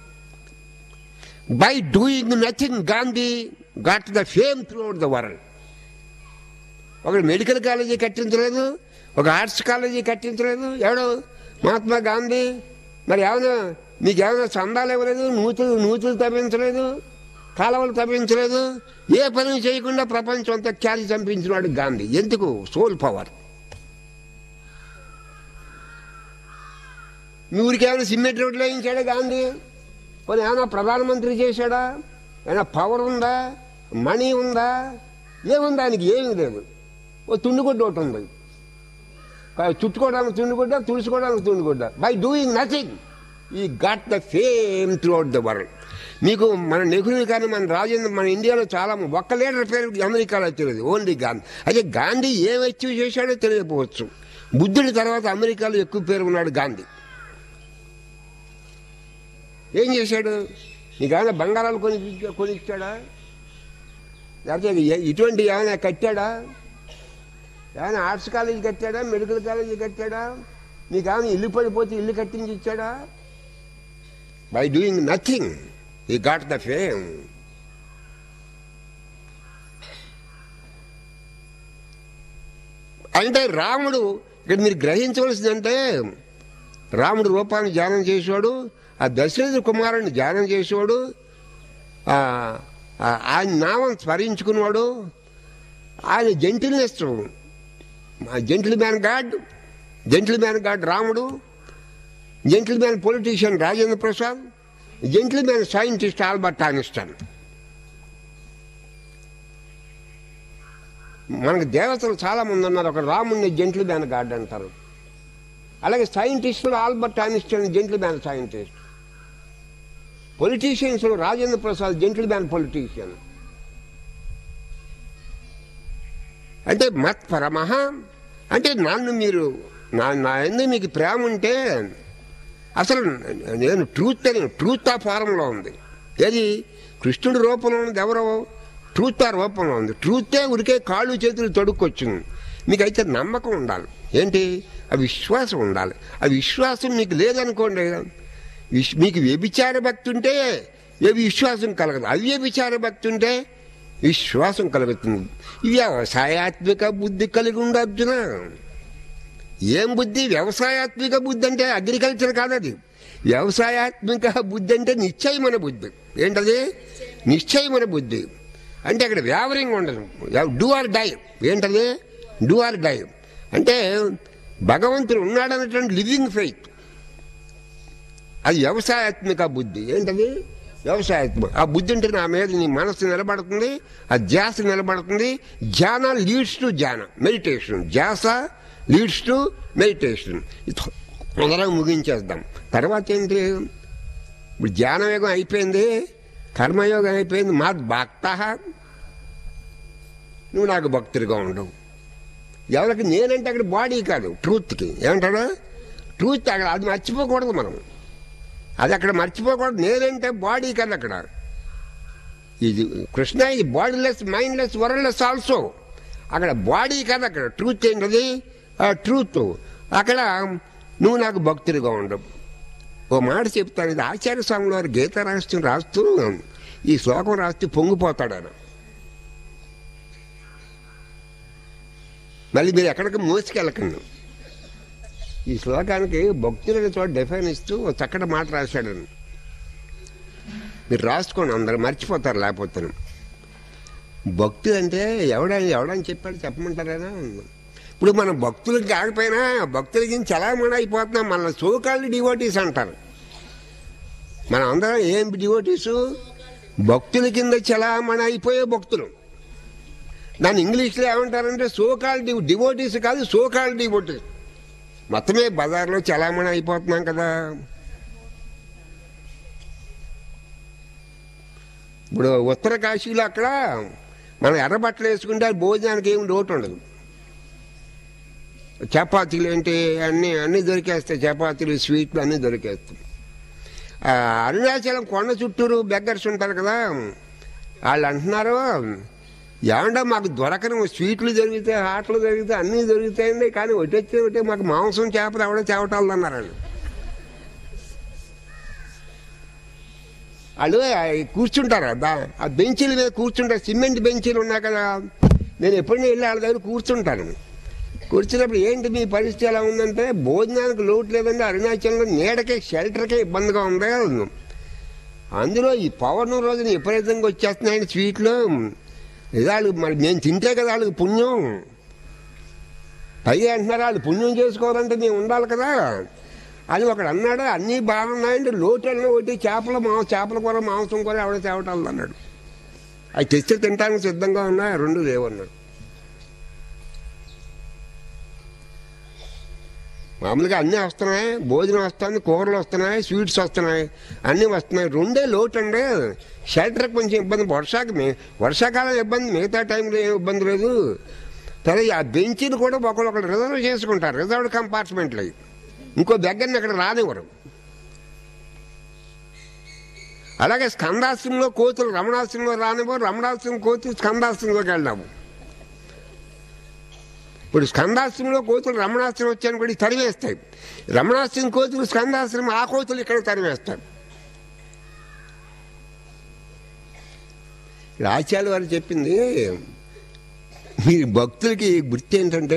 by doing nothing Gandhi got the fame throughout the world ఒక మెడికల్ కాలేజీ కట్టించలేదు ఒక ఆర్ట్స్ కాలేజీ కట్టించలేదు ఎవడు మహాత్మా గాంధీ మరి ఏమైనా మీకు ఏమైనా చందాలు ఇవ్వలేదు నూతులు నూతులు తప్పించలేదు కాలువలు తప్పించలేదు ఏ పని చేయకుండా ప్రపంచం అంతా క్యాలి చంపించినాడు గాంధీ ఎందుకు సోల్ పవర్ మీ ఊరికి ఏమైనా సిమెంట్ రోడ్లు వేయించాడా గాంధీ పోనీ ఏమైనా ప్రధానమంత్రి చేశాడా ఏమైనా పవర్ ఉందా మనీ ఉందా ఏముంది ఆయనకి ఏమీ లేదు ఓ తుండుగుడ్డ ఒకటి ఉంది కా- చుట్టుకోవడానికి తుండుగుడ్డ తుడుచుకోవడానికి తుండుగుడ్డ by doing nothing he got the fame throughout the world మీకు మన నెహ్రూ కానీ మన రాజేంద్ర మన ఇండియాలో చాలా ఒక్క లీడర్ పేరు అమెరికాలో తెలియదు ఓన్లీ గాంధీ అదే గాంధీ ఏం అచీవ్ చేశాడో తెలియకపోవచ్చు బుద్ధుడి తర్వాత అమెరికాలో ఎక్కువ పేరు ఉన్నాడు గాంధీ ఏం చేశాడు నీకేమైనా బంగారాలు కొని కొనిచ్చాడా లేకపోతే ఏ- ఇటువంటి ఏమైనా కట్టాడా ఏమైనా ఆర్ట్స్ కాలేజీ కట్టాడా మెడికల్ కాలేజీ కట్టాడా నీకేమైనా ఇల్లు పడిపోతే ఇల్లు కట్టించి ఇచ్చాడా by doing nothing he got the fame అంటే రాముడు ఇక్కడ మీరు గ్రహించవలసిందంటే రాముడు రూపాన్ని ధ్యానం చేసేవాడు ఆ దశరథ కుమారుని ధ్యానం చేసేవాడు ఆ, ఆ, ఆయన నామం స్మరించుకున్నవాడు ఆయన gentleness gentleman God gentleman God రాముడు gentleman politician Rajendra Prasad gentleman scientist Albert Einstein మనకు దేవతలు చాలా మంది ఉన్నారు ఒక రాముడిని జెంటిల్ మ్యాన్ గాడ్ అంటారు అలాగే సైంటిస్టులు Albert Einstein gentleman scientist politicians Rajendra Prasad gentleman politician అంటే మత్ పరమహ అంటే నన్ను మీరు నా నా ఎందు మీకు ప్రేమ ఉంటే అసలు నేను ట్రూత్ అని ట్రూత్ ఆ ఫారంలో ఉంది ఏది కృష్ణుడి రూపంలో ఉన్నది ఎవరో ట్రూత్ ఆ రూపంలో ఉంది ట్రూతే ఉరికే కాళ్ళు చేతులు తొడుక్కొచ్చింది మీకైతే నమ్మకం ఉండాలి ఏంటి ఆ విశ్వాసం ఉండాలి ఆ విశ్వాసం మీకు లేదనుకోండి విశ్- మీకు వ్యభిచార భక్తి ఉంటే ఏ విశ్వాసం కలగదు అవ్యభిచార భక్తి ఉంటే విశ్వాసం కలుగుతుంది వ్యవసాయాత్మిక బుద్ధి కలిగి ఉండు అర్జున ఏం బుద్ధి వ్యవసాయాత్మిక బుద్ధి అంటే అగ్రికల్చర్ కాదు అది వ్యవసాయాత్మిక బుద్ధి అంటే నిశ్చయమైన బుద్ధి ఏంటది నిశ్చయమైన బుద్ధి అంటే అక్కడ వ్యావరింగ్ ఉండదు డూ ఆర్ డై ఏంటది డూ ఆర్ డై అంటే భగవంతుడు ఉన్నాడన్నటువంటి లివింగ్ ఫెయిత్ అది వ్యవసాయాత్మిక బుద్ధి ఏంటది వ్యవసాయాత్మక ఆ బుద్ధి అంటే నా మీద నీ మనసు నిలబడుతుంది ఆ ధ్యాస నిలబడుతుంది dhyana leads to dhyana meditation dhyasa leads to meditation తొందరగా ముగించేద్దాం తర్వాత ఏంటి ఇప్పుడు ధ్యానయోగం అయిపోయింది కర్మయోగం అయిపోయింది మా భక్త నువ్వు నాకు భక్తుడిగా ఉండవు ఎవరికి నేనంటే అక్కడ బాడీ కాదు ట్రూత్కి ఏమంటాడు ట్రూత్ అక్కడ అది మర్చిపోకూడదు మనం అది అక్కడ మర్చిపోకూడదు నేనంటే బాడీ కాదు అక్కడ ఇది కృష్ణ ఇది బాడీలెస్ మైండ్లెస్ వరల్డ్లెస్ ఆల్సో అక్కడ బాడీ కాదు అక్కడ ట్రూత్ ఏంటది ఆ ట్రూత్ అక్కడ నువ్వు నాకు భక్తుడిగా ఉండవు ఓ మాట చెప్తాను ఇది ఆచార్య స్వాముల వారు గీత రాస్తూ రాస్తూ ఈ శ్లోకం రాస్తూ పొంగిపోతాడు ఆయన మళ్ళీ మీరు ఎక్కడికి మోసుకెళ్ళకండి ఈ శ్లోకానికి భక్తులైన చోట డిఫైన్ ఇస్తూ ఓ చక్కటి మాట రాశాడు ఆయన. మీరు రాసుకోండి అందరు మర్చిపోతారు లేకపోతే భక్తులు అంటే ఎవడని ఎవడని చెప్పాడు చెప్పమంటారా ఇప్పుడు మన భక్తులకు కాకపోయినా భక్తులకి చలామణి అయిపోతున్నాం మన సోకాళ్ళు డివోటీస్ అంటారు మనం అందరం ఏం డివోటీసు భక్తుల కింద చలామణి అయిపోయే భక్తులు దాన్ని ఇంగ్లీష్లో ఏమంటారంటే సోకాల్ డివ్ డివోటీస్ కాదు సోకాల్ డివోటీస్ మొత్తమే బజార్లో చలామణి అయిపోతున్నాం కదా ఇప్పుడు ఉత్తర కాశీలో అక్కడ మనం ఎర్రబట్టలు వేసుకుంటే అది భోజనానికి ఏం లోటు ఉండదు చపాతీలు ఏంటి అన్నీ అన్నీ దొరికేస్తాయి చపాతీలు స్వీట్లు అన్నీ దొరికేస్తాయి ఆ, అరుణాచలం కొండ చుట్టూరు బెగ్గర్స్ ఉంటారు కదా వాళ్ళు అంటున్నారు ఏమంటే మాకు దొరకని స్వీట్లు దొరికితే ఆటలు దొరికితే అన్నీ దొరుకుతాయండి కానీ ఒకటి వచ్చే ఒకటి మాకు మాంసం చేపలు ఎవడో చేపటాలు అన్నారు వాళ్ళు వాళ్ళు ఆ కూర్చుంటారు దా- ఆ బెంచీల మీద కూర్చుంటారు సిమెంట్ బెంచీలు ఉన్నాయి కదా నేను ఎప్పుడైనా వెళ్ళి వాళ్ళ దగ్గర కూర్చుంటాను కూర్చున్నప్పుడు ఏంటి మీ పరిస్థితి ఎలా ఉందంటే భోజనానికి లోటు లేదండి అరుణాచలంలో నీడకే షెల్టర్కే ఇబ్బందిగా ఉంది అందులో ఈ పౌర్ణం రోజున విపరీతంగా వచ్చేస్తున్నాయని స్వీట్లు ఇదాళ్ళు మరి మేము తింటే కదా వాళ్ళకి పుణ్యం పైగా అంటున్నారు వాళ్ళు పుణ్యం చేసుకోవాలంటే మేము ఉండాలి కదా అని ఒకడు అన్నాడు అన్నీ బాగున్నాయండి లోటల్లో ఒకటి చేపల మా చేపల కూర మాంసం కూర ఎవడ తేవటాలు అన్నాడు అవి తెచ్చి తినడానికి సిద్ధంగా ఉన్నాయి రెండు లేవన్నాడు మామూలుగా అన్నీ వస్తున్నాయి భోజనం వస్తుంది కూరలు వస్తున్నాయి స్వీట్స్ వస్తున్నాయి అన్నీ వస్తున్నాయి రెండే లోటు అండి షెల్టర్కి కొంచెం ఇబ్బంది వర్షాకి మే- వర్షాకాలం ఇబ్బంది మిగతా టైంలో ఏం ఇబ్బంది లేదు సరే ఆ బెంచీలు కూడా ఒకళ్ళు రిజర్వ్ చేసుకుంటారు రిజర్వ్డ్ కంపార్ట్మెంట్లు అవి ఇంకో దగ్గరని అక్కడ రానివ్వరు అలాగే స్కందాశ్రమంలో కోతులు రమణాశ్రమంలో రానివ్వరు రమణాశ్రమం కోతులు స్కందాశ్రమంలోకి వెళ్ళాము ఇప్పుడు స్కందాశ్రమంలో కోతులు రమణాశ్రమం వచ్చాను కూడా తరివేస్తాయి రమణాశ్రమం కోతులు స్కందాశ్రమం ఆ కోతులు ఇక్కడ తరివేస్తాయి ఇక్కడ ఆచార్య వారు చెప్పింది మీ భక్తులకి గుర్తు ఏంటంటే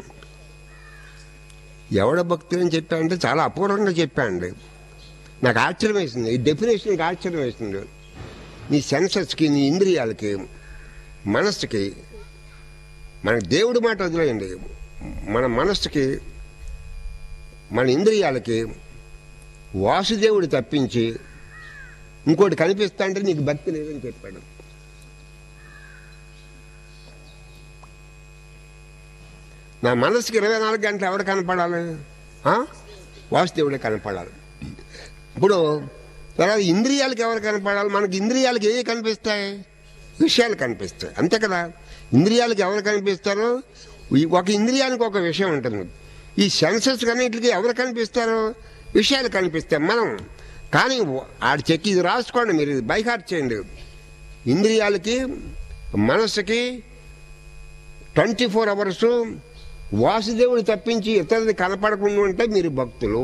ఎవడ భక్తులు అని చెప్పాడంటే చాలా అపూర్వంగా చెప్పాండి నాకు ఆశ్చర్యం వేసింది ఈ డెఫినేషన్కి ఆశ్చర్యం వేసింది నీ సెన్సెస్కి నీ ఇంద్రియాలకి మనస్సుకి మన దేవుడి మాట వదిలేయండి మన మనస్సుకి మన ఇంద్రియాలకి వాసుదేవుడు తప్పించి ఇంకోటి కనిపిస్తా అంటే నీకు భక్తి లేదని చెప్పాడు నా మనసుకి ఇరవై నాలుగు గంటలు ఎవరు కనపడాలి ఆ? వాసుదేవుడే కనపడాలి ఇప్పుడు తర్వాత ఇంద్రియాలకు ఎవరు కనపడాలి మనకి ఇంద్రియాలకు ఏవి కనిపిస్తాయి విషయాలు కనిపిస్తాయి అంతే కదా ఇంద్రియాలకు ఎవరు కనిపిస్తారో ఈ ఒక ఇంద్రియానికి ఒక విషయం ఉంటుంది ఈ సెన్సెస్ అన్నింటికి ఎవరు కనిపిస్తారో విషయాలు కనిపిస్తాయి మనం కానీ ఆడ చెక్కి ఇది రాసుకోండి మీరు ఇది బైహార్ట్ చేయండి ఇంద్రియాలకి మనస్సుకి ట్వంటీ ఫోర్ అవర్స్ వాసుదేవుడు తప్పించి ఇతరులు కనపడకుండా ఉంటే మీరు భక్తులు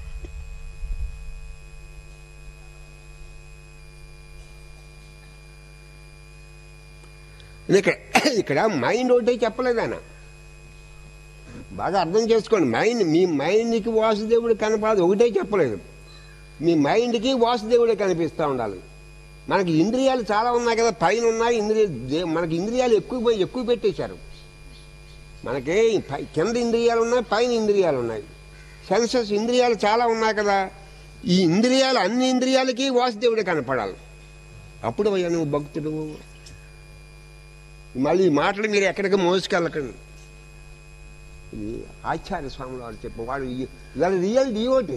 ఇక్కడ ఇక్కడ మైండ్ ఒకటే చెప్పలేదు ఆయన బాగా అర్థం చేసుకోండి మైండ్ మీ మైండ్కి వాసుదేవుడు కనపడదు ఒకటే చెప్పలేదు మీ మైండ్కి వాసుదేవుడే కనిపిస్తూ ఉండాలి మనకి ఇంద్రియాలు చాలా ఉన్నాయి కదా పైన ఉన్నాయి ఇంద్రియ దే- మనకి ఇంద్రియాలు ఎక్కువ పోయి ఎక్కువ పెట్టేశారు మనకి పై- కింద ఇంద్రియాలు ఉన్నాయి పైన ఇంద్రియాలు ఉన్నాయి సెన్సెస్ ఇంద్రియాలు చాలా ఉన్నాయి కదా ఈ ఇంద్రియాలు అన్ని ఇంద్రియాలకి వాసుదేవుడే కనపడాలి అప్పుడు అయ్యా నువ్వు భక్తుడు మళ్ళీ ఈ మాటలు మీరు ఎక్కడికి మోసుకెళ్ళకండి ఇది ఆచార్య స్వాములు వారు చెప్పు వాడు ఇవాళ రియల్ డివోటీ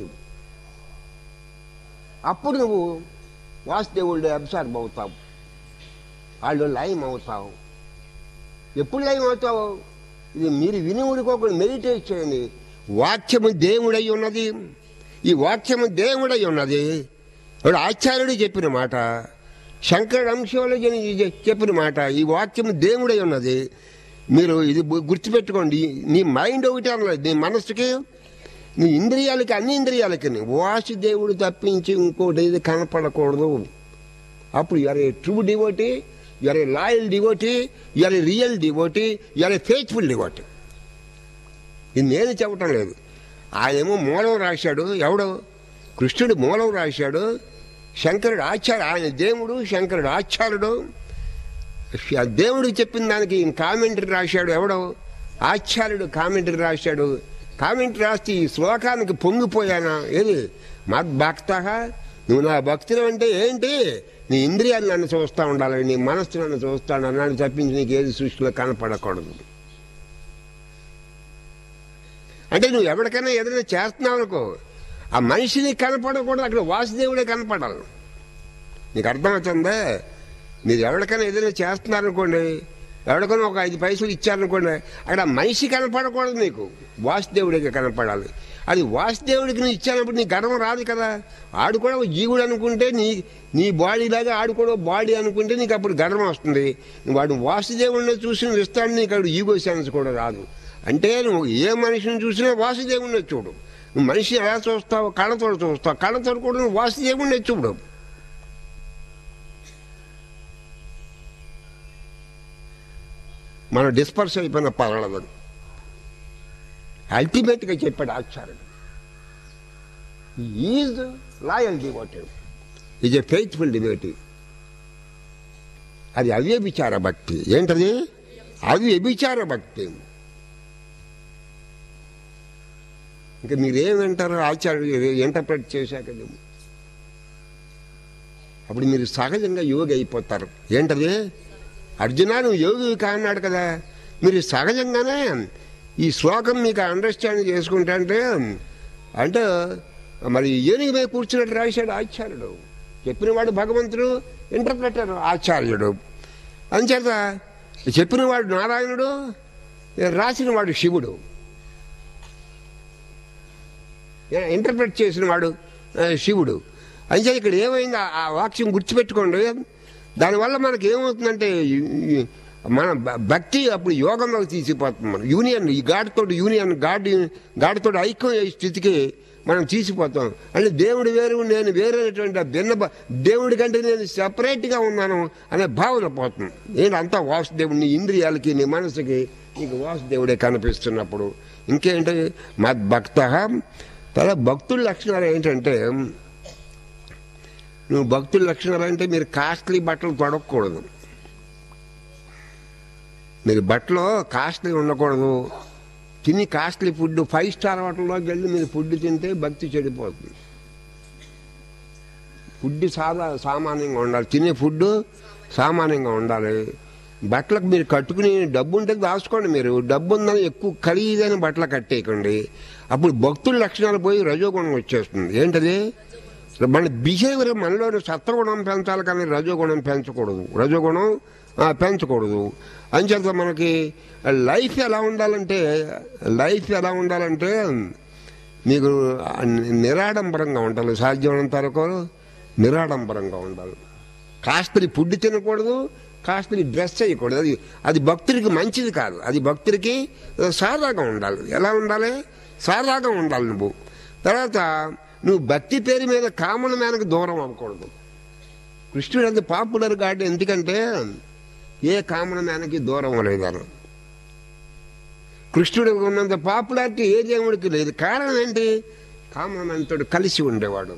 అప్పుడు నువ్వు వాసుదేవుడు అబ్సార్బ్ అవుతావు వాళ్ళు లయం అవుతావు ఎప్పుడు లయం అవుతావు ఇది మీరు విని ఊరుకోకుండా మెడిటేట్ చేయండి వాక్యము దేవుడై ఉన్నది ఈ వాక్యము దేవుడై ఉన్నది ఇప్పుడు ఆచార్యుడు చెప్పిన మాట శంకరుడు అంశంలో చెప్పిన మాట ఈ వాక్యము దేవుడై ఉన్నది మీరు ఇది గు- గుర్తుపెట్టుకోండి నీ మైండ్ ఒకటి అనలేదు నీ మనస్సుకి నీ ఇంద్రియాలకి అన్ని ఇంద్రియాలకి వాసుదేవుడు తప్పించి ఇంకోటి ఇది కనపడకూడదు అప్పుడు you are a true devotee you are a loyal devotee you are a real devotee you are a faithful devotee ఇది నేను చెప్పటం లేదు ఆయనేమో మూలం రాశాడు ఎవడో కృష్ణుడు మూలం రాశాడు శంకరుడు ఆచార్య ఆయన దేవుడు శంకరుడు ఆచార్యుడు శ- దేవుడు చెప్పిన దానికి కామెంటరీ రాశాడు ఎవడో ఆచార్యుడు కామెంటరీ రాశాడు కామెంటరీ రాస్తే ఈ శ్లోకానికి పొంగిపోయానా ఏది మద్భక్త నువ్వు నా భక్తులు అంటే ఏంటి నీ ఇంద్రియాలు నన్ను చూస్తూ ఉండాలి నీ మనస్సు నన్ను చూస్తాను అన్నాడు తప్పించి నీకు ఏది సృష్టిలో కనపడకూడదు అంటే నువ్వు ఎవరికైనా ఏదైనా చేస్తున్నావు అనుకో ఆ మనిషిని కనపడకూడదు అక్కడ వాసుదేవుడే కనపడాలి నీకు అర్థమవుతుందా మీరు ఎవరికైనా ఏదైనా చేస్తున్నారనుకోండి ఎవరికైనా ఒక ఐదు పైసలు ఇచ్చారనుకోండి అక్కడ మనిషి కనపడకూడదు నీకు వాసుదేవుడికి కనపడాలి అది వాసుదేవుడికి నువ్వు ఇచ్చానప్పుడు నీ గర్వం రాదు కదా ఆడు కూడా ఒక జీవుడు అనుకుంటే నీ నీ బాడీ లాగా ఆడు కూడా బాడీ అనుకుంటే నీకు అప్పుడు గర్వం వస్తుంది వాడు వాసుదేవుడిని చూసి నువ్వు ఇస్తాడు నీకు అప్పుడు ఈగో సెన్స్ కూడా రాదు అంటే నువ్వు ఏ మనిషిని చూసినా వాసుదేవుడిని చూడు నువ్వు మనిషి ఎలా చూస్తావు కళ్ళతో చూస్తావు కళ్ళతో కూడా నువ్వు వాసుదేవుడిని చూడు మనం డిస్పర్స్ అయిపోయిన పర్వాలేదు అల్టిమేట్గా చెప్పాడు ఆచార్యుడు is loyal devoted is a faithful devotive అది అవ్యభిచార భక్తి ఏంటది అది వ్యభిచార భక్తి ఇంకా మీరేమంటారు ఆచార్యుడు ఇంటర్ప్రెట్ చేశాక అప్పుడు మీరు సహజంగా యోగి అయిపోతారు ఏంటది అర్జున నువ్వు యోగి కాన్నాడు కదా మీరు సహజంగానే ఈ శ్లోకం మీకు అండర్స్టాండ్ చేసుకుంటా అంటే అంటే మరి ఏనుగు మీద కూర్చున్నట్టు రాశాడు ఆచార్యుడు చెప్పినవాడు భగవంతుడు ఇంటర్ప్రెటర్ ఆచార్యుడు అంచేత చెప్పినవాడు నారాయణుడు రాసినవాడు శివుడు ఇంటర్ప్రెట్ చేసిన వాడు ఆ, శివుడు అంతే ఇక్కడ ఏమైంది ఆ- ఆ వాక్యం గుర్తుపెట్టుకోండి దానివల్ల మనకి ఏమవుతుందంటే ఈ- ఈ మన భ- భక్తి అప్పుడు యోగంలోకి తీసిపోతుంది మనం యూనియన్ ఈ గాడితోటి యూనియన్ గాడి గాడితోటి ఐక్యం అయ్యే స్థితికి మనం తీసిపోతాం అంటే దేవుడు వేరు నేను వేరైనటువంటి ఆ భిన్న భా- దేవుడి కంటే నేను సెపరేట్గా ఉన్నాను అనే భావన పోతుంది నేను అంతా వాసుదేవుడు నీ ఇంద్రియాలకి నీ మనసుకి నీకు వాసుదేవుడే కనిపిస్తున్నప్పుడు ఇంకేంటి మద్భక్త తర్వాత భక్తుల లక్షణాలు ఏంటంటే నువ్వు భక్తుల లక్షణాలు అంటే మీరు కాస్ట్లీ బట్టలు తొడగకూడదు మీరు బట్టలో కాస్ట్లీ ఉండకూడదు తిని కాస్ట్లీ ఫుడ్ ఫైవ్ స్టార్ హోటల్లోకి వెళ్ళి మీరు ఫుడ్ తింటే భక్తి చెడిపోతుంది ఫుడ్ సాదా సామాన్యంగా ఉండాలి తినే ఫుడ్ సామాన్యంగా ఉండాలి బట్టలకు మీరు కట్టుకుని డబ్బు ఉంటే దాచుకోండి మీరు డబ్బు ఉందని ఎక్కువ ఖరీదైన బట్టలు కట్టేయకండి అప్పుడు భక్తుల లక్షణాలు పోయి రజోగుణం వచ్చేస్తుంది ఏంటది మన బిహేవియర్ మనలోని సత్వగుణం పెంచాలి కానీ రజోగుణం పెంచకూడదు రజోగుణం ఆ, పెంచకూడదు అంచేత మనకి లైఫ్ ఎలా ఉండాలంటే లైఫ్ ఎలా ఉండాలంటే మీకు నిరాడంబరంగా ఉండాలి సాధ్యమైనంత వరకు నిరాడంబరంగా ఉండాలి కాస్త్రి ఫుడ్ తినకూడదు కాస్త్రి డ్రెస్ చేయకూడదు అది అది భక్తుడికి మంచిది కాదు అది భక్తుడికి సాదాగా ఉండాలి ఎలా ఉండాలి సాదాగా ఉండాలి నువ్వు తర్వాత నువ్వు భక్తి పేరు మీద కామన మేనకు దూరం అవ్వకూడదు కృష్ణుడు అంత పాపులర్ కాదు ఎందుకంటే ఏ కామన మేనకి దూరం అవ్వలేదాను కృష్ణుడు ఉన్నంత పాపులారిటీ ఏ దేవుడికి లేదు కారణం ఏంటి కామన మేనతో కలిసి ఉండేవాడు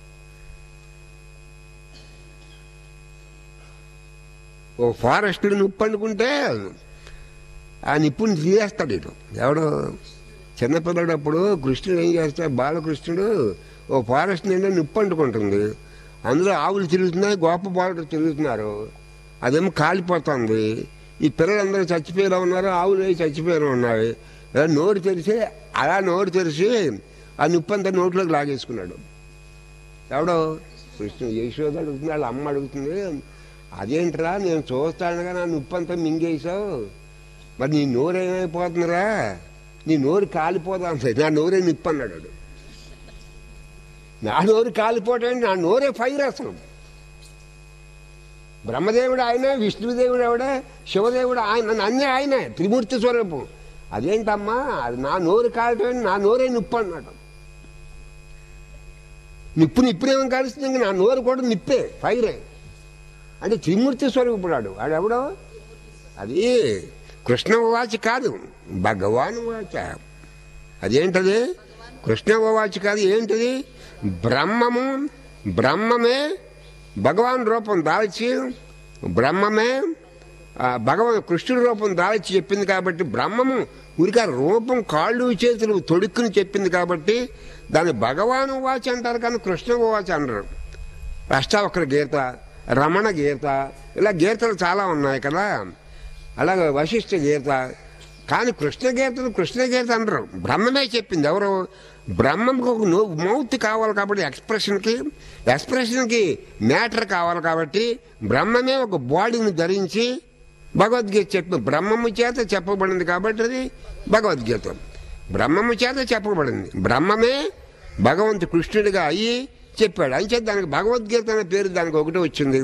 ఓ ఫారెస్ట్లో నిప్పు అనుకుంటే ఆ నిప్పుని తీసేస్తాడు ఇటు ఎవడు చిన్నపిల్లడు అప్పుడు కృష్ణుడు ఏం చేస్తాడు బాలకృష్ణుడు ఓ ఫారెస్ట్ నిండా నిప్పు అంటుకుంటుంది అందులో ఆవులు తిరుగుతున్నాయి గోప బాలుడు తిరుగుతున్నారు అదేమో కాలిపోతుంది ఈ పిల్లలందరూ చచ్చిపోయేలా ఉన్నారు ఆవులు అవి చచ్చిపోయేలా ఉన్నాయి అలా నోరు తెరిచి అలా నోరు తెరిచి ఆ నిప్పు అంతా నోట్లోకి లాగేసుకున్నాడు ఎవడో కృష్ణుడు యశోద అడుగుతుంది వాళ్ళ అమ్మ అడుగుతుంది అదేంట్రా నేను చూస్తానుగా నా నిప్పంతా మింగేశావు మరి నీ నోరు ఏమైపోతుందిరా నీ నోరు కాలిపోదా అంతే నా నోరే నిప్పు అన్నాడు వాడు. నా నోరు కాలిపోవటం ఏంటి? నా నోరే ఫైర్ అసలు బ్రహ్మదేవుడు ఆయనే విష్ణుదేవుడు ఎవడే శివదేవుడు ఆయన అన్నీ ఆయనే త్రిమూర్తి స్వరూపం అదేంటమ్మా అది నా నోరు కాలటం ఏంటి? నా నోరే నిప్పు అన్నాడు నిప్పు నిప్పునేమో కాలుస్తుంది ఇంకా నా నోరు కూడా నిప్పే ఫైరే అంటే త్రిమూర్తి స్వరూపుడాడు వాడెవడో అది కృష్ణ వాచ కాదు భగవాన్ వాచ అదేంటది కృష్ణ వాచ కాదు ఏంటది బ్రహ్మము బ్రహ్మమే భగవాన్ రూపం దాల్చి బ్రహ్మమే ఆ భగవాన్ కృష్ణుడి రూపం దాల్చి చెప్పింది కాబట్టి బ్రహ్మము ఊరిక రూపం కాళ్ళు చేతులు తొడుక్కుని చెప్పింది కాబట్టి దాన్ని భగవాను వాచ్ అంటారు కానీ కృష్ణ వాచ్ అనరు అష్టావక్ర గీత రమణ గీత ఇలా గీతలు చాలా ఉన్నాయి కదా అలాగే వశిష్ఠ గీత కానీ కృష్ణ గీతలు కృష్ణ గీత అనరు బ్రహ్మమే చెప్పింది ఎవరు బ్రహ్మంకి ఒక నో మౌత్ కావాలి కాబట్టి ఎక్స్ప్రెషన్కి ఎక్స్ప్రెషన్కి మ్యాటర్ కావాలి కాబట్టి బ్రహ్మమే ఒక బాడీని ధరించి భగవద్గీత చెప్పి బ్రహ్మము చేత చెప్పబడింది కాబట్టి అది భగవద్గీత బ్రహ్మము చేత చెప్పబడింది బ్రహ్మమే భగవంతు కృష్ణుడిగా అయ్యి చెప్పాడు అంచేత దానికి భగవద్గీత అనే పేరు దానికి ఒకటి వచ్చింది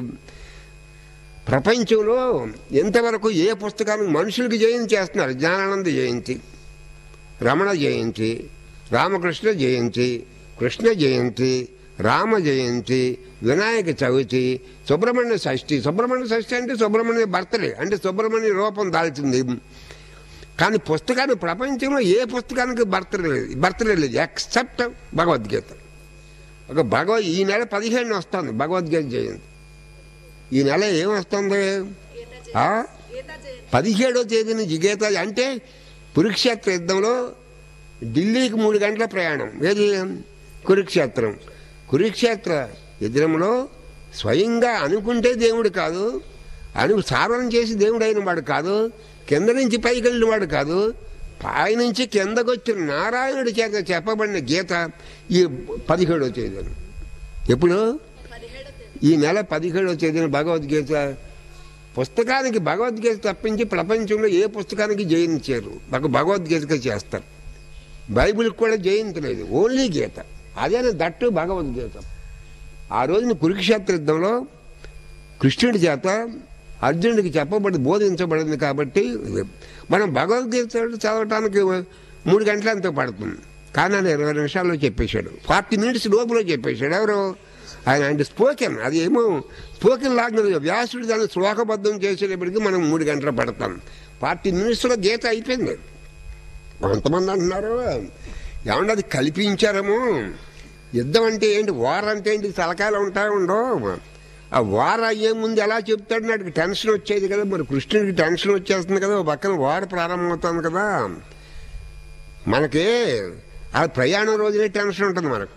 ప్రపంచంలో ఎంతవరకు ఏ పుస్తకానికి మనుషులకి జయంతి చేస్తున్నారు జ్ఞానానంద జయంతి రమణ జయంతి రామకృష్ణ జయంతి కృష్ణ జయంతి రామ జయంతి వినాయక చవితి సుబ్రహ్మణ్య షష్ఠి సుబ్రహ్మణ్య షష్ఠి అంటే సుబ్రహ్మణ్య బర్త్డే అంటే సుబ్రహ్మణ్య రూపం దాల్చింది కానీ పుస్తకానికి ప్రపంచంలో ఏ పుస్తకానికి బర్త్డే లేదు బర్త్డే లేదు ఎక్సెప్ట్ భగవద్గీత ఒక భగవద్ ఈ నెల పదిహేను వస్తుంది భగవద్గీత జయంతి ఈ నెల ఏం వస్తుంది ఆ? పదిహేడో తేదీ నుంచి గీత అంటే కురుక్షేత్ర యుద్ధంలో ఢిల్లీకి మూడు గంటల ప్రయాణం ఏది కురుక్షేత్రం కురుక్షేత్ర యుద్ధంలో స్వయంగా అనుకుంటే దేవుడు కాదు అను సాధన చేసి దేవుడు అయిన వాడు కాదు కింద నుంచి పైకి వెళ్ళిన వాడు కాదు పై నుంచి కిందకు వచ్చిన నారాయణుడి చేత చెప్పబడిన గీత ఈ పదిహేడో తేదీన ఎప్పుడు ఈ నెల పదిహేడవ తేదీన భగవద్గీత పుస్తకానికి భగవద్గీత తప్పించి ప్రపంచంలో ఏ పుస్తకానికి జయించారు ఒక భగవద్గీతగా చేస్తారు బైబిల్కి కూడా జయంతి లేదు ఓన్లీ గీత అదేనా దట్టు భగవద్గీత ఆ రోజున కురుక్షేత్ర యుద్ధంలో కృష్ణుడి చేత అర్జునుడికి చెప్పబడి బోధించబడింది కాబట్టి ఇది. మనం భగవద్గీత చదవటానికి మూడు గంటల అంత పడుతుంది కానీ ఆయన ఇరవై నిమిషాల్లో చెప్పేశాడు ఫార్టీ మినిట్స్ లోపల చెప్పేశాడు ఎవరు ఆయన అంటే స్పోకెన్ అది ఏమో స్పోకెన్ లాగా వ్యాసుడు దాన్ని శ్లోకబద్ధం చేసేటప్పటికి మనం మూడు గంటలు పడతాం ఫార్టీ మినిట్స్లో గీత అయిపోయింది కొంతమంది అంటున్నారు ఏమన్నా అది కల్పించారేమో యుద్ధం అంటే ఏంటి వార్ అంటే ఏంటి తలకాయలు ఉంటాయి ఉండవు ఆ వార్ అయ్యే ముందు ఎలా చెప్తాడు నాకు టెన్షన్ వచ్చేది కదా మరి కృష్ణుడికి టెన్షన్ వచ్చేస్తుంది కదా ఓ పక్కన వార్ ప్రారంభమవుతుంది కదా మనకి ఆ ప్రయాణం రోజునే టెన్షన్ ఉంటుంది మనకు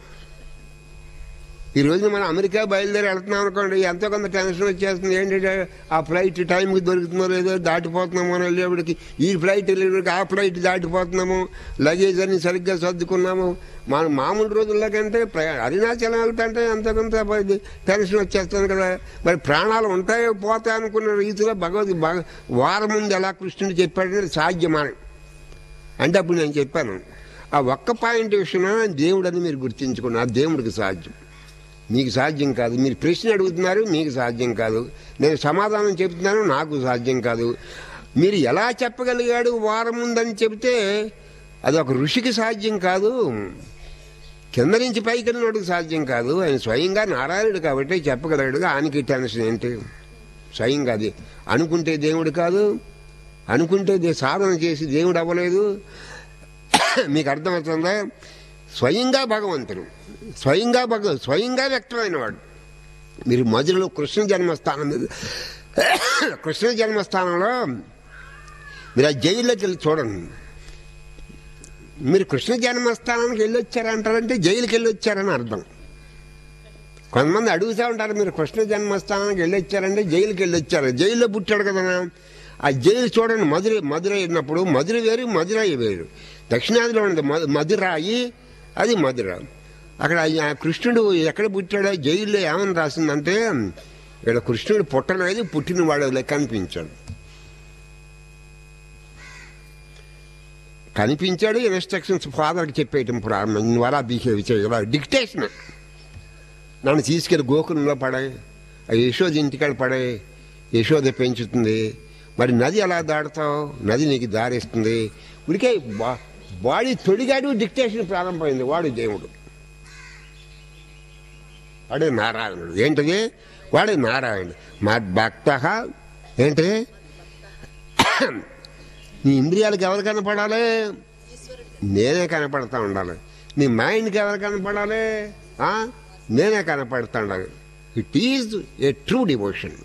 ఈ రోజు మనం అమెరికా బయలుదేరి వెళ్తున్నాం అనుకోండి ఎంతో కొంత టెన్షన్ వచ్చేస్తుంది ఏంటంటే ఆ ఫ్లైట్ టైంకి దొరుకుతుందో లేదో దాటిపోతున్నామో అని వెళ్ళేవాడికి ఈ ఫ్లైట్ వెళ్ళేవాడికి ఆ ఫ్లైట్ దాటిపోతున్నాము లగేజ్ అని సరిగ్గా సర్దుకున్నాము మన మామూలు రోజుల్లో కంటే ప్రయా- అరుణాచలం వెళ్తుంటే ఎంతో కొంత ఇది టెన్షన్ వచ్చేస్తుంది కదా మరి ప్రాణాలు ఉంటాయో పోతాయి అనుకున్న రీతిలో భగవద్ భగ వారం ముందు ఎలా కృష్ణుడు చెప్పాడని సాధ్యమని అంటే అప్పుడు నేను చెప్పాను ఆ ఒక్క పాయింట్ విషయంలో దేవుడని మీరు గుర్తించుకున్న ఆ దేవుడికి సాధ్యం మీకు సాధ్యం కాదు మీరు ప్రశ్న అడుగుతున్నారు మీకు సాధ్యం కాదు నేను సమాధానం చెప్తున్నాను నాకు సాధ్యం కాదు మీరు ఎలా చెప్పగలిగాడు వారం ఉందని చెబితే అది ఒక ఋషికి సాధ్యం కాదు కింద నుంచి పైకి వెళ్ళినోడికి సాధ్యం కాదు ఆయన స్వయంగా నారాయణుడు కాబట్టి చెప్పగలడు ఆయనకి టెన్షన్ ఏంటి స్వయంగా అది అనుకుంటే దేవుడు కాదు అనుకుంటే దే- సాధన చేసి దేవుడు అవ్వలేదు మీకు అర్థమవుతుందా స్వయంగా భగవంతుడు స్వయంగా భగ స్వయంగా వ్యక్తమైన వాడు మీరు మధ్యలో కృష్ణ జన్మస్థానం మీద కృష్ణ జన్మస్థానంలో మీరు ఆ జైల్లోకి వెళ్ళి చూడండి మీరు కృష్ణ జన్మస్థానానికి వెళ్ళి వచ్చారంటారంటే జైలుకి వెళ్ళి వచ్చారని అర్థం కొంతమంది అడుగుతూ ఉంటారు మీరు కృష్ణ జన్మస్థానానికి వెళ్ళి వచ్చారంటే జైలుకి వెళ్ళి వచ్చారు జైల్లో పుట్టాడు కదా ఆ జైలు చూడండి మధుర మధుర అయినప్పుడు మధుర వేరు మధురై వేరు దక్షిణాదిలో ఉంది మధు- మధురాయి అది మధుర అక్కడ ఆ కృష్ణుడు ఎక్కడ పుట్టాడో జైల్లో ఏమని రాసిందంటే ఇక్కడ కృష్ణుడు పుట్టలేదు పుట్టినవాడు లెక్క కనిపించాడు కనిపించాడు ఇన్స్ట్రక్షన్స్ ఫాదర్కి చెప్పేయటం ప్రారంభం నువ్వు అలా బిహేవ్ చేయగల డిక్టేషన్ నన్ను తీసుకెళ్ళి గోకులంలో పడాయి ఆ యశోద ఇంటికాడ పడాయి యశోద పెంచుతుంది మరి నది ఎలా దాడతావు నది నీకు దారిస్తుంది ఉడికే బా- బాడీ తొడిగాడు డిక్టేషన్ ప్రారంభమైంది వాడు దేవుడు వాడే నారాయణుడు ఏంటిది వాడే నారాయణుడు మా భక్త ఏంటి నీ ఇంద్రియాలకు ఎవరు కనపడాలి నేనే కనపడతా ఉండాలి నీ మైండ్కి ఎవరు కనపడాలి ఆ? నేనే కనపడుతున్నాను it is a true devotion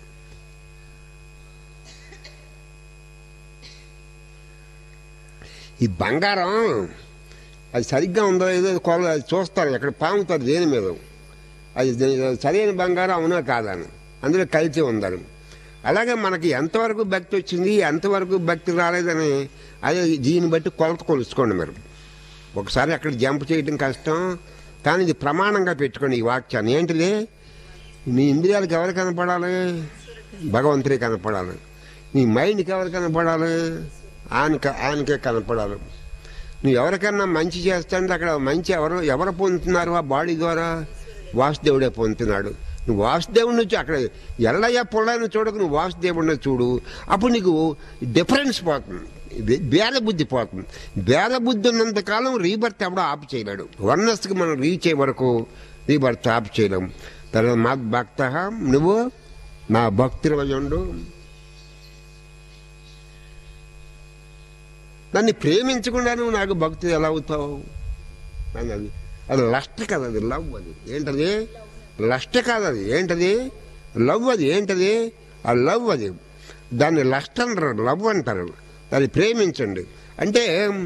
ఈ బంగారం అది సరిగ్గా ఉందో ఏదో కొల అది చూస్తారు ఎక్కడ పాముతారు దేని మీద అది దే- సరైన బంగారం అవునా కాదని అందులో కల్తీ ఉందని అలాగే మనకి ఎంతవరకు భక్తి వచ్చింది ఎంతవరకు భక్తి రాలేదని అదే దీన్ని బట్టి కొలత కొలుసుకోండి మీరు ఒకసారి అక్కడ జంప్ చేయడం కష్టం కానీ ఇది ప్రమాణంగా పెట్టుకోండి ఈ వాక్యాన్ని ఏంటిది నీ ఇంద్రియాలకు ఎవరు కనపడాలి భగవంతుడే కనపడాలి నీ మైండ్కి ఎవరు కనపడాలి ఆయనకి ఆయనకే కనపడాలి నువ్వు ఎవరికన్నా మంచి చేస్తాంటే అక్కడ మంచి ఎవరు ఎవరు పొందుతున్నారు ఆ బాడీ ద్వారా వాసుదేవుడే పొందుతున్నాడు నువ్వు వాసుదేవుని నుంచి అక్కడ ఎల్లయ్య పొల్లని చూడకు నువ్వు వాసుదేవుడిని చూడు అప్పుడు నీకు డిఫరెన్స్ పోతుంది బే- భేద బుద్ధి పోతుంది భేద బుద్ధి ఉన్నంత కాలం రీబర్త్ ఎవడో ఆపు చేయలేడు వర్ణస్కి మనం రీచ్ అయ్యే వరకు రీబర్త్ ఆపు చేయలేం తర్వాత మా భక్త నువ్వు నా భక్తుల ఉండు నన్ను ప్రేమించకుండా నువ్వు నాకు భక్తి ఎలా అవుతావు అన్నది అది లస్ట్ కదా అది లవ్ అది ఏంటది లస్ట్ కాదు అది ఏంటది లవ్ అది ఏంటది ఆ లవ్ అది దాన్ని లస్ట్ అంటారు లవ్ అంటారు దాన్ని ప్రేమించండి అంటే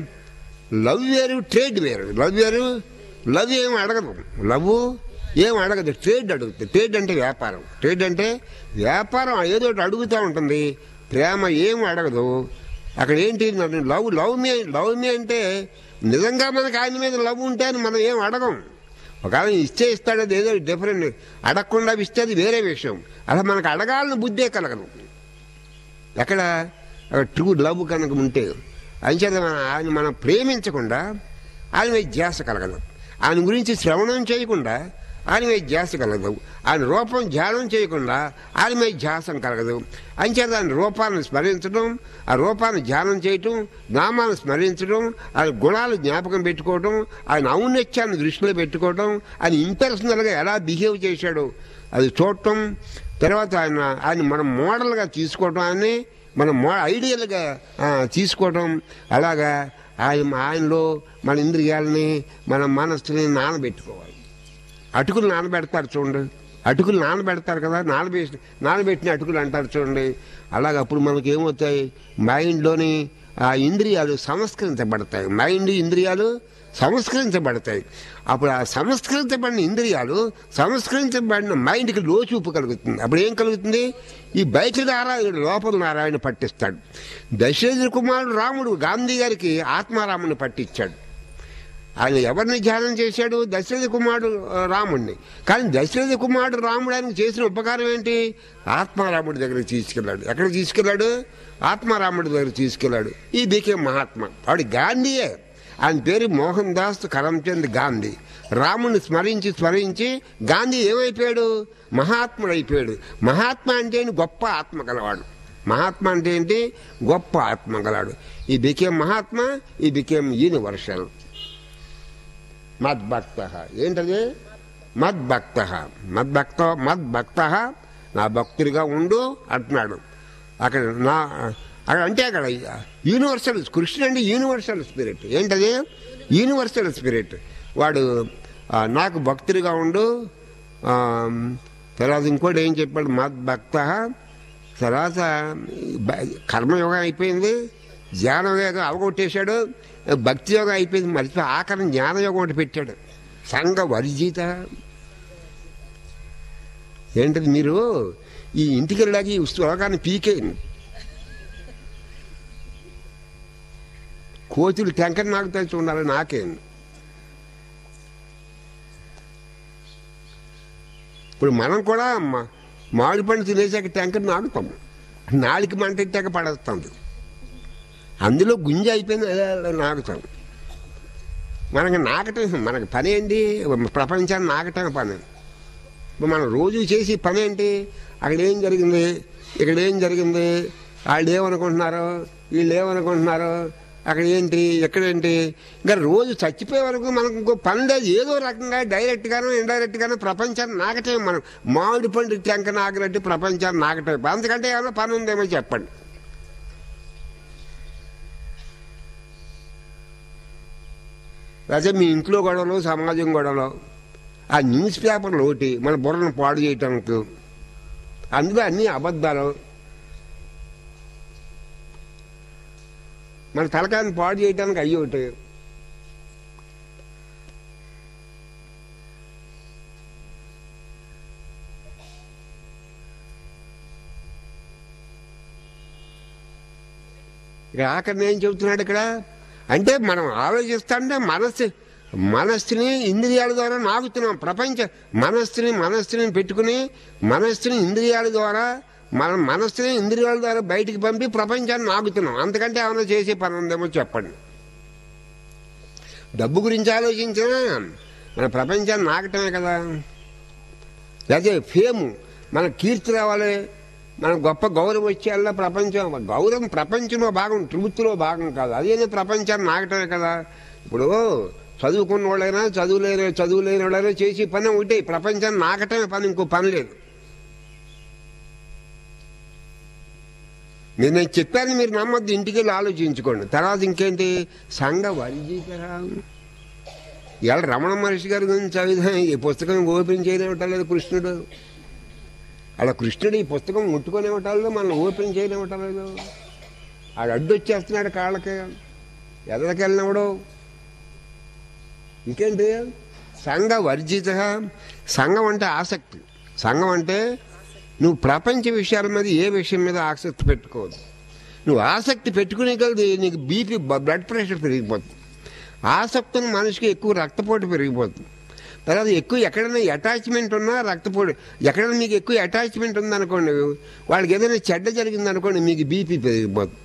లవ్ వేరు ట్రేడ్ వేరు లవ్ వేరు లవ్ ఏం అడగదు లవ్ ఏం అడగదు ట్రేడ్ అడుగుతుంది ట్రేడ్ అంటే వ్యాపారం ట్రేడ్ అంటే వ్యాపారం ఏదో ఒకటి అడుగుతూ ఉంటుంది ప్రేమ ఏం అడగదు అక్కడ ఏంటి నన్ను love love me love me అంటే నిజంగా మనకి ఆయన మీద లవ్ ఉంటే అని మనం ఏం అడగం ఒకవేళ ఇస్తే ఇస్తాడు అది ఏదో డిఫరెంట్ అడగకుండా ఇస్తే అది వేరే విషయం అలా మనకు అడగాలని బుద్ధే కలగదు ఎక్కడ ట్రూ లవ్ కనుక ఉంటే అంచేత మన- ఆయన మనం ప్రేమించకుండా ఆయన మీద ధ్యాస కలగదు ఆయన గురించి శ్రవణం చేయకుండా ఆయన మీద ధ్యాస కలగదు ఆయన రూపం ధ్యానం చేయకుండా ఆయన మీద ధ్యాసం కలగదు అంచేత ఆయన రూపాన్ని స్మరించడం ఆ రూపాన్ని ధ్యానం చేయటం నామాన్ని స్మరించడం ఆయన గుణాలు జ్ఞాపకం పెట్టుకోవడం ఆయన ఔన్నత్యాన్ని దృష్టిలో పెట్టుకోవడం ఆయన ఇంపర్సనల్గా ఎలా బిహేవ్ చేశాడు అది చూడటం తర్వాత ఆయన ఆయన మనం మోడల్గా తీసుకోవటం ఆయన్ని మనం మో ఐడియల్గా ఆ, తీసుకోవటం అలాగా ఆయన ఆయనలో మన ఇంద్రియాలని మన మనస్సుని నానబెట్టుకోవాలి అటుకులు నానబెడతారు చూడండి అటుకులు నానబెడతారు కదా నానబెట్టి నానబెట్టిన అటుకులు అంటారు చూడండి అలాగ అప్పుడు మనకి ఏమవుతాయి మైండ్లోని ఆ ఇంద్రియాలు సంస్కరించబడతాయి మైండ్ ఇంద్రియాలు సంస్కరించబడతాయి అప్పుడు ఆ సంస్కరించబడిన ఇంద్రియాలు సంస్కరించబడిన మైండ్కి లోచూపు కలుగుతుంది అప్పుడు ఏం కలుగుతుంది ఈ బయట నారాయణుడు లోపల నారాయణ పట్టిస్తాడు దశరథ కుమారుడు రాముడు గాంధీ గారికి ఆత్మారాముని పట్టించాడు ఆయన ఎవరిని ధ్యానం చేశాడు దశరథ కుమారుడు ఆ, రాముడిని కానీ దశరథ కుమారుడు రాముడు ఆయనకు చేసిన ఉపకారం ఏంటి ఆత్మారాముడి దగ్గరికి తీసుకెళ్ళాడు ఎక్కడ తీసుకెళ్ళాడు ఆత్మారాముడి దగ్గర తీసుకెళ్ళాడు ఈ బీకే మహాత్మ వాడు గాంధీయే ఆయన పేరు మోహన్ దాస్ కరమ్చంద్ గాంధీ రాముడిని స్మరించి స్మరించి గాంధీ ఏమైపోయాడు మహాత్ముడు అయిపోయాడు మహాత్మ అంటే ఏంటి? గొప్ప ఆత్మ గలవాడు మహాత్మ అంటే ఏంటి గొప్ప ఆత్మ గలవాడు ఈ బికేం మహాత్మ ఈ బికేం యూనివర్సల్ మద్భక్త ఏంటది మద్భక్త మద్భక్త మద్భక్త నా భక్తుడిగా ఉండు అంటున్నాడు అక్కడ నా అక్కడ అంటే అక్కడ యూనివర్సల్ కృష్ణుడు అంటే యూనివర్సల్ స్పిరిట్ ఏంటది యూనివర్సల్ స్పిరిట్ వాడు ఆ, నాకు భక్తుడిగా ఉండు ఆ, తర్వాత ఇంకోటి ఏం చెప్పాడు మద్భక్త తర్వాత బ- కర్మయోగం అయిపోయింది ధ్యానయోగం అవగొట్టేశాడు భక్తి యోగం అయిపోయింది మరిచిపోయి ఆఖరణ జ్ఞానయోగం ఒకటి పెట్టాడు సంఘ వర్జిత ఏంటది మీరు ఈ ఇంటికి వెళ్ళాక ఈ శ్లోకాన్ని పీకేయండి కోతులు టెంకర్ నాకు తెలిసి ఉండాలి నాకేం ఇప్పుడు మనం కూడా మా- మామిడి పండు తినేసాక ట్యాంకర్ నాకుతాం నాలుగు మంట ఎట్టాక పడేస్తుంది అందులో గుంజ అయిపోయింది అలా అలా నాకుతాం మనకి నాకటం మనకి పని ఏంటి ప్రపంచాన్ని నాకటం పని ఇప్పుడు మనం రోజు చేసి పని ఏంటి అక్కడ ఏం జరిగింది ఇక్కడ ఏం జరిగింది వాళ్ళు ఏమనుకుంటున్నారు వీళ్ళు ఏమనుకుంటున్నారు అక్కడ ఏంటి ఎక్కడేంటి ఇంకా రోజు చచ్చిపోయే వరకు మనకు ఇంకో పని లేదు ఏదో రకంగా డైరెక్ట్గానో ఇండైరెక్ట్గానో ప్రపంచాన్ని నాకటే మనం మామిడి పండు టెంక నాకినట్టు ప్రపంచాన్ని నాకటే అంతకంటే ఏమైనా పని ఉందేమో చెప్పండి లేకపోతే మీ ఇంట్లో గొడవలు సమాజం గొడవలు ఆ న్యూస్ పేపర్లు ఒకటి మన బుర్రను పాడు చేయటానికి అందులో అన్ని అబద్ధాలు మన తలకాయని పాడు చేయడానికి అయ్యి ఒకటి ఇక ఆఖరిని ఏం చెబుతున్నాడు ఇక్కడ అంటే మనం ఆలోచిస్తుంటే మనస్సు మనస్సుని ఇంద్రియాల ద్వారా నాగుతున్నాం ప్రపంచ మనస్సుని మనస్సుని పెట్టుకుని మనస్సుని ఇంద్రియాల ద్వారా మన మనస్సుని ఇంద్రియాల ద్వారా బయటికి పంపి ప్రపంచాన్ని నాగుతున్నాం అంతకంటే ఏమైనా చేసే పని ఉందేమో చెప్పండి డబ్బు గురించి ఆలోచించినా మన ప్రపంచాన్ని నాగటమే కదా అదే ఫేము మన కీర్తి రావాలి మన గొప్ప గౌరవం వచ్చేలా ప్రపంచం గౌరవం ప్రపంచంలో భాగం ట్రూత్లో భాగం కాదు అదేనే ప్రపంచాన్ని నాగటమే కదా ఇప్పుడు చదువుకున్న వాళ్ళైనా చదువులేని చదువులేని వాళ్ళైనా చేసి పని ఒకటి ప్రపంచాన్ని నాకటమే పని ఇంకో పని లేదు మీరు నేను చెప్పాను మీరు నమ్మొద్దు ఇంటికి వెళ్ళి ఆలోచించుకోండి తర్వాత ఇంకేంటి సంఘ వర్గీకరణ ఇవాళ రమణ మహర్షి గారి గురించి చదివితే ఈ పుస్తకం ఓపెన్ చేయనివ్వటం లేదు కృష్ణుడు అలా కృష్ణుడు ఈ పుస్తకం ముట్టుకొనివ్వటం లేదు మనం ఓపెన్ చేయనివ్వటం లేదు ఆడు అడ్డు వచ్చేస్తున్నాడు కాళ్ళకి ఎదరికి వెళ్ళినప్పుడు ఇంకేంటి సంఘ వర్జిత సంఘం అంటే ఆసక్తి సంఘం అంటే నువ్వు ప్రపంచ విషయాల మీద ఏ విషయం మీద ఆసక్తి పెట్టుకోవద్దు నువ్వు ఆసక్తి పెట్టుకునే కొలది నీకు బీపీ బ్లడ్ ప్రెషర్ పెరిగిపోతుంది ఆసక్తిని మనిషికి ఎక్కువ రక్తపోటు పెరిగిపోతుంది తర్వాత ఎక్కువ ఎక్కడైనా అటాచ్మెంట్ ఉన్నా రక్తపోటు ఎక్కడైనా మీకు ఎక్కువ అటాచ్మెంట్ ఉందనుకోండి వాళ్ళకి ఏదైనా చెడ్డ జరిగిందనుకోండి మీకు బీపీ పెరిగిపోతుంది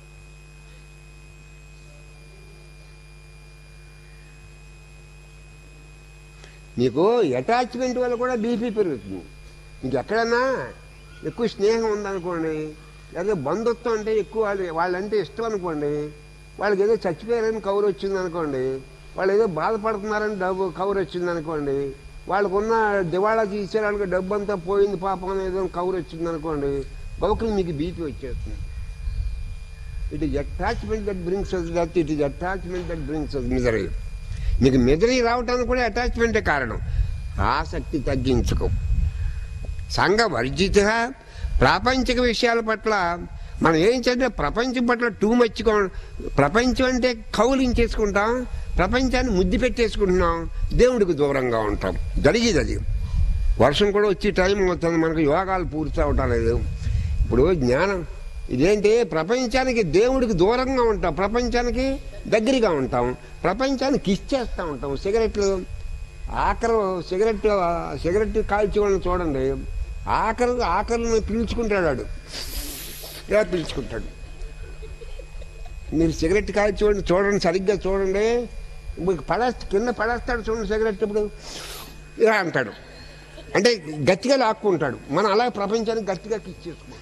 మీకు అటాచ్మెంట్ వల్ల కూడా బీపీ పెరుగుతుంది మీకు ఎక్కడైనా ఎక్కువ స్నేహం ఉందనుకోండి లేదా బంధుత్వం అంటే ఎక్కువ వాళ్ళు వాళ్ళంటే ఇష్టం అనుకోండి వాళ్ళకి ఏదో చచ్చిపోయారని కౌరు వచ్చింది అనుకోండి వాళ్ళు ఏదో బాధపడుతున్నారని డబ్బు కౌరు వచ్చింది అనుకోండి వాళ్ళకున్న దివాళా తీసే వాళ్ళకి డబ్బు అంతా పోయింది పాపం అని ఏదో కౌరు వచ్చింది అనుకోండి గౌకులు మీకు బీపీ వచ్చేస్తుంది it is attachment that brings us that it is attachment that brings us misery మీకు మెదరి రావటానికి కూడా అటాచ్మెంటే కారణం ఆసక్తి తగ్గించుకో సంఘ వర్జిత ప్రాపంచిక విషయాల పట్ల మనం ఏం చేద్దాం ప్రపంచం పట్ల టూ మచ్చుకో ప్రపంచం అంటే కౌలించేసుకుంటాం ప్రపంచాన్ని ముద్దు పెట్టేసుకుంటున్నాం దేవుడికి దూరంగా ఉంటాం జరిగేది అది వర్షం కూడా వచ్చి టైం అవుతుంది మనకు యోగాలు పూర్తి అవటం లేదు ఇప్పుడు జ్ఞానం ఇదేంటి ప్రపంచానికి దేవుడికి దూరంగా ఉంటాం ప్రపంచానికి దగ్గరగా ఉంటాం ప్రపంచానికి ఇచ్చేస్తూ ఉంటాం సిగరెట్లు ఆఖరు సిగరెట్ సిగరెట్ కాల్చి వాళ్ళని చూడండి ఆఖరు ఆఖరిని పీల్చుకుంటాడు వాడు ఇలా పీల్చుకుంటాడు మీరు సిగరెట్ కాల్చి వాళ్ళని చూడండి సరిగ్గా చూడండి మీకు పడేస్త కింద పడేస్తాడు చూడండి సిగరెట్ ఇప్పుడు ఇలా అంటాడు అంటే గట్టిగా లాక్కుంటాడు మనం అలా ప్రపంచానికి గట్టిగా కిచ్చేసుకుంటాం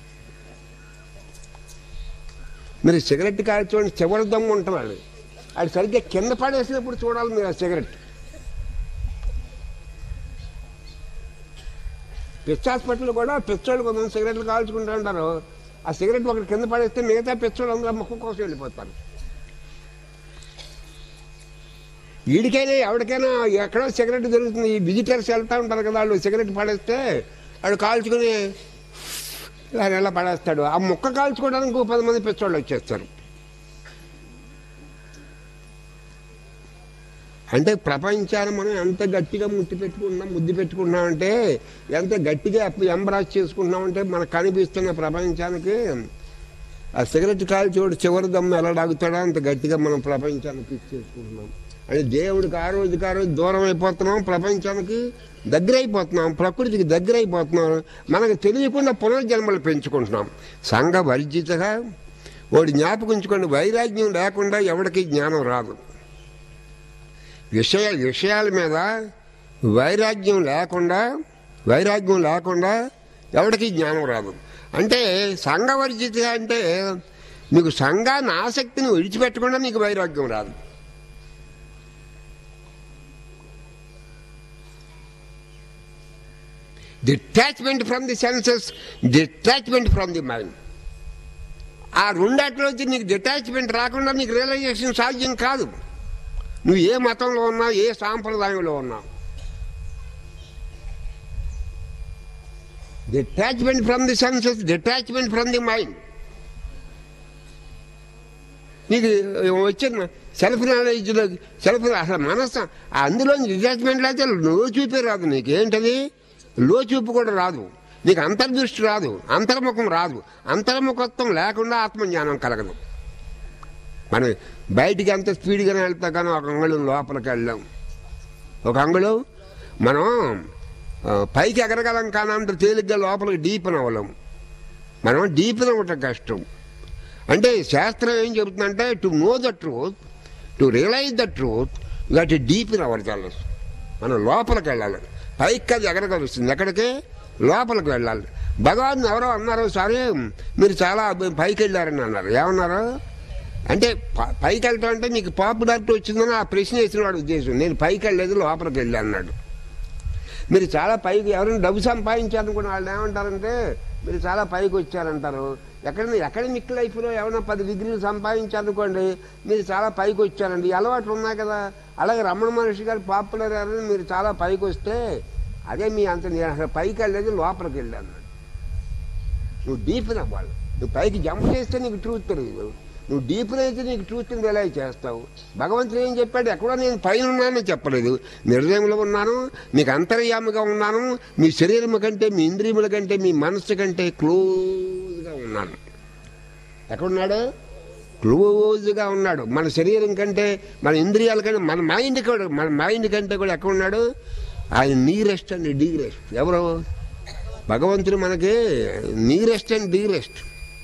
మీరు సిగరెట్ కాల్చి చూడండి చివరి దమ్ము ఉంటున్నాడు అది సరిగ్గా కింద పడేసినప్పుడు చూడాలి మీరు ఆ సిగరెట్ పిచ్ హాస్పిటల్ కూడా పిచ్చోళ్ళు కొంతమంది సిగరెట్లు కాల్చుకుంటూ ఉంటారు ఆ సిగరెట్ ఒకటి కింద పడేస్తే మిగతా పిచ్చోళ్ళు అందరూ ముఖం కోసం వెళ్ళిపోతారు వీడికైనా ఎవరికైనా ఎక్కడో సిగరెట్ దొరుకుతుంది ఈ విజిటర్స్ వెళ్తూ ఉంటారు కదా వాళ్ళు సిగరెట్ పడేస్తే వాడు కాల్చుకుని ఇలా ఎలా పడేస్తాడు ఆ ముక్క కాల్చుకోవడానికి ఇంకో పది మంది పిచ్చోళ్ళు వచ్చేస్తారు అంటే ప్రపంచాన్ని మనం ఎంత గట్టిగా ముద్దు పెట్టుకుంటున్నాం ముద్దు పెట్టుకుంటున్నామంటే ఎంత గట్టిగా ఎంబ్రాస్ చేసుకుంటున్నామంటే మనకు కనిపిస్తున్న ప్రపంచానికి ఆ సిగరెట్ కాల్చోడు చివరి దమ్ము ఎలా లాగుతాడో అంత గట్టిగా మనం ప్రపంచానికి ఇచ్చేసుకుంటున్నాం అంటే దేవుడికి ఆ రోజుకి ఆ రోజు దూరం అయిపోతున్నాం ప్రపంచానికి దగ్గర అయిపోతున్నాం ప్రకృతికి దగ్గర అయిపోతున్నాం మనకు తెలియకుండా పునర్జన్మలు పెంచుకుంటున్నాం సంఘ వర్జితగా వాడు జ్ఞాపకం ఉంచుకోండి వైరాగ్యం లేకుండా ఎవరికి జ్ఞానం రాదు విషయ విషయాల మీద వైరాగ్యం లేకుండా వైరాగ్యం లేకుండా ఎవరికి జ్ఞానం రాదు అంటే సంఘవర్జిత అంటే నీకు సంఘాన్ని ఆసక్తిని విడిచిపెట్టకుండా నీకు వైరాగ్యం రాదు detachment from the senses detachment from the mind ఆ రెండాటిలోంచి నీకు డిటాచ్మెంట్ రాకుండా నీకు రియలైజేషన్ సాధ్యం కాదు నువ్వు ఏ మతంలో ఉన్నా ఏ సాంప్రదాయంలో ఉన్నా detachment from the senses detachment from the mind నీకు వచ్చిన సెల్ఫ్ నాలెడ్జ్లో సెల్ఫ్ అసలు మనస్సు అందులో డిటాచ్మెంట్ అయితే లో చూపే రాదు నీకు ఏంటది లో చూపు కూడా రాదు నీకు అంతర్దృష్టి రాదు అంతర్ముఖం రాదు అంతర్ముఖత్వం లేకుండా ఆత్మజ్ఞానం కలగదు మనం బయటికి ఎంత స్పీడ్గానే వెళ్తా కానీ ఒక అంగుళం లోపలికి వెళ్ళాం ఒక అంగుళం మనం ఆ, పైకి ఎగరగలం కానీ అంత తేలిగ్గా లోపలికి డీప్ అవ్వలేం మనం డీప్ అవ్వటం కష్టం అంటే శాస్త్రం ఏం చెబుతుందంటే to know the truth to realise the truth that deep in our chalice మనం లోపలికి వెళ్ళాలి పైకి అది ఎగరగలుస్తుంది ఎక్కడికి లోపలికి వెళ్ళాలి భగవాన్ ఎవరో అన్నారు సరే మీరు చాలా పైకి వెళ్ళారని అన్నారు ఏమన్నారు అంటే ప- పైకి వెళ్ళటం అంటే మీకు పాపులారిటీ వచ్చిందని ఆ ప్రశ్న వేసిన వాడు ఉద్దేశం నేను పైకి వెళ్ళలేదు లోపలికి వెళ్ళి అన్నాడు మీరు చాలా పైకి ఎవరైనా డబ్బు సంపాదించారనుకున్న వాళ్ళు ఏమంటారంటే మీరు చాలా పైకి వచ్చారంటారు ఎక్కడైనా అకాడమిక్ లైఫ్లో ఏమైనా పది డిగ్రీలు సంపాదించారనుకోండి మీరు చాలా పైకి వచ్చారండి ఈ అలవాట్లు ఉన్నాయి కదా అలాగే రమణ మహర్షి గారు పాపులర్ అయ్యారని మీరు చాలా పైకి వస్తే అదే మీ అంత నేను అసలు పైకి వెళ్ళలేదు లోపలికి వెళ్ళాను నువ్వు డీప్ అవ్వాలి నువ్వు పైకి జంప్ చేస్తే నీకు ట్రూత్ తెలియదు నువ్వు డీప్ అయితే నీకు ట్రూత్ రిలైజ్ చేస్తావు భగవంతుడు ఏం చెప్పాడు ఎక్కడో నేను పైన ఉన్నానని చెప్పలేదు నిర్ణయంలో ఉన్నాను మీకు అంతర్యామిగా ఉన్నాను మీ శరీరం కంటే మీ ఇంద్రియముల కంటే మీ మనస్సు కంటే క్లోజ్గా ఉన్నాను ఎక్కడున్నాడు క్లోజ్గా ఉన్నాడు మన శరీరం కంటే మన ఇంద్రియాల కంటే మన మైండ్ కూడా మన మైండ్ కంటే కూడా ఎక్కడ ఉన్నాడు ఆయన నీరెస్ట్ అండ్ డీరెస్ట్ ఎవరు భగవంతుడు మనకి నీరెస్ట్ అండ్ డీరెస్ట్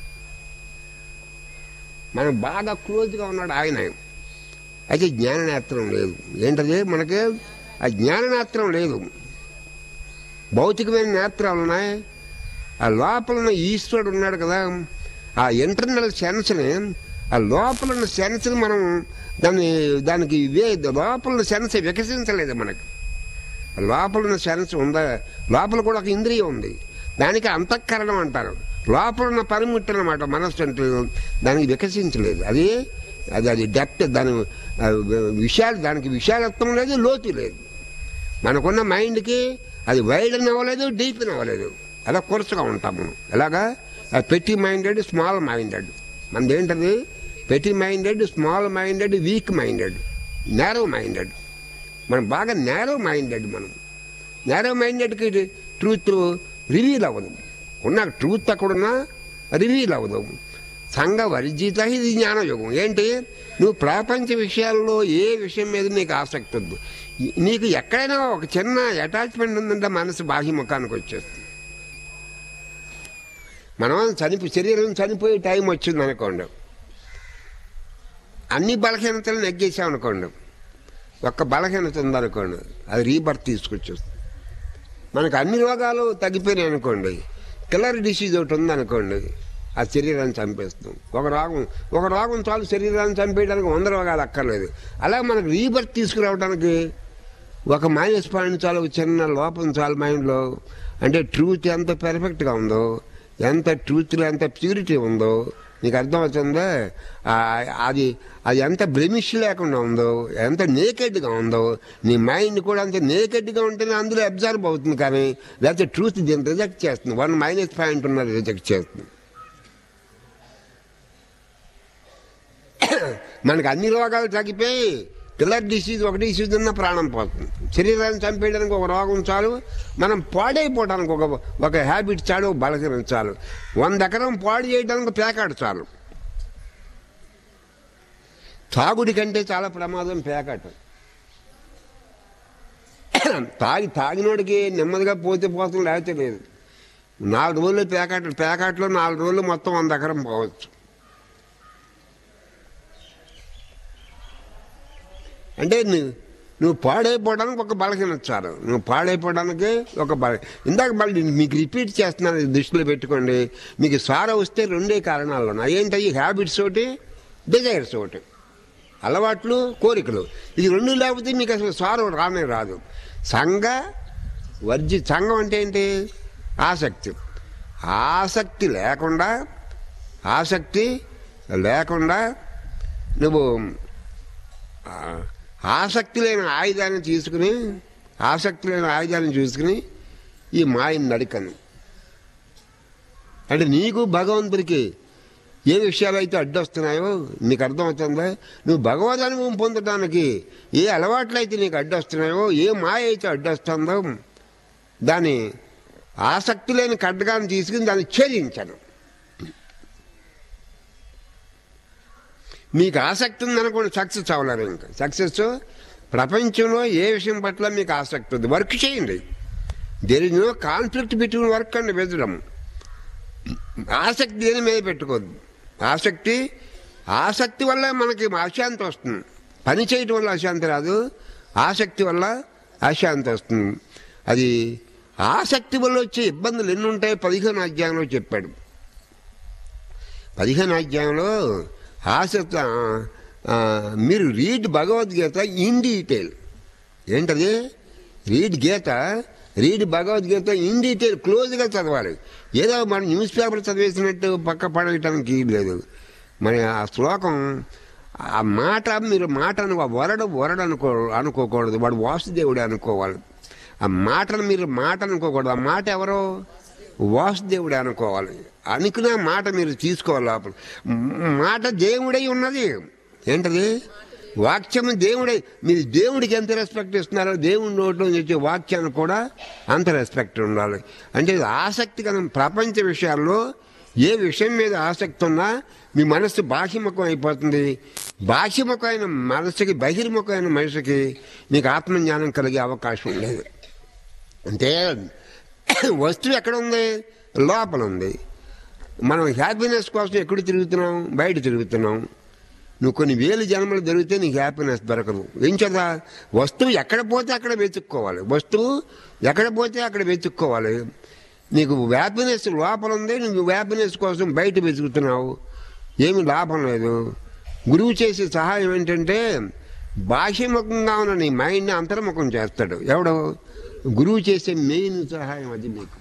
మనం బాగా క్లోజ్గా ఉన్నాడు ఆయన అయితే జ్ఞాననేత్రం లేదు ఏంటది మనకి ఆ జ్ఞాననేత్రం లేదు భౌతికమైన నేత్రాలు ఉన్నాయి ఆ లోపల ఉన్న ఈశ్వరుడు ఉన్నాడు కదా ఆ ఇంటర్నల్ సెన్స్ని ఆ లోపల ఉన్న సెన్స్ని మనం దాన్ని దానికి ఇవే లోపల ఉన్న సెన్స్ వికసించలేదు మనకి లోపల ఉన్న సెన్స్ ఉందా లోపల కూడా ఒక ఇంద్రియం ఉంది దానికి అంతఃకరణం అంటారు లోపల ఉన్న పనిముట్టు అనమాట మనస్సు అంటే దానికి వికసించలేదు అది అది అది డెప్త్ దాని ఆ, విశాల దానికి విశాలత్వం లేదు లోతు లేదు మనకున్న మైండ్కి అది వైడ్ అవ్వలేదు డీప్ అవ్వలేదు అలా కొరసగా ఉంటాం మనం ఎలాగా పెట్టి మైండెడ్ స్మాల్ మైండెడ్ మనది ఏంటది petty minded small minded weak minded narrow minded మనం బాగా నేరో మైండెడ్ మనం నేరో మైండెడ్కి ట్రూత్ రివీల్ అవ్వదు ఉన్న ట్రూత్ అక్కడున్నా రివీల్ అవ్వదు సంఘ వర్జిత ఇది జ్ఞానయోగం ఏంటి నువ్వు ప్రపంచ విషయాల్లో ఏ విషయం మీద నీకు ఆసక్తి వద్దు ఈ- నీకు ఎక్కడైనా ఒక చిన్న అటాచ్మెంట్ ఉందంటే మనసు బాహ్యముఖానికి వచ్చేస్తుంది మనం చనిపో శరీరం చనిపోయే టైం వచ్చింది అనుకోండి అన్ని బలహీనతలు నెగ్గేసాం అనుకోండి ఒక్క బలహీనత ఉందనుకోండి అది రీబర్త్ తీసుకొచ్చేస్తుంది మనకు అన్ని రోగాలు తగ్గిపోయినాయి అనుకోండి కిల్లర్ డిసీజ్ ఒకటి ఉందనుకోండి ఆ శరీరాన్ని చంపేస్తాం ఒక రోగం ఒక రోగం చాలు శరీరాన్ని చంపేయడానికి వంద రోగాలు అక్కర్లేదు అలాగే మనకు రీబర్త్ తీసుకురావడానికి ఒక మైనస్ పాయింట్ చాలు ఒక చిన్న లోపం చాలు మైండ్లో అంటే ట్రూత్ ఎంత పెర్ఫెక్ట్గా ఉందో ఎంత ట్రూత్లో ఎంత ప్యూరిటీ ఉందో నీకు అర్థమవుతుందా ఆ, అది అది ఎంత బ్లెమిష్ లేకుండా ఉందో ఎంత నేకెడ్గా ఉందో నీ మైండ్ కూడా అంత నేకెడ్గా ఉంటేనే అందులో అబ్జర్వ్ అవుతుంది కానీ లేకపోతే ట్రూత్ దీన్ని రిజెక్ట్ చేస్తుంది వన్ మైనస్ పాయింట్ ఉన్నది రిజెక్ట్ చేస్తుంది మనకు అన్ని రోగాలు తగ్గిపోయి కిల్లర్ డిసీజ్ ఒక డిసీజ్ ఉన్న ప్రాణం పోతుంది శరీరాన్ని చంపేయడానికి ఒక రోగం చాలు మనం పాడైపోవడానికి ఒక ఒక హ్యాబిట్ చాలు ఒక బలహీనం చాలు వంద ఎకరం పాడు చేయడానికి పేకాడు చాలు తాగుడి కంటే చాలా ప్రమాదం పేకాట తాగి తాగినోడికి నెమ్మదిగా పోతే పోతుంది లేకపోతే లేదు నాలుగు రోజులు పేకాట పేకాట్లో నాలుగు రోజులు మొత్తం వంద ఎకరం పోవచ్చు అంటే నువ్వు నువ్వు పాడైపోవడానికి ఒక బలహీనత చాలు నువ్వు పాడైపోవడానికి ఒక బల ఇందాక మళ్ళీ మీకు రిపీట్ చేస్తున్నాను ఇది దృష్టిలో పెట్టుకోండి మీకు సార వస్తే రెండే కారణాలు ఉన్నాయి ఏంటి హ్యాబిట్స్ ఒకటి డిజైర్స్ ఒకటి అలవాట్లు కోరికలు ఇది రెండు లేకపోతే మీకు అసలు సారం రానే రాదు సంఘ వర్జి సంఘం అంటే ఏంటి ఆసక్తి ఆసక్తి లేకుండా ఆసక్తి లేకుండా నువ్వు ఆ, ఆసక్తి లేని ఆయుధాన్ని తీసుకుని ఆసక్తి లేని ఆయుధాన్ని చూసుకుని ఈ మాయని నడికను అంటే నీకు భగవంతుడికి ఏ విషయాలు అయితే అడ్డొస్తున్నాయో నీకు అర్థమవుతుందా నువ్వు భగవద్ అనుభవం పొందడానికి ఏ అలవాట్లు అయితే నీకు అడ్డొస్తున్నాయో ఏ మాయ అయితే అడ్డొస్తుందో దాని ఆసక్తి లేని ఖడ్గాన్ని తీసుకుని దాన్ని ఛేదించను మీకు ఆసక్తి ఉందనుకోండి సక్సెస్ అవ్వలేరు ఇంకా సక్సెస్ ప్రపంచంలో ఏ విషయం పట్ల మీకు ఆసక్తి ఉంది వర్క్ చేయండి there is no conflict between work and వెదడం ఆసక్తి దేని మీద పెట్టుకోద్దు ఆసక్తి ఆసక్తి వల్ల మనకి అశాంతి వస్తుంది పని చేయటం వల్ల అశాంతి రాదు ఆసక్తి వల్ల అశాంతి వస్తుంది అది ఆసక్తి వల్ల వచ్చే ఇబ్బందులు ఎన్ని ఉంటాయి పదిహేను అధ్యాయంలో చెప్పాడు పదిహేను అధ్యాయంలో ఆసక్తి ఆ, ఆ, మీరు రీడ్ భగవద్గీత ఇన్ డీటెయిల్ ఏంటది read Gita read Bhagavad Gita in detail క్లోజ్గా చదవాలి ఏదో మన న్యూస్ పేపర్ చదివేసినట్టు పక్క పడేయటానికి లేదు మరి ఆ శ్లోకం ఆ మాట మీరు మాట అను వరడు వరడు అనుకో అనుకోకూడదు వాడు వాసుదేవుడు అనుకోవాలి ఆ మాటను మీరు మాట అనుకోకూడదు ఆ మాట ఎవరో వాసుదేవుడే అనుకోవాలి అనుకున్న మాట మీరు తీసుకోవాలి లోపల మ్- మాట దేవుడై ఉన్నది ఏంటది వాక్యము దేవుడై మీరు దేవుడికి ఎంత రెస్పెక్ట్ ఇస్తున్నారో దేవుడి నోట్లో నుంచి వచ్చే వాక్యానికి కూడా అంత రెస్పెక్ట్ ఉండాలి అంటే ఇది ఆసక్తికరం ప్రపంచ విషయాల్లో ఏ విషయం మీద ఆసక్తి ఉన్నా మీ మనస్సు బాహ్యముఖం అయిపోతుంది బాహ్యముఖమైన మనస్సుకి బహిర్ముఖమైన మనిషికి మీకు ఆత్మజ్ఞానం కలిగే అవకాశం లేదు అంటే వస్తువు ఎక్కడ ఉంది లోపల ఉంది మనం హ్యాపీనెస్ కోసం ఎక్కడ తిరుగుతున్నాం బయట తిరుగుతున్నాం నువ్వు కొన్ని వేలు జన్మలు దొరికితే నీకు హ్యాపీనెస్ దొరకదు ఏం కదా వస్తువు ఎక్కడ పోతే అక్కడ వెతుక్కోవాలి వస్తువు ఎక్కడ పోతే అక్కడ వెతుక్కోవాలి నీకు హ్యాపీనెస్ లోపల ఉంది నువ్వు హ్యాపీనెస్ కోసం బయట వెతుకుతున్నావు ఏమి లాభం లేదు గురువు చేసే సహాయం ఏంటంటే బాహ్యముఖంగా ఉన్న నీ మైండ్ని అంతర్ముఖం చేస్తాడు ఎవడు గురువు చేసే మెయిన్ సహాయం అది మీకు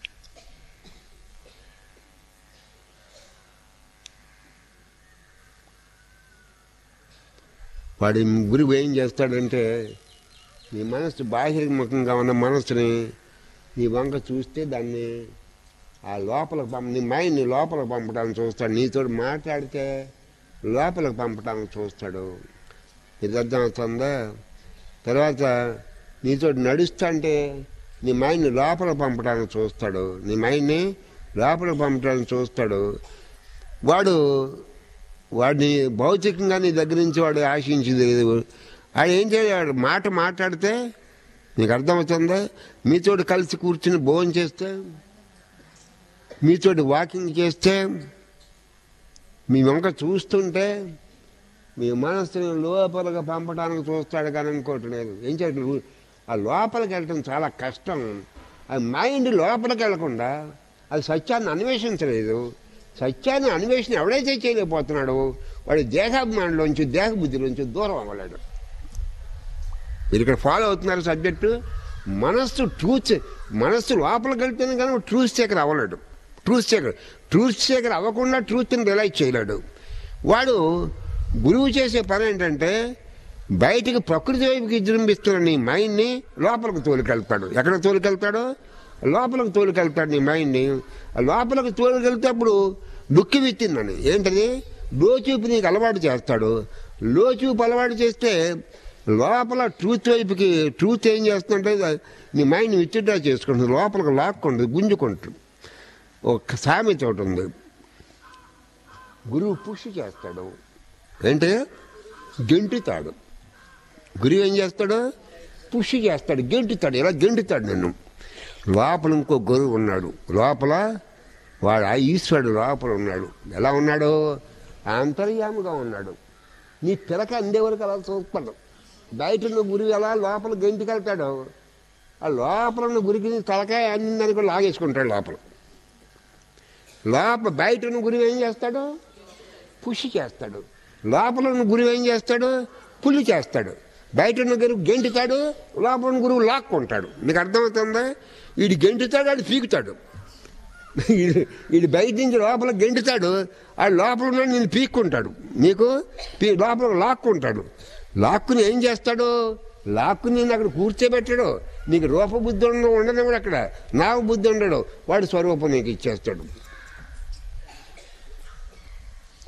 వాడి గురువు ఏం చేస్తాడంటే నీ మనస్సు బాహిర్ముఖంగా ఉన్న మనస్సుని నీ వంక చూస్తే దాన్ని ఆ లోపలికి పంప నీ మైండ్ని లోపలికి పంపడానికి చూస్తాడు నీతో మాట్లాడితే లోపలికి పంపడానికి చూస్తాడు ఇది అర్థమవుతుందా తర్వాత నీతో నడుస్తుంటే నీ మైండ్ని లోపల పంపడానికి చూస్తాడు నీ మైండ్ని లోపలికి పంపడానికి చూస్తాడు వాడు వాడిని భౌతికంగా నీ దగ్గర నుంచి వాడు ఆశించింది లేదు వాడు ఏం చేయాడు మాట మాట్లాడితే నీకు అర్థమవుతుందా మీతోటి కలిసి కూర్చుని భోజనం చేస్తే మీతోటి వాకింగ్ చేస్తే మీ వంక చూస్తుంటే మీ మనస్సుని లోపలగా పంపడానికి చూస్తాడు కానీ ఇంకోటి లేదు ఏం చేయడం ఆ లోపలికి వెళ్ళటం చాలా కష్టం ఆ మైండ్ లోపలికి వెళ్లకుండా అది సత్యాన్ని అన్వేషించలేదు సత్యాన్ని అన్వేషణ ఎవడైతే చేయలేకపోతున్నాడో వాడి దేహాభిమానంలోంచి దేహబుద్ధిలోంచి దూరం అవ్వలేడు మీరు ఇక్కడ ఫాలో అవుతున్నారు సబ్జెక్టు మనస్సు ట్రూత్ మనస్సు లోపలికి వెళ్తేనే కానీ ట్రూత్ సేకర్ అవ్వలేడు ట్రూత్ సేకర్ ట్రూత్ సేకర్ అవ్వకుండా ట్రూత్ని రిలైజ్ చేయలేడు వాడు గురువు చేసే పని ఏంటంటే బయటికి ప్రకృతి వైపుకి విజృంభిస్తున్న నీ మైండ్ని లోపలికి తోలుకెళ్తాడు ఎక్కడ తోలుకెళ్తాడు లోపలికి తోలుకెళ్తాడు నీ మైండ్ని ఆ లోపలికి తోలుకెళ్తేప్పుడు దుక్కి విత్తిందని ఏంటది లోచూపు నీకు అలవాటు చేస్తాడు లోచూపు అలవాటు చేస్తే లోపల ట్రూత్ వైపుకి ట్రూత్ ఏం చేస్తుందంటే నీ మైండ్ విత్డ్రా చేసుకుంటుంది లోపలికి లాక్కుంటుంది గుంజుకుంటుంది ఒక సామెత ఒకటి ఉంది గురువు పుష్ చేస్తాడు ఏంటి గెంటుతాడు గురువు ఏం చేస్తాడు పుష్ చేస్తాడు గెంటుతాడు ఇలా గెంటుతాడు నిన్ను లోపల ఇంకో గురువు ఉన్నాడు లోపల వాడు ఆ ఈశ్వరుడు లోపల ఉన్నాడు ఎలా ఉన్నాడు అంతర్యాముగా ఉన్నాడు నీ పిలక అందే వరకు అలా చూస్తాడు బయట ఉన్న గురువు ఎలా లోపల గెంటుకెళ్తాడు ఆ లోపల ఉన్న గురికి నీ తలకాయ అందని కూడా లాగేసుకుంటాడు లోపల లోపల బయట ఉన్న గురువు ఏం చేస్తాడు పుషి చేస్తాడు లోపల ఉన్న గురువు ఏం చేస్తాడు పుల్లి చేస్తాడు బయట ఉన్న గురువు గెంటుతాడు లోపల ఉన్న గురువు లాక్కుంటాడు నీకు అర్థమవుతుందా వీడు గెంటుతాడు వాడు పీకుతాడు వీడు- వీడు బయట నుంచి లోపల గెంటుతాడు ఆ లోపల ఉన్న నేను పీక్కుంటాడు నీకు పీ- లోపల లాక్కుంటాడు లాక్కుని ఏం చేస్తాడు లాక్కుని నేను అక్కడ కూర్చోబెట్టాడు నీకు రూపబుద్ధి ఉండ ఉండదు కూడా అక్కడ నాకు బుద్ధి ఉండడు వాడు స్వరూపం నీకు ఇచ్చేస్తాడు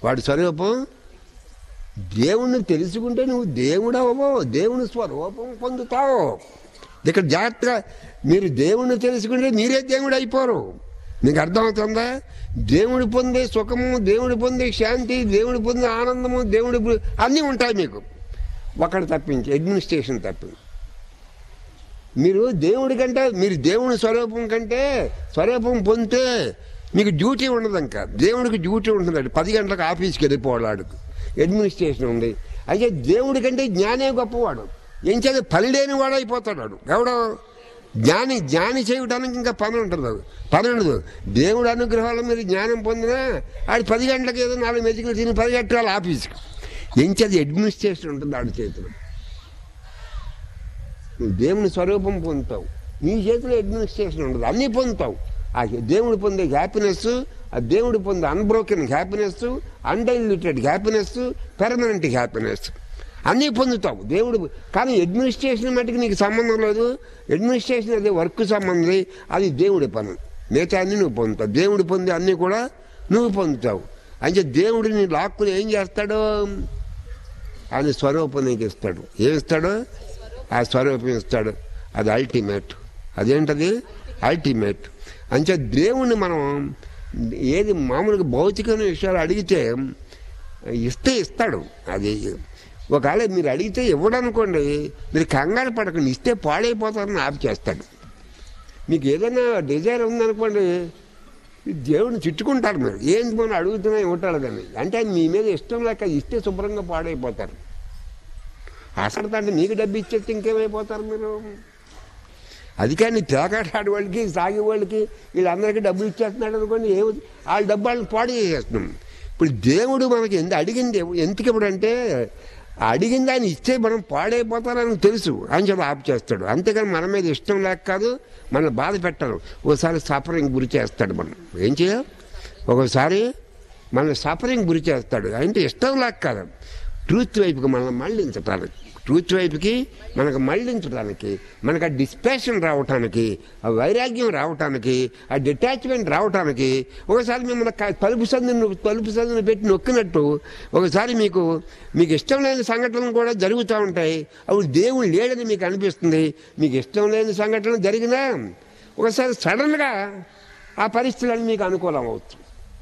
వాడి స్వరూపం దేవుణ్ణి తెలుసుకుంటే నువ్వు దేవుడు అవ్వవు దేవుని స్వరూపం పొందుతావు ఇక్కడ జాగ్రత్తగా మీరు దేవుణ్ణి తెలుసుకుంటే మీరే దేవుడు అయిపోరు మీకు అర్థమవుతుందా దేవుడు పొందే సుఖము దేవుడు పొందే శాంతి దేవుడు పొందే ఆనందము దేవుడి పు- అన్నీ ఉంటాయి మీకు ఒకటి తప్పించి అడ్మినిస్ట్రేషన్ తప్పించి మీరు దేవుడి కంటే మీరు దేవుని స్వరూపం కంటే స్వరూపం పొందితే మీకు డ్యూటీ ఉండదు ఇంకా దేవుడికి డ్యూటీ ఉంటుంది పది గంటలకు ఆఫీస్కి వెళ్ళిపోవాడు అడ్మినిస్ట్రేషన్ ఉంది అయితే దేవుడి కంటే జ్ఞానే గొప్పవాడు ఏం చేత పని లేని వాడు అయిపోతాడు వాడు. ఎవడో జ్ఞాని జ్ఞాని చేయడానికి ఇంకా పని ఉంటుంది అది. పని ఉండదు దేవుడు అనుగ్రహాల మీరు జ్ఞానం పొందినా ఆడు పది గంటలకు ఏదో నాలుగు మెతుకులు తిని పది గంటలు ఆఫీస్కి ఏం చేత అడ్మినిస్ట్రేషన్ ఉంటుంది ఆడి చేతిలో నువ్వు దేవుని స్వరూపం పొందుతావు నీ చేతిలో అడ్మినిస్ట్రేషన్ ఉండదు అన్నీ పొందుతావు ఆ దేవుడు పొందే హ్యాపీనెస్ ఆ దేవుడు పొందే unbroken happiness undiluted happiness permanent happiness అన్నీ పొందుతావు దేవుడు కానీ అడ్మినిస్ట్రేషన్ మటుకు నీకు సంబంధం లేదు అడ్మినిస్ట్రేషన్ అదే వర్క్ సంబంధం అది దేవుడి పని మిగతా అన్ని నువ్వు పొందుతావు దేవుడు పొందే అన్నీ కూడా నువ్వు పొందుతావు అంటే దేవుడు నీ లాక్కుని ఏం చేస్తాడో ఆయన స్వరూపం నీకు ఇస్తాడు ఏమి ఇస్తాడు ఆ స్వరూపం ఇస్తాడు అది అల్టిమేట్ అదేంటది అల్టిమేట్ అంచే దేవుణ్ణి మనం ఏది మామూలుగా భౌతికమైన విషయాలు అడిగితే ఇస్తే ఇస్తాడు అది ఒకవేళ మీరు అడిగితే ఇవ్వడనుకోండి మీరు కంగారు పడకండి ఇస్తే పాడైపోతారని ఆఫ్ చేస్తాడు మీకు ఏదైనా డిజైర్ ఉందనుకోండి దేవుడిని చుట్టుకుంటారు మీరు ఏంటి మనం అడుగుతున్నా ఇవ్వటాడు కానీ అంటే మీ మీద ఇష్టం లేక ఇస్తే శుభ్రంగా పాడైపోతారు అసలు అంటే మీకు డబ్బు ఇచ్చేస్తే ఇంకేమైపోతారు మీరు అది కానీ తేకాట ఆడే వాళ్ళకి సాగే వాళ్ళకి వీళ్ళందరికీ డబ్బులు ఇచ్చేస్తున్నాడు అనుకోండి ఏ వాళ్ళ డబ్బు వాళ్ళని పాడు చేసేస్తున్నాం ఇప్పుడు దేవుడు మనకి ఎంత అడిగింది ఎందుకు ఇప్పుడు అంటే అడిగింది ఆయన ఇస్తే మనం పాడైపోతారని తెలుసు అని చెప్పి ఆప్ చేస్తాడు అంతేగాని మన మీద ఇష్టం లేక కాదు మన బాధ పెట్టరు ఓసారి సఫరింగ్ గురి చేస్తాడు మనం ఏం చేయాలి ఒకసారి మన సఫరింగ్ గురి చేస్తాడు అంటే ఇష్టం లేక కాదు ట్రూత్ వైపుకి మనల్ని మళ్ళించటానికి ట్రూత్ వైపుకి మనకు మళ్ళించడానికి మనకు ఆ డిస్పాషన్ రావటానికి ఆ వైరాగ్యం రావటానికి ఆ డిటాచ్మెంట్ రావటానికి ఒకసారి మిమ్మల్ని క- తలుపు సందును తలుపు సందును పెట్టి నొక్కినట్టు ఒకసారి మీకు మీకు ఇష్టం లేని సంఘటనలు కూడా జరుగుతూ ఉంటాయి అప్పుడు దేవుడు లేడని మీకు అనిపిస్తుంది మీకు ఇష్టం లేని సంఘటనలు జరిగినా ఒకసారి సడన్గా ఆ పరిస్థితులన్నీ మీకు అనుకూలం అవుతుంది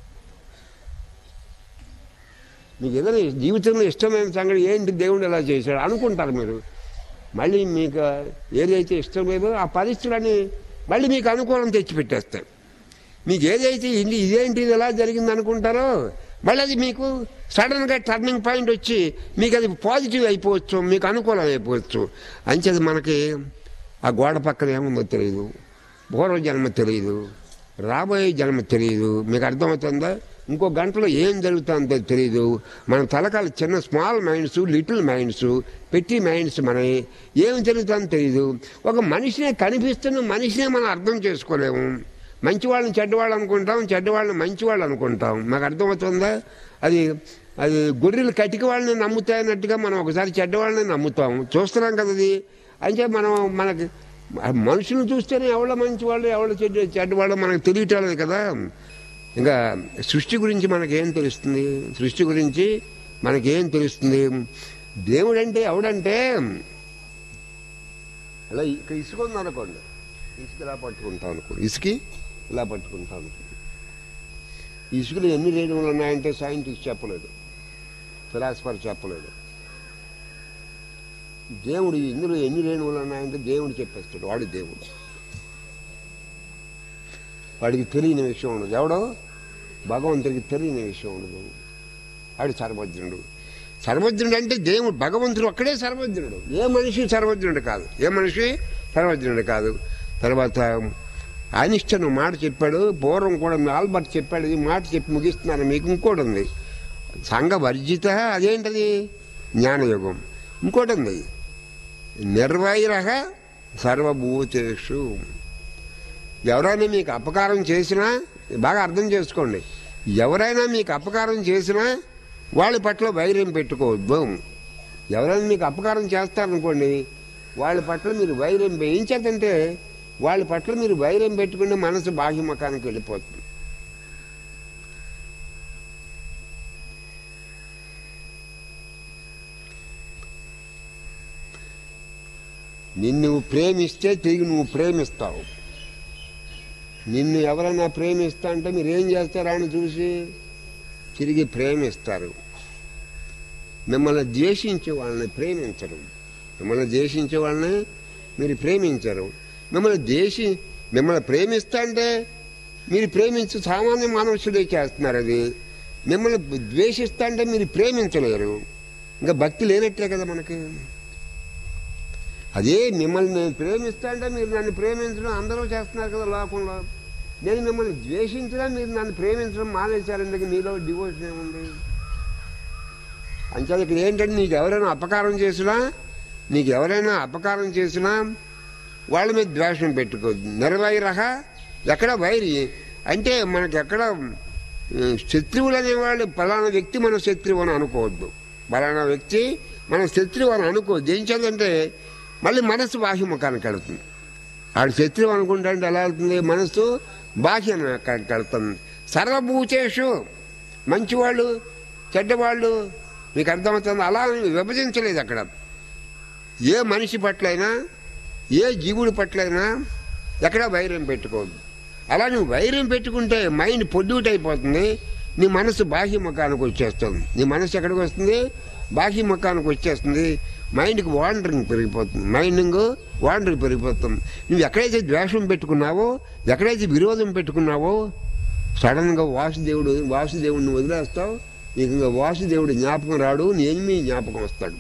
మీకు ఏదైనా జీవితంలో ఇష్టమైన సంగతి ఏంటి దేవుడు ఎలా చేశాడు అనుకుంటారు మీరు మళ్ళీ మీకు ఏదైతే ఇష్టం లేదో ఆ పరిస్థితులని మళ్ళీ మీకు అనుకూలం తెచ్చిపెట్టేస్తాయి మీకు ఏదైతే ఇది ఇదేంటి ఇది ఎలా జరిగింది అనుకుంటారో మళ్ళీ అది మీకు సడన్గా టర్నింగ్ పాయింట్ వచ్చి మీకు అది పాజిటివ్ అయిపోవచ్చు మీకు అనుకూలం అయిపోవచ్చు అంచేది మనకి ఆ గోడ పక్కన ఏముందో తెలియదు పూర్వ జన్మ తెలియదు రాబోయే జన్మ తెలియదు మీకు అర్థమవుతుందా ఇంకో గంటలో ఏం జరుగుతుందో తెలియదు మన తలకాల చిన్న small minds little minds petty minds మనవి ఏం జరుగుతుందో తెలియదు ఒక మనిషినే కనిపిస్తున్న మనిషినే మనం అర్థం చేసుకోలేము మంచివాళ్ళని చెడ్డవాళ్ళు అనుకుంటాం చెడ్డవాళ్ళని మంచివాళ్ళు అనుకుంటాం మాకు అర్థమవుతుందా అది అది గొర్రెలు కటిక వాళ్ళని నమ్ముతాయన్నట్టుగా మనం ఒకసారి చెడ్డవాళ్ళని నమ్ముతాం చూస్తున్నాం కదా అది అంటే మనం మనకి మనుషులు చూస్తేనే ఎవళ్ళ మంచివాళ్ళు ఎవళ్ళ చెడ్డ చెడ్డవాళ్ళు మనకు తెలియటం లేదు కదా ఇంకా సృష్టి గురించి మనకేం తెలుస్తుంది సృష్టి గురించి మనకేం తెలుస్తుంది దేవుడు అంటే ఎవడంటే అలా ఇక్కడ ఇసుక ఉందనుకోండి ఇసుక ఇలా పట్టుకుంటాం అనుకోండి ఇసుకి ఇలా పట్టుకుంటాం అనుకోండి ఇసుకలో ఎన్ని రేణువులు ఉన్నాయంటే సైంటిస్ట్ చెప్పలేదు ఫిలాసఫర్ చెప్పలేదు దేవుడు ఇందులో ఎన్ని రేణువులు ఉన్నాయంటే దేవుడు చెప్పేస్తాడు వాడు దేవుడు వాడికి తెలియని విషయం ఉండదు ఎవడో భగవంతుడికి తెలియని విషయం ఉండదు వాడు సర్వజ్ఞుడు సర్వజ్ఞుడు అంటే దేవుడు భగవంతుడు ఒక్కడే సర్వజ్ఞుడు ఏ మనిషి సర్వజ్ఞుడు కాదు ఏ మనిషి సర్వజ్ఞుడు కాదు తర్వాత అనిష్టను మాట చెప్పాడు పూర్వం కూడా ఆల్బర్ట్ చెప్పాడు ఈ మాట చెప్పి ముగిస్తున్నాను మీకు ఇంకోటి ఉంది సంఘ వర్జిత అదేంటది జ్ఞానయుగం ఇంకోటి ఉంది నిర్వైర సర్వభూతేషు ఎవరైనా మీకు అపకారం చేసినా బాగా అర్థం చేసుకోండి ఎవరైనా మీకు అపకారం చేసినా వాళ్ళ పట్ల వైరం పెట్టుకోవద్దు ఎవరైనా మీకు అపకారం చేస్తారనుకోండి వాళ్ళ పట్ల మీరు వైరం పె- ఏం చేద్దంటే వాళ్ళ పట్ల మీరు వైరం పెట్టుకుంటే మనసు బాహ్యముఖానికి వెళ్ళిపోతుంది నిన్ను నువ్వు ప్రేమిస్తే తిరిగి నువ్వు ప్రేమిస్తావు నిన్ను ఎవరైనా ప్రేమిస్తా అంటే మీరు ఏం చేస్తారా అని చూసి తిరిగి ప్రేమిస్తారు మిమ్మల్ని ద్వేషించే వాళ్ళని ప్రేమించరు మిమ్మల్ని ద్వేషించే వాళ్ళని మీరు ప్రేమించరు మిమ్మల్ని ద్వేషి మిమ్మల్ని ప్రేమిస్తా అంటే మీరు ప్రేమించు సామాన్య మానవుడే చేస్తున్నారు అది మిమ్మల్ని ద్వేషిస్తా అంటే మీరు ప్రేమించలేరు ఇంకా భక్తి లేనట్లే కదా మనకి అదే మిమ్మల్ని నేను ప్రేమిస్తా అంటే మీరు నన్ను ప్రేమించడం అందరూ చేస్తున్నారు కదా లోకంలో నేను మిమ్మల్ని ద్వేషించడం మీరు నన్ను ప్రేమించడం మానేశారు ఎందుకు మీలో డివోషన్ ఏముంది అంతే ఇక్కడ ఏంటంటే నీకు ఎవరైనా అపకారం చేసినా నీకు ఎవరైనా అపకారం చేసినా వాళ్ళ మీద ద్వేషం పెట్టుకోవద్దు నిర్వైరహ ఎక్కడ వైరి అంటే మనకి ఎక్కడ ఆ, శత్రువులు అనేవాళ్ళు పలానా వ్యక్తి మన శత్రువు అని అనుకోవద్దు పలానా వ్యక్తి మన శత్రువు అని అనుకోవద్దు ఏం చేద్దంటే మళ్ళీ మనసు బాహ్యముఖానికి వెళుతుంది ఆడు శత్రువు అనుకుంటా అంటే ఎలా వెళ్తుంది మనసు బాహ్యానికి వెళ్తుంది సర్వభూతేషు మంచివాళ్ళు చెడ్డవాళ్ళు మీకు అర్థమవుతుంది అలా విభజించలేదు అక్కడ ఏ మనిషి పట్లైనా ఏ జీవుడి పట్లైనా ఎక్కడ వైరం పెట్టుకోవద్దు అలా నువ్వు వైరం పెట్టుకుంటే మైండ్ పొద్దుట అయిపోతుంది నీ మనసు బాహ్య ముఖానికి వచ్చేస్తుంది నీ మనసు ఎక్కడికి వస్తుంది బాహ్య ముఖానికి వచ్చేస్తుంది మైండ్కి వాండరింగ్ పెరిగిపోతుంది మైండింగ్ వాండరింగ్ పెరిగిపోతుంది నువ్వు ఎక్కడైతే ద్వేషం పెట్టుకున్నావో ఎక్కడైతే విరోధం పెట్టుకున్నావో సడన్గా వాసుదేవుడు వాసుదేవుడిని వదిలేస్తావు నీకు ఇంకా వాసుదేవుడు జ్ఞాపకం రాడు నీ ఎనిమి జ్ఞాపకం వస్తాడు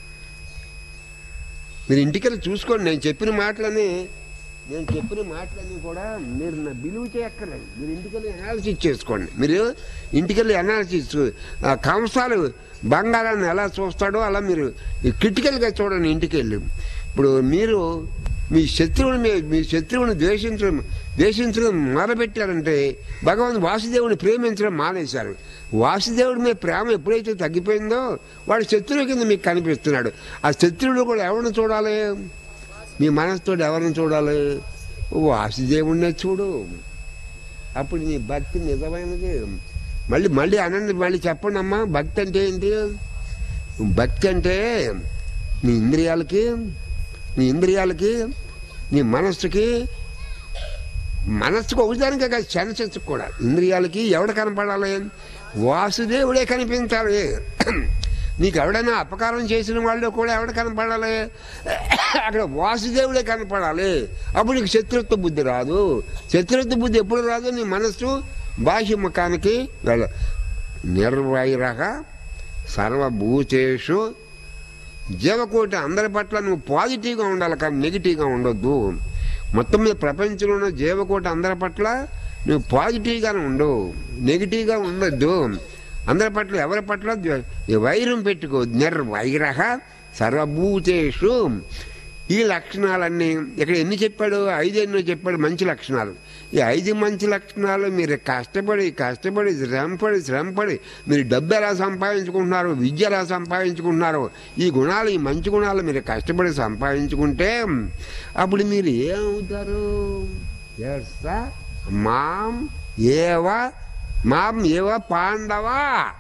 మీరు ఇంటికెళ్ళి చూసుకోండి నేను చెప్పిన మాటలని నేను చెప్పిన మాటలన్నీ కూడా మీరు నా బిలువ చేయక్కర్లేదు మీరు ఇంటికెళ్ళి అనాలిసిస్ చేసుకోండి మీరు ఇంటికెళ్ళి అనాలిసిస్ ఆ కంసాలు బంగారాన్ని ఎలా చూస్తాడో అలా మీరు క్రిటికల్గా చూడండి ఇంటికెళ్ళి ఇప్పుడు మీరు మీ శత్రువుని మీ మీ శత్రువుని ద్వేషించడం ద్వేషించడం మొదలుపెట్టారంటే భగవాన్ వాసుదేవుని ప్రేమించడం మానేశారు వాసుదేవుడి మీద ప్రేమ ఎప్పుడైతే తగ్గిపోయిందో వాడు శత్రువు కింద మీకు కనిపిస్తున్నాడు ఆ శత్రువుడు కూడా ఎవరిని చూడాలి మీ మనసుతో ఎవరిని చూడాలి వాసుదేవుడినే చూడు అప్పుడు నీ భక్తి నిజమైనది మళ్ళీ మళ్ళీ అనండి మళ్ళీ చెప్పండి అమ్మా భక్తి అంటే ఏంటి భక్తి అంటే నీ ఇంద్రియాలకి నీ ఇంద్రియాలకి నీ మనస్సుకి మనస్సుకు ఒకదానికే కాదు సెన్సెస్ కూడా ఇంద్రియాలకి ఎవడు కనపడాలి వాసుదేవుడే కనిపించాలి నీకు ఎవడైనా అపకారం చేసిన వాళ్ళు కూడా ఎవడు కనపడాలి అక్కడ వాసుదేవుడే కనపడాలి అప్పుడు నీకు శత్రుత్వ బుద్ధి రాదు శత్రుత్వ బుద్ధి ఎప్పుడు రాదు నీ మనస్సు బాహ్య ముఖానికి వెళ్ళ నిర్వైరహ సర్వభూతేషు జీవకోటి అందరి పట్ల నువ్వు పాజిటివ్గా ఉండాలి కానీ నెగిటివ్గా ఉండొద్దు మొత్తం మీద ప్రపంచంలో ఉన్న జీవకోటి అందరి పట్ల నువ్వు పాజిటివ్గానే ఉండు నెగిటివ్గా ఉండొద్దు అందరి పట్ల ఎవరి పట్ల ద్వే- ఈ వైరం పెట్టుకో నిర్వైరహ సర్వభూతేషు ఈ లక్షణాలన్నీ ఇక్కడ ఎన్ని చెప్పాడు ఐదు ఎన్నో చెప్పాడు మంచి లక్షణాలు ఈ ఐదు మంచి లక్షణాలు మీరు కష్టపడి కష్టపడి శ్రమపడి శ్రమపడి మీరు డబ్బు ఎలా సంపాదించుకుంటున్నారు విద్య ఎలా సంపాదించుకుంటున్నారు ఈ గుణాలు ఈ మంచి గుణాలు మీరు కష్టపడి సంపాదించుకుంటే అప్పుడు మీరు ఏమవుతారు ఎస్ సార్ మాం ఏవ మాం ఏవ పాండవా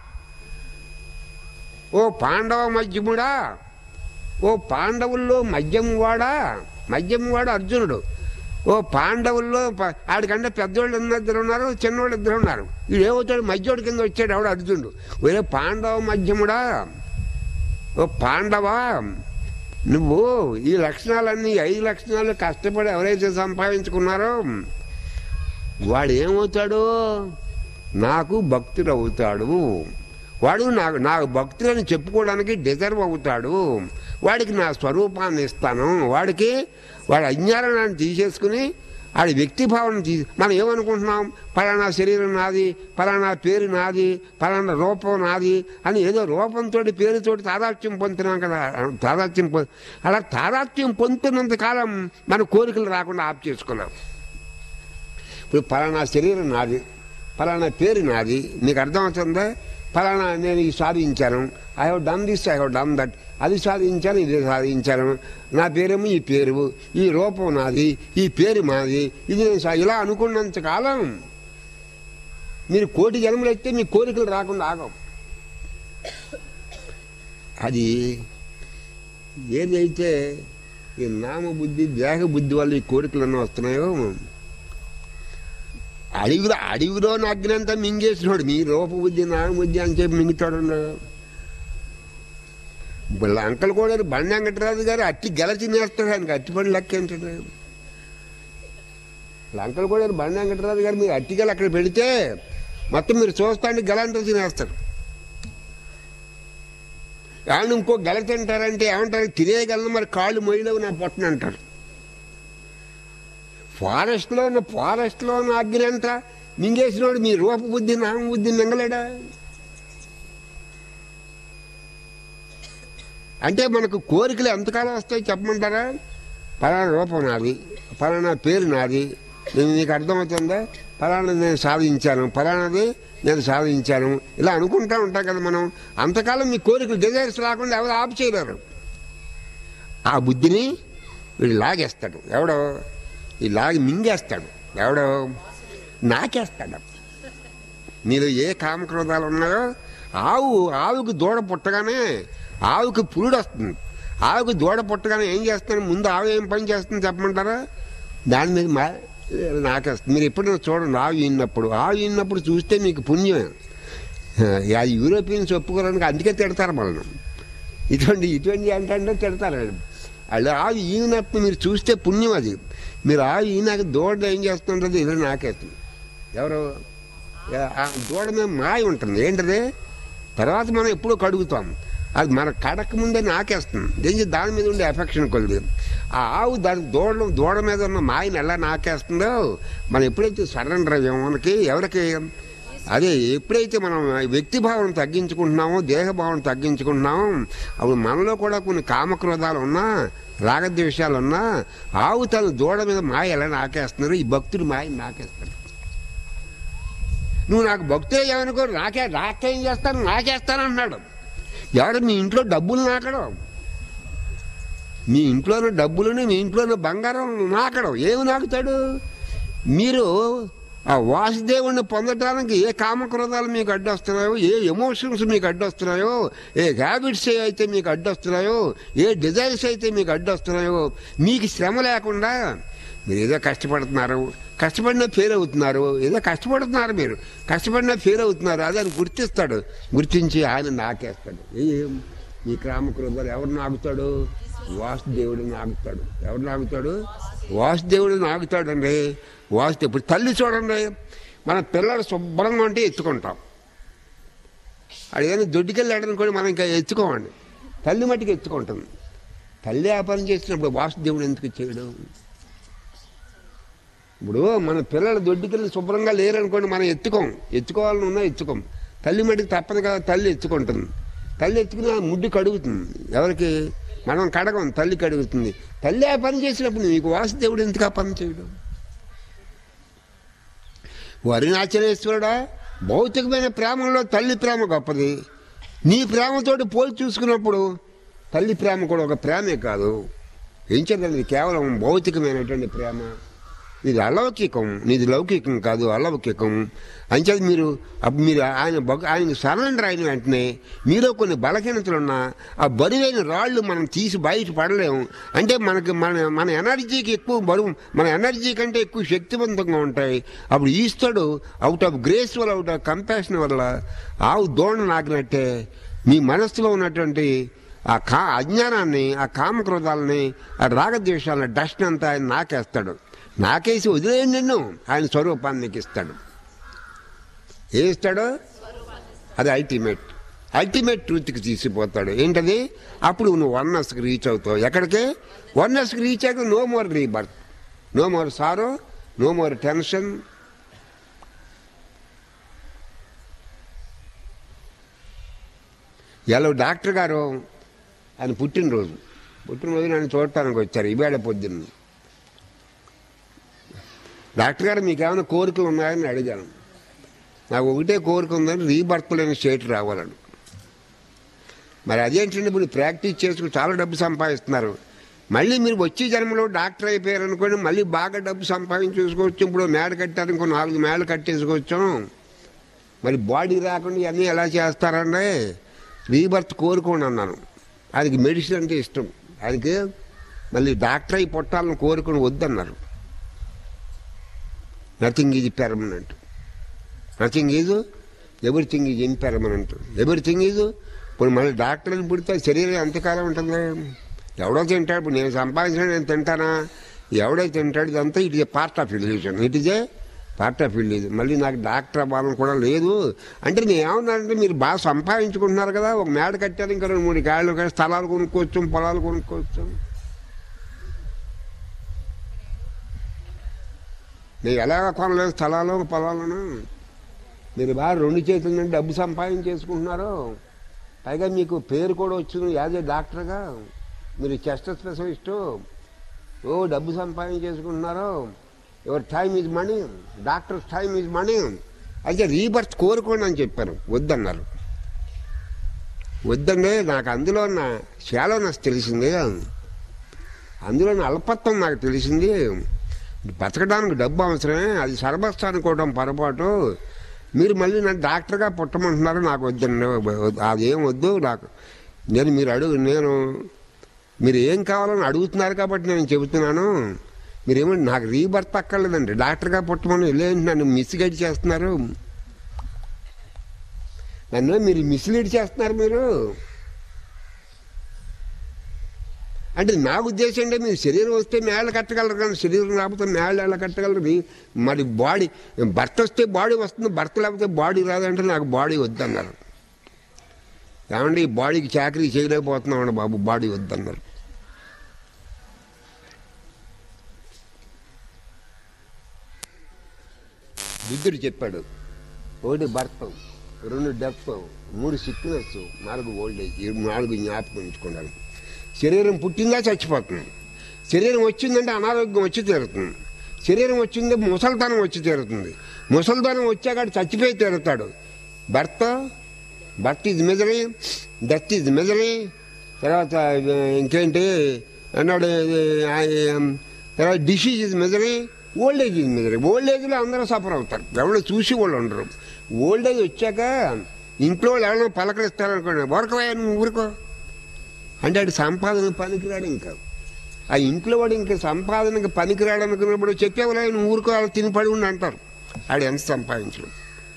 ఓ పాండవ మధ్యముడా ఓ పాండవుల్లో మద్యం వాడా మద్యం వాడు అర్జునుడు ఓ పాండవుల్లో ప- ఆడికంటే పెద్దోళ్ళు ఇద్దరు ఉన్నారు చిన్నోళ్ళు ఇద్దరు ఉన్నారు వీడు ఏమవుతాడు మధ్యోడి కింద వచ్చాడు ఆవిడ అర్జునుడు వేరే పాండవ మధ్యముడా ఓ పాండవా నువ్వు ఈ లక్షణాలన్నీ ఈ ఐదు లక్షణాలు కష్టపడి ఎవరైతే సంపాదించుకున్నారో వాడు ఏమవుతాడు నాకు భక్తుడు అవుతాడు వాడు నాకు నాకు భక్తులని చెప్పుకోవడానికి డిజర్వ్ అవుతాడు వాడికి నా స్వరూపాన్ని ఇస్తాను వాడికి వాడి అజ్ఞానాన్ని తీసేసుకుని వాడి వ్యక్తి భావన తీ మనం ఏమనుకుంటున్నాం పలానా శరీరం నాది పలానా పేరు నాది పలానా రూపం నాది అని ఏదో రూపంతో పేరుతో తాదాత్యం పొందుతున్నాం కదా తాదాత్యం పొ అలా తాదాత్యం పొందుతున్నంత కాలం మన కోరికలు రాకుండా ఆప్ చేసుకున్నాం ఇప్పుడు పలానా శరీరం నాది పలానా పేరు నాది నీకు అర్థమవుతుందా పలానా నేను ఇది సాధించాను I have done this I have done that అది సాధించాను ఇది సాధించాను నా పేరేమో ఈ పేరు ఈ రూపం నాది ఈ పేరు మాది ఇది నేను సా- ఇలా అనుకున్నంత కాలం మీరు కోటి జన్మలు అయితే మీ కోరికలు రాకుండా ఆగం అది ఏదైతే ఈ నామ బుద్ధి దేహ బుద్ధి వల్ల ఈ కోరికలన్నీ వస్తున్నాయో అడవిలో అడవిలో అగ్నంతా మింగేసినాడు మీ రూప బుద్ధి నామ బుద్ధి అని చెప్పి మింగుతాడు వీళ్ళ అంకల్ కూడా బండి వెంకటరాజు గారు అట్టి గెల తినేస్తాడు ఆయనకి అట్టి పని లెక్క ఏంటంటే వీళ్ళ అంకల్ కూడా బండి వెంకటరాజు గారు మీరు అట్టి గెల అక్కడ పెడితే మొత్తం మీరు చూస్తాండి గెల అంతా తినేస్తారు ఆయన ఇంకో గెల తింటారంటే ఏమంటారు తినేయగలను మరి కాళ్ళు మొయ్యలేవు నా పొట్టన అంటారు ఫారెస్ట్లో ఉన్న ఫారెస్ట్లో ఉన్న అగ్ని అంతా మింగేసినోడు మీ రూప బుద్ధి నామ బుద్ధి మింగలేడా అంటే మనకు కోరికలు ఎంతకాలం వస్తాయి చెప్పమంటారా పలానా రూపం నాది పలానా పేరు నాది నేను నీకు అర్థమవుతుందా పలానా నేను సాధించాను పలానాది నేను సాధించాను ఇలా అనుకుంటా ఉంటాం కదా మనం అంతకాలం మీ కోరికలు డిజైర్స్ రాకుండా ఎవరు ఆపు చేయలేరు ఆ బుద్ధిని వీడు లాగేస్తాడు ఎవడో ఈ లాగి మింగేస్తాడు ఎవడో నాకేస్తాడు మీలో ఏ కామక్రోధాలు ఉన్నాయో ఆవు ఆవుకి దూడ పుట్టగానే ఆవుకి పురుడు వస్తుంది ఆవుకి దూడ పుట్టగానే ఏం చేస్తాను ముందు ఆవు ఏం పని చేస్తుంది చెప్పమంటారా దాని మీద మా నాకేస్తుంది మీరు ఎప్పుడైనా చూడండి ఆవు ఈనప్పుడు ఆవు ఈనప్పుడు చూస్తే మీకు పుణ్యమే ఆ యూరోపియన్స్ ఒప్పుకోవడానికి అందుకే తిడతారు మనల్ని ఇటువంటి ఇటువంటి ఏంటంటే తిడతారు వాళ్ళు ఆవు ఈనప్పుడు మీరు చూస్తే పుణ్యం అది మీరు ఆవు ఈనాక దూడ ఏం చేస్తుంటుంది ఇలా నాకేస్తుంది ఎవరు ఆ దూడ మీద మాయ ఉంటుంది ఏంటది తర్వాత మనం ఎప్పుడూ కడుగుతాం అది మన కడక ముందే నాకేస్తుంది దేని దాని మీద ఉండే ఎఫెక్షన్ కొద్ది ఆ ఆవు దాని దూడ దూడ మీద ఉన్న మాయని ఎలా నాకేస్తుందో మనం ఎప్పుడైతే సరెండర్ అయ్యామో మనకి ఎవరికి అదే ఎప్పుడైతే మనం వ్యక్తి భావం తగ్గించుకుంటున్నామో దేహభావం తగ్గించుకుంటున్నామో అప్పుడు మనలో కూడా కొన్ని కామక్రోధాలు ఉన్నా రాగద్వేషాలు ఉన్నా ఆవు తన దూడ మీద మాయ ఎలా నాకేస్తున్నారు ఈ భక్తుడు మాయ నాకేస్తారు నువ్వు నాకు భక్తులు ఏమనుకో నాకే నాకేం చేస్తాను నాకేస్తాను అన్నాడు ఎవరు మీ ఇంట్లో డబ్బులు నాకడం మీ ఇంట్లోని డబ్బులని మీ ఇంట్లోని బంగారం నాకడం ఏమి నాకుతాడు మీరు ఆ వాసుదేవుణ్ణి పొందడానికి ఏ కామక్రోధాలు మీకు అడ్డొస్తున్నాయో ఏ ఎమోషన్స్ మీకు అడ్డొస్తున్నాయో ఏ హ్యాబిట్స్ అయితే మీకు అడ్డొస్తున్నాయో ఏ డిజైర్స్ అయితే మీకు అడ్డొస్తున్నాయో మీకు శ్రమ లేకుండా మీరు ఏదో కష్టపడుతున్నారు కష్టపడినా ఫెయిల్ అవుతున్నారు ఏదో కష్టపడుతున్నారు మీరు కష్టపడినా ఫెయిల్ అవుతున్నారు అదే ఆయన గుర్తిస్తాడు గుర్తించి ఆయన నాకేస్తాడు ఏం ఈ క్రామక్రోధాలు ఎవరు నాగుతాడు వాసుదేవుడు నాగుతాడు ఎవరు నాగుతాడు వాసుదేవుడు నాగుతాడు అండి వాసు ఇప్పుడు తల్లి చూడండి మన పిల్లలు శుభ్రంగా ఉంటే ఎత్తుకుంటాం అది ఏదైనా దొడ్డికెళ్ళాడనుకోండి మనం ఇంకా ఎత్తుకోమండి తల్లి మట్టికి ఎత్తుకుంటుంది తల్లి వ్యాపారం చేసినప్పుడు వాసుదేవుడు ఎందుకు చేయడం ఇప్పుడు మన పిల్లలు దొడ్డికెళ్ళి శుభ్రంగా లేరనుకోండి మనం ఎత్తుకోం ఎత్తుకోవాలని ఉన్నా ఎత్తుకోం తల్లి మట్టికి తప్పదు కదా తల్లి ఎత్తుకుంటుంది తల్లి ఎత్తుకుని ఆ ముడ్డి కడుగుతుంది ఎవరికి మనం కడగం తల్లి కడుగుతుంది తల్లి ఆ పని చేసినప్పుడు నీకు వాసుదేవుడు ఎందుకు ఆ పని చేయడం వరుణాచలేశ్వరుడా భౌతికమైన ప్రేమలో తల్లి ప్రేమ గొప్పది నీ ప్రేమతోటి పోల్చి చూసుకున్నప్పుడు తల్లి ప్రేమ కూడా ఒక ప్రేమే కాదు ఏం చేద్దాం కేవలం భౌతికమైనటువంటి ప్రేమ ఇది అలౌకికం నీది లౌకికం కాదు అలౌకికం అంచేది మీరు అప్పుడు మీరు ఆయన భగ ఆయనకు సరెండర్ అయిన వెంటనే మీలో కొన్ని బలహీనతలు ఉన్నా ఆ బరువైన రాళ్ళు మనం తీసి బయట పడలేము అంటే మనకి మన మన ఎనర్జీకి ఎక్కువ బరువు మన ఎనర్జీ కంటే ఎక్కువ శక్తివంతంగా ఉంటాయి అప్పుడు ఈస్తాడు అవుట్ ఆఫ్ గ్రేస్ వల్ల అవుట్ ఆఫ్ కంపాషన్ వల్ల ఆవు దోణ నాకినట్టే మీ మనస్సులో ఉన్నటువంటి ఆ కా అజ్ఞానాన్ని ఆ కామక్రోధాలని ఆ రాగద్వేషాలని డస్ట్ అంతా ఆయన నాకేస్తాడు నాకేసి వదిలేయండి నిన్ను ఆయన స్వరూపాన్ని నీకు ఇస్తాడు ఏ ఇస్తాడు అది అల్టిమేట్ అల్టిమేట్ ట్రూత్కి తీసిపోతాడు ఏంటది అప్పుడు నువ్వు వన్నెస్కి రీచ్ అవుతావు ఎక్కడికి వన్నెస్కి రీచ్ అయ్యాక no more rebirth no more sorrow no more tension ఎలా డాక్టర్ గారు ఆయన పుట్టినరోజు పుట్టినరోజు నన్ను చూడటానికి వచ్చారు ఇవాళ పొద్దున్న డాక్టర్ గారు మీకు ఏమైనా కోరికలు ఉన్నాయని అడిగాను నాకు ఒకటే కోరిక ఉందని రీబర్త్ లేని స్టేట్ రావాలని మరి అదేంటంటే ఇప్పుడు ప్రాక్టీస్ చేసుకుని చాలా డబ్బు సంపాదిస్తున్నారు మళ్ళీ మీరు వచ్చే జన్మలో డాక్టర్ అయిపోయారు అనుకోండి మళ్ళీ బాగా డబ్బు సంపాదించేసుకోవచ్చు ఇప్పుడు మేడ కట్టారు ఇంకో నాలుగు మేడలు కట్టేసుకోవచ్చు మరి బాడీ రాకుండా ఇవన్నీ ఎలా చేస్తారండి రీబర్త్ కోరుకోండి అన్నాను ఆయనకి మెడిసిన్ అంటే ఇష్టం ఆయనకి మళ్ళీ డాక్టర్ అయి పుట్టాలని కోరుకుని వద్దన్నారు nothing is permanent nothing is everything is impermanent everything is ఇప్పుడు మళ్ళీ డాక్టర్ని పుడితే శరీరం ఎంతకాలం ఉంటుంది ఎవడో తింటాడు ఇప్పుడు నేను సంపాదించిన నేను తింటానా ఎవడో తింటాడు ఇదంతా it is part of illusion it is a part of illusion మళ్ళీ నాకు డాక్టర్ అవ్వాలని కూడా లేదు అంటే నేను ఏమన్నానంటే మీరు బాగా సంపాదించుకుంటున్నారు కదా ఒక మేడ కట్టారు ఇంకా రెండు మూడు కాళ్ళు స్థలాలు కొనుక్కోవచ్చు పొలాలు కొనుక్కోవచ్చు మీరు ఎలా కొనలేదు స్థలాలు పొలాలను మీరు బాగా రెండు చేతుల నుండి డబ్బు సంపాదించేసుకుంటున్నారు పైగా మీకు పేరు కూడా వచ్చింది యాజ్ ఏ డాక్టర్గా మీరు చెస్ట్ స్పెషలిస్టు ఓ డబ్బు సంపాదించేసుకుంటున్నారు your time is money doctor time is money అయితే రీబర్త్ కోరుకోండి అని చెప్పారు వద్దన్నారు వద్దండి నాకు అందులో ఉన్న చాలా నాకు తెలిసింది అందులో ఉన్న అల్పత్వం నాకు తెలిసింది బతకడానికి డబ్బు అవసరమే అది సర్వస్వ అనుకోవడం పొరపాటు మీరు మళ్ళీ నన్ను డాక్టర్గా పుట్టమంటున్నారు నాకు వద్దండి అదేం వద్దు నాకు నేను మీరు అడుగు నేను మీరు ఏం కావాలని అడుగుతున్నారు కాబట్టి నేను చెబుతున్నాను మీరేమో నాకు రీబర్త్ అక్కర్లేదండి డాక్టర్గా పుట్టమని వెళ్ళేంటి నన్ను మిస్గైడ్ చేస్తున్నారు నన్ను మీరు మిస్లీడ్ చేస్తున్నారు మీరు అంటే నా ఉద్దేశం అంటే మీరు శరీరం వస్తే మేళ్ళ కట్టగలరు కానీ శరీరం రాకపోతే మేళ్ళ ఎలా కట్టగలరు మీ- మరి బాడీ భర్త వస్తే బాడీ వస్తుంది భర్త లేకపోతే బాడీ రాదంటే నాకు బాడీ వద్దన్నారు ఏమండి ఈ బాడీకి చాకరీ చేయలేకపోతున్నామండి బాబు బాడీ వద్దన్నారు బుద్ధుడు చెప్పాడు ఒకటి భర్త రెండు డెత్ మూడు సిక్నెస్ నాలుగు ఓల్డ్ ఏజ్ ఈ నాలుగు జ్ఞాపకం ఉంచుకున్నాను శరీరం పుట్టిందా చచ్చిపోతుంది శరీరం వచ్చిందంటే అనారోగ్యం వచ్చి తీరుతుంది శరీరం వచ్చింది ముసలితనం వచ్చి తీరుతుంది ముసలితనం వచ్చాక చచ్చిపోయి తీరుతాడు భర్త భర్త ఇది మిజరీ డెత్ ఇది మిజరీ తర్వాత ఆ, ఇంకేంటి అన్నాడు ఇది, ఆ, తర్వాత డిసీజ్ ఇది మిజరీ ఓల్డ్ ఏజ్ ఇది మిజరీ ఓల్డ్ ఏజ్లో అందరూ సఫర్ అవుతారు ఎవరు చూసి వాళ్ళు ఉండరు ఓల్డ్ ఏజ్ వచ్చాక ఇంట్లో వాళ్ళు ఎవరైనా పలకరిస్తారనుకోండి ఊరకవయ్యా నువ్వు ఊరుకో అంటే ఆడు సంపాదన పనికిరాడు ఇంకా ఆ ఇంట్లో వాడు ఇంకా సంపాదనకి పనికిరాడు అనుకున్నప్పుడు చెప్పేవాళ్ళు నువ్వు ఊరుకో వాళ్ళు తిని పడి ఉండి అంటారు ఆడు ఎంత సంపాదించడు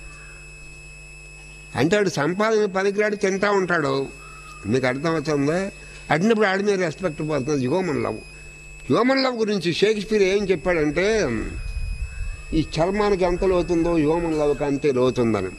అంటే ఆడు సంపాదన పనికిరాడు తింటా ఉంటాడు మీకు అర్థమవుతుందా అడినప్పుడు ఆడి మీద రెస్పెక్ట్ పోతుంది హ్యూమన్ లవ్ హ్యూమన్ లవ్ గురించి షేక్స్పియర్ ఏం చెప్పాడంటే ఈ చర్మానికి ఎంత లోతుందో హ్యూమన్ లవ్కి అంతే లోతుందని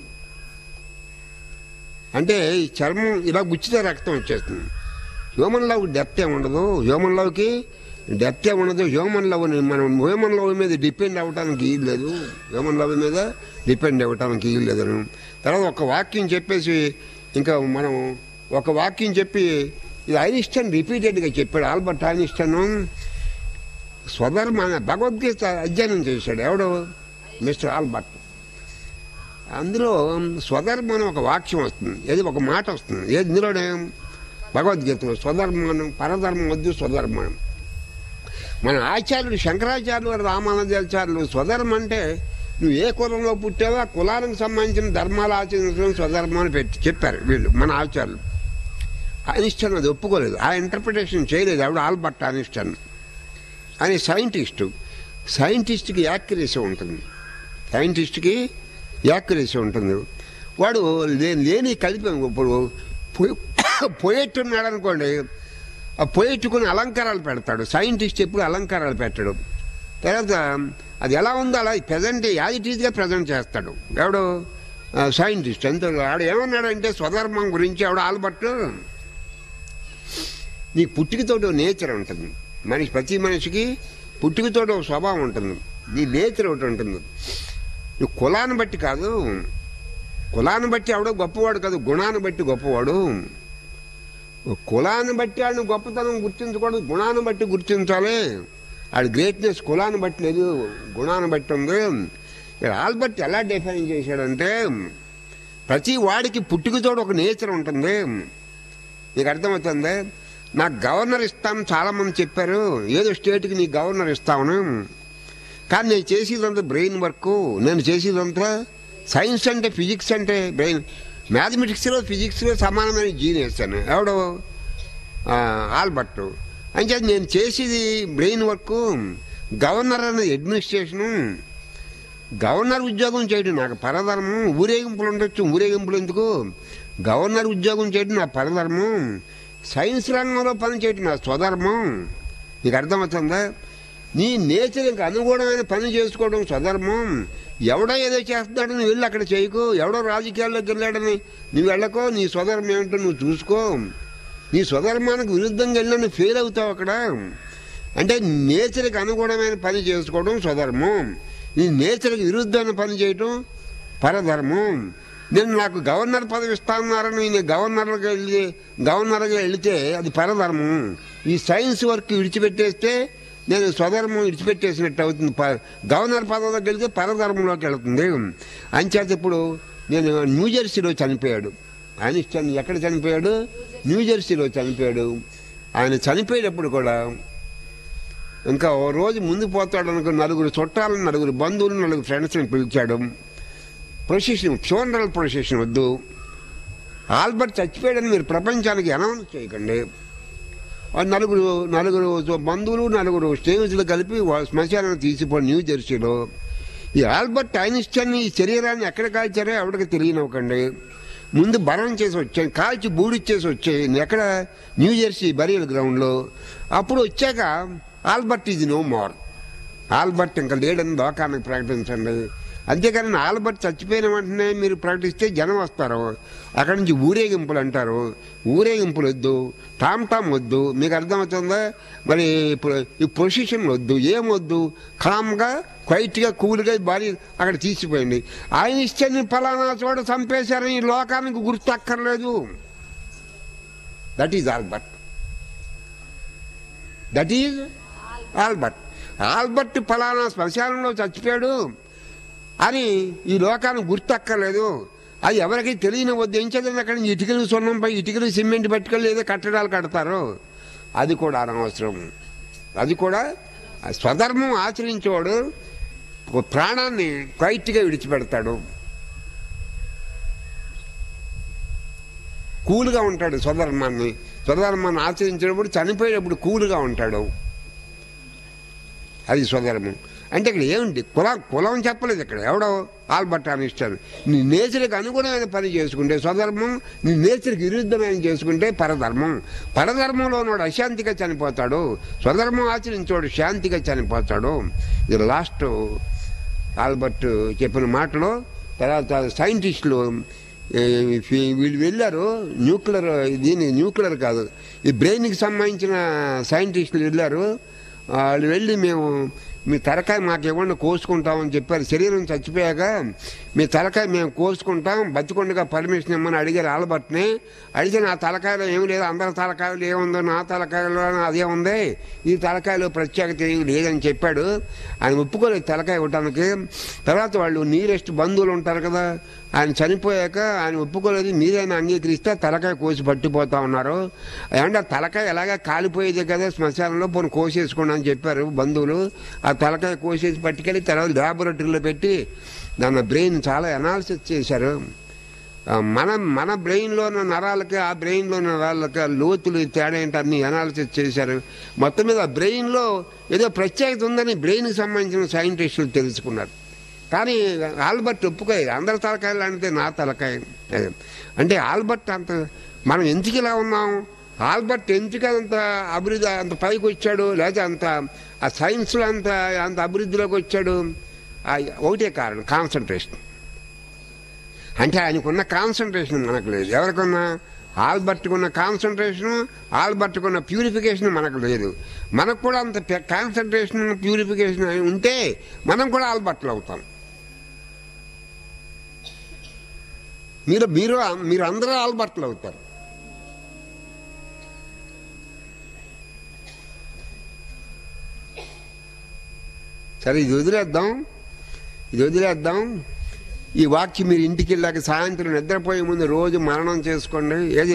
అంటే ఈ చర్మం ఇలా గుచ్చితే రక్తం వచ్చేస్తుంది హ్యూమన్ లవ్ డెప్త్ ఏమి ఉండదు హ్యూమన్ లవ్కి డెప్త్ ఏమి ఉండదు హ్యూమన్ లవ్ మనం హ్యూమన్ లవ్ మీద డిపెండ్ అవ్వటానికి వీలు లేదు హ్యూమన్ లవ్ మీద డిపెండ్ అవ్వటానికి వీలు లేదు తర్వాత ఒక వాక్యం చెప్పేసి ఇంకా మనం ఒక వాక్యం చెప్పి ఇది ఐనిస్టన్ రిపీటెడ్గా చెప్పాడు ఆల్బర్ట్ ఐనిస్టన్ స్వధర్మ భగవద్గీత అధ్యయనం చేశాడు ఎవడు మిస్టర్ ఆల్బర్ట్ అందులో స్వధర్మం అని ఒక వాక్యం వస్తుంది ఏది ఒక మాట వస్తుంది ఏది ఇందులోనే భగవద్గీతలో స్వధర్మం పరధర్మం వద్దు స్వధర్మం మన ఆచార్యుడు శంకరాచార్యులు వారు రామానుజాచార్యులు స్వధర్మం అంటే నువ్వు ఏ కులంలో పుట్టావో ఆ కులానికి సంబంధించిన ధర్మాలు ఆచరించడం స్వధర్మం అని పెట్టి చెప్పారు వీళ్ళు మన ఆచార్యులు అనిష్టన్ అది ఒప్పుకోలేదు ఆ ఇంటర్ప్రిటేషన్ చేయలేదు ఆవిడ ఆల్బర్ట్ అనిష్టన్ అని సైంటిస్టు సైంటిస్ట్కి యాక్యురసీ ఉంటుంది సైంటిస్ట్కి యాక్యురసీ ఉంటుంది వాడు లే- లేని కలిపి ఇప్పుడు పొయెట్ ఉన్నాడు అనుకోండి ఆ పొయెట్టుకుని అలంకారాలు పెడతాడు సైంటిస్ట్ ఎప్పుడు అలంకారాలు పెట్టడు తర్వాత అది ఎలా ఉందో అలా ప్రజెంట్ యాజ్ ఇట్ ఈజ్గా ప్రజెంట్ చేస్తాడు ఎవడు ఆ, సైంటిస్ట్ ఎంత ఆడు ఏమన్నాడంటే స్వధర్మం గురించి ఆవిడ ఆల్బర్ట్ నీ పుట్టుకతోటి ఓ నేచర్ ఉంటుంది మనిషి ప్రతి మనిషికి పుట్టుకతోటి ఒక స్వభావం ఉంటుంది నీ నేచర్ ఒకటి ఉంటుంది నువ్వు కులాన్ని బట్టి కాదు కులాన్ని బట్టి ఆవిడ గొప్పవాడు కాదు గుణాన్ని బట్టి గొప్పవాడు కులాన్ని బట్టి ఆడిని గొప్పతనం గుర్తించకూడదు గుణాన్ని బట్టి గుర్తించాలి ఆడి గ్రేట్నెస్ కులాన్ని బట్టి లేదు గుణాన్ని బట్టి ఉంది ఇక్కడ ఆల్బర్ట్ ఎలా డిఫైన్ చేశాడంటే ప్రతి వాడికి పుట్టుకతోడు ఒక నేచర్ ఉంటుంది నీకు అర్థమవుతుంది నాకు గవర్నర్ ఇస్తాను చాలా మంది చెప్పారు ఏదో స్టేట్కి నీకు గవర్నర్ ఇస్తామని కానీ నేను చేసేదంతా బ్రెయిన్ వర్క్ నేను చేసేదంతా సైన్స్ అంటే ఫిజిక్స్ అంటే బ్రెయిన్ మ్యాథమెటిక్స్లో ఫిజిక్స్లో సమానమైన జీనియస్ అని ఎవడు ఆ, ఆల్బర్ట్ అంటే నేను చేసేది బ్రెయిన్ వర్క్ గవర్నర్ అనేది అడ్మినిస్ట్రేషను గవర్నర్ ఉద్యోగం చేయడం నాకు పరధర్మం ఊరేగింపులు ఉండొచ్చు ఊరేగింపులు ఎందుకు గవర్నర్ ఉద్యోగం చేయడం నా పరధర్మం సైన్స్ రంగంలో పని చేయడం నా స్వధర్మం నీకు అర్థమవుతుందా నీ నేచర్కి అనుగుణమైన పని చేసుకోవడం స్వధర్మం ఎవడో ఏదో చేస్తున్నాడు నువ్వు వెళ్ళి అక్కడ చేయకు ఎవడో రాజకీయాల్లోకి వెళ్ళాడని నువ్వు వెళ్ళకో నీ స్వధర్మం ఏమిటో నువ్వు చూసుకో నీ స్వధర్మానికి విరుద్ధంగా వెళ్ళినా నువ్వు ఫెయిల్ అవుతావు అక్కడ అంటే నేచర్కి అనుగుణమైన పని చేసుకోవడం స్వధర్మం నీ నేచర్కి విరుద్ధమైన పని చేయటం పరధర్మం నేను నాకు గవర్నర్ పదవి ఇస్తానన్నారని నేను గవర్నర్గా వెళ్ళి గవర్నర్గా వెళితే అది పరధర్మం ఈ సైన్స్ వర్క్ విడిచిపెట్టేస్తే నేను స్వధర్మం విడిచిపెట్టేసినట్టు అవుతుంది ప- గవర్నర్ పదవిలోకి వెళితే పరధర్మంలోకి వెళుతుంది అంచేత ఇప్పుడు నేను న్యూజెర్సీలో చనిపోయాడు ఐన్స్టైన్ ఎక్కడ చనిపోయాడు న్యూజెర్సీలో చనిపోయాడు ఆయన చనిపోయేటప్పుడు కూడా ఇంకా ఓ రోజు ముందు పోతాడు అనుకో నలుగురు చుట్టాలు నలుగురు బంధువులు నలుగురు ఫ్రెండ్స్ని పిలిచాడు ప్రొసెషన్ ఫ్యూనరల్ ప్రొసెషన్ వద్దు ఆల్బర్ట్ చచ్చిపోయాడని మీరు ప్రపంచానికి అనౌన్స్ చేయకండి ఆ నలుగురు నలుగురు బంధువులు నలుగురు స్నేహితులు కలిపి వా- శ్మశానం తీసిపోయి న్యూ జెర్సీలో ఈ ఆల్బర్ట్ ఐన్స్టైన్ ఈ శరీరాన్ని ఎక్కడ కాల్చారో ఎవరికి తెలియనివ్వకండి ముందు బలం చేసి వచ్చాయి కాల్చి బూడిచ్చేసి వచ్చాయి ఎక్కడ న్యూ జెర్సీ బరియల్ గ్రౌండ్లో అప్పుడు వచ్చాక Albert is no more Albert ఇంకా లేడని లోకానికి ప్రకటించండి అంతేకాని ఆల్బర్ట్ చచ్చిపోయిన వెంటనే మీరు ప్రకటిస్తే జనం వస్తారు అక్కడి నుంచి ఊరేగింపులు అంటారు ఊరేగింపులు వద్దు టామ్ టామ్ వద్దు మీకు అర్థమవుతుందా మరి ఇప్పుడు ఈ పొజిషన్ వద్దు ఏం వద్దు కామ్గా క్వైట్గా కూల్గా బాడీ అక్కడ తీసిపోయింది ఆయన ఇష్టని ఫలానా చోట చంపేశారని ఈ లోకానికి గుర్తు అక్కర్లేదు that is Albert that is Albert Albert ఫలానా శ్మశానంలో చచ్చిపోయాడు అని ఈ లోకానికి గుర్తక్కర్లేదు అది ఎవరికి తెలియని వద్దు ఏం చదివింది అక్కడ నుంచి ఇటుకలు సున్నంపై ఇటుకలు సిమెంట్ పట్టుకెళ్ళి ఏదో కట్టడాలు కడతారు అది కూడా అనవసరం అది కూడా ఆ స్వధర్మం ఆచరించేవాడు ఒక ప్రాణాన్ని క్వైట్గా విడిచిపెడతాడు కూల్గా ఉంటాడు స్వధర్మాన్ని స్వధర్మాన్ని ఆచరించేటప్పుడు చనిపోయేటప్పుడు కూల్గా ఉంటాడు అది స్వధర్మం అంటే ఇక్కడ ఏమిటి కులం కులం చెప్పలేదు ఇక్కడ ఎవడో ఆల్బర్ట్ అనిస్తాడు నీ నేచర్కి అనుగుణమైన పని చేసుకుంటే స్వధర్మం నీ నేచర్కి విరుద్ధమైన చేసుకుంటే పరధర్మం పరధర్మంలో ఉన్నవాడు అశాంతిగా చనిపోతాడు స్వధర్మం ఆచరించేవాడు శాంతిగా చనిపోతాడు ఇది లాస్ట్ ఆల్బర్ట్ చెప్పిన మాటలు తర్వాత సైంటిస్టులు ఏ, ఫీ- వీళ్ళు వెళ్ళారు న్యూక్లియర్ దీని న్యూక్లియర్ కాదు ఈ బ్రెయిన్కి సంబంధించిన సైంటిస్టులు వెళ్ళారు వాళ్ళు వెళ్ళి మేము మీ తలకాయ మాకు ఇవ్వండి కోసుకుంటామని చెప్పారు శరీరం చచ్చిపోయాక మీ తలకాయ మేము కోసుకుంటాం బతికొండగా పర్మిషన్ ఇమ్మని అడిగారు ఆలబట్ని అడిగితే నా తలకాయలో ఏమి లేదు అందరి తలకాయలు ఏముందో నా తలకాయలో అదే ఉంది ఈ తలకాయలో ప్రత్యేకత ఏమి లేదని చెప్పాడు ఆయన ఒప్పుకోలేదు తలకాయ ఇవ్వటానికి తర్వాత వాళ్ళు నీరెస్ట్ బంధువులు ఉంటారు కదా ఆయన చనిపోయాక ఆయన ఒప్పుకోలేదు మీరైనా అంగీకరిస్తే తలకాయ కోసి పట్టిపోతా ఉన్నారు ఏమంటే ఆ తలకాయ ఎలాగా కాలిపోయేదే కదా శ్మశానంలో పోను కోసేసుకోండి అని చెప్పారు బంధువులు ఆ తలకాయ కోసేసి పట్టుకెళ్ళి తర్వాత ల్యాబొరేటరీలో పెట్టి దాని బ్రెయిన్ చాలా అనాలిసిస్ చేశారు ఆ, మన మన బ్రెయిన్లో ఉన్న నరాలకి ఆ బ్రెయిన్లో ఉన్న నరాలకి ఆ లోతులు తేడా ఏంటి అన్ని అనాలిసిస్ చేశారు మొత్తం మీద ఆ బ్రెయిన్లో ఏదో ప్రత్యేకత ఉందని బ్రెయిన్కి సంబంధించిన సైంటిస్టులు తెలుసుకున్నారు కానీ ఆల్బర్ట్ ఒప్పుకోలేదు అందరి తలకాయలు అంటే నా తలకాయ అదే. అంటే ఆల్బర్ట్ అంత మనం ఎందుకు ఇలా ఉన్నాం ఆల్బర్ట్ ఎందుకు అంత అభివృద్ధి అంత పైకి వచ్చాడు లేదా అంత ఆ సైన్స్లో అంత అంత అభివృద్ధిలోకి వచ్చాడు ఆ ఒకటే కారణం కాన్సన్ట్రేషన్ అంటే ఆయనకున్న కాన్సన్ట్రేషన్ మనకు లేదు ఎవరికన్నా ఆల్బర్ట్కున్న కాన్సన్ట్రేషన్ ఆల్బర్ట్కున్న ప్యూరిఫికేషన్ మనకు లేదు మనకు కూడా అంత కాన్సన్ట్రేషన్ ప్యూరిఫికేషన్ ఉంటే మనం కూడా ఆల్బర్ట్లు అవుతాం మీరు మీరు మీరు అందరూ ఆల్బర్ట్లు అవుతారు సరే ఇది వదిలేద్దాం ఇది వదిలేద్దాం ఈ వాక్యం మీరు ఇంటికి వెళ్ళాక సాయంత్రం నిద్రపోయే ముందు రోజు మరణం చేసుకోండి ఏది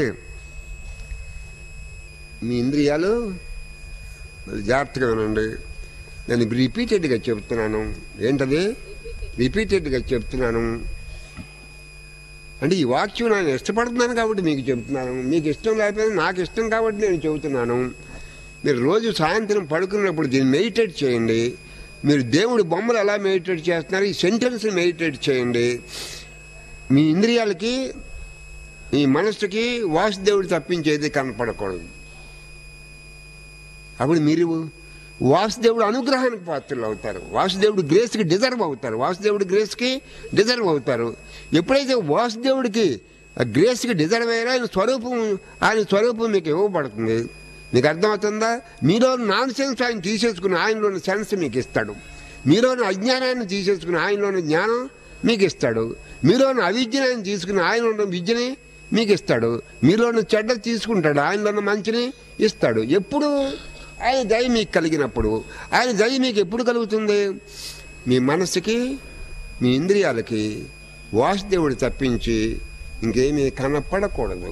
మీ ఇంద్రియాలు మరి జాగ్రత్తగా వినండి నేను రిపీటెడ్గా చెప్తున్నాను ఏంటది రిపీటెడ్గా చెప్తున్నాను అంటే ఈ వాక్యం నేను ఇష్టపడుతున్నాను కాబట్టి మీకు చెప్తున్నాను మీకు ఇష్టం లేకపోతే నాకు ఇష్టం కాబట్టి నేను చెబుతున్నాను మీరు రోజు సాయంత్రం పడుకున్నప్పుడు దీన్ని మెడిటేట్ చేయండి మీరు దేవుడి బొమ్మలు ఎలా మెడిటేట్ చేస్తున్నారు ఈ సెంటెన్స్ మెడిటేట్ చేయండి మీ ఇంద్రియాలకి మీ మనసుకి వాసుదేవుడు తప్పించేది కనపడకూడదు అప్పుడు మీరు వాసుదేవుడు అనుగ్రహానికి పాత్రలు అవుతారు వాసుదేవుడు గ్రేస్కి డిజర్వ్ అవుతారు వాసుదేవుడు గ్రేస్కి డిజర్వ్ అవుతారు ఎప్పుడైతే వాసుదేవుడికి ఆ గ్రేస్కి డిజర్వ్ అయ్యారో ఆయన స్వరూపం ఆయన స్వరూపం మీకు ఇవ్వబడుతుంది మీకు అర్థమవుతుందా మీలో నాన్ సెన్స్ ఆయన తీసేసుకుని ఆయనలోని సెన్స్ మీకు ఇస్తాడు మీలోని అజ్ఞానాన్ని తీసేసుకుని ఆయనలోని జ్ఞానం మీకు ఇస్తాడు మీలోని అవిద్యను ఆయన తీసుకుని ఆయనలో విద్యని మీకు ఇస్తాడు మీలోని చెడ్డ తీసుకుంటాడు ఆయనలోని మంచిని ఇస్తాడు ఎప్పుడు ఆయన దయ మీకు కలిగినప్పుడు ఆయన దయ మీకు ఎప్పుడు కలుగుతుంది మీ మనసుకి మీ ఇంద్రియాలకి వాసుదేవుడు తప్పించి ఇంకేమీ కనపడకూడదు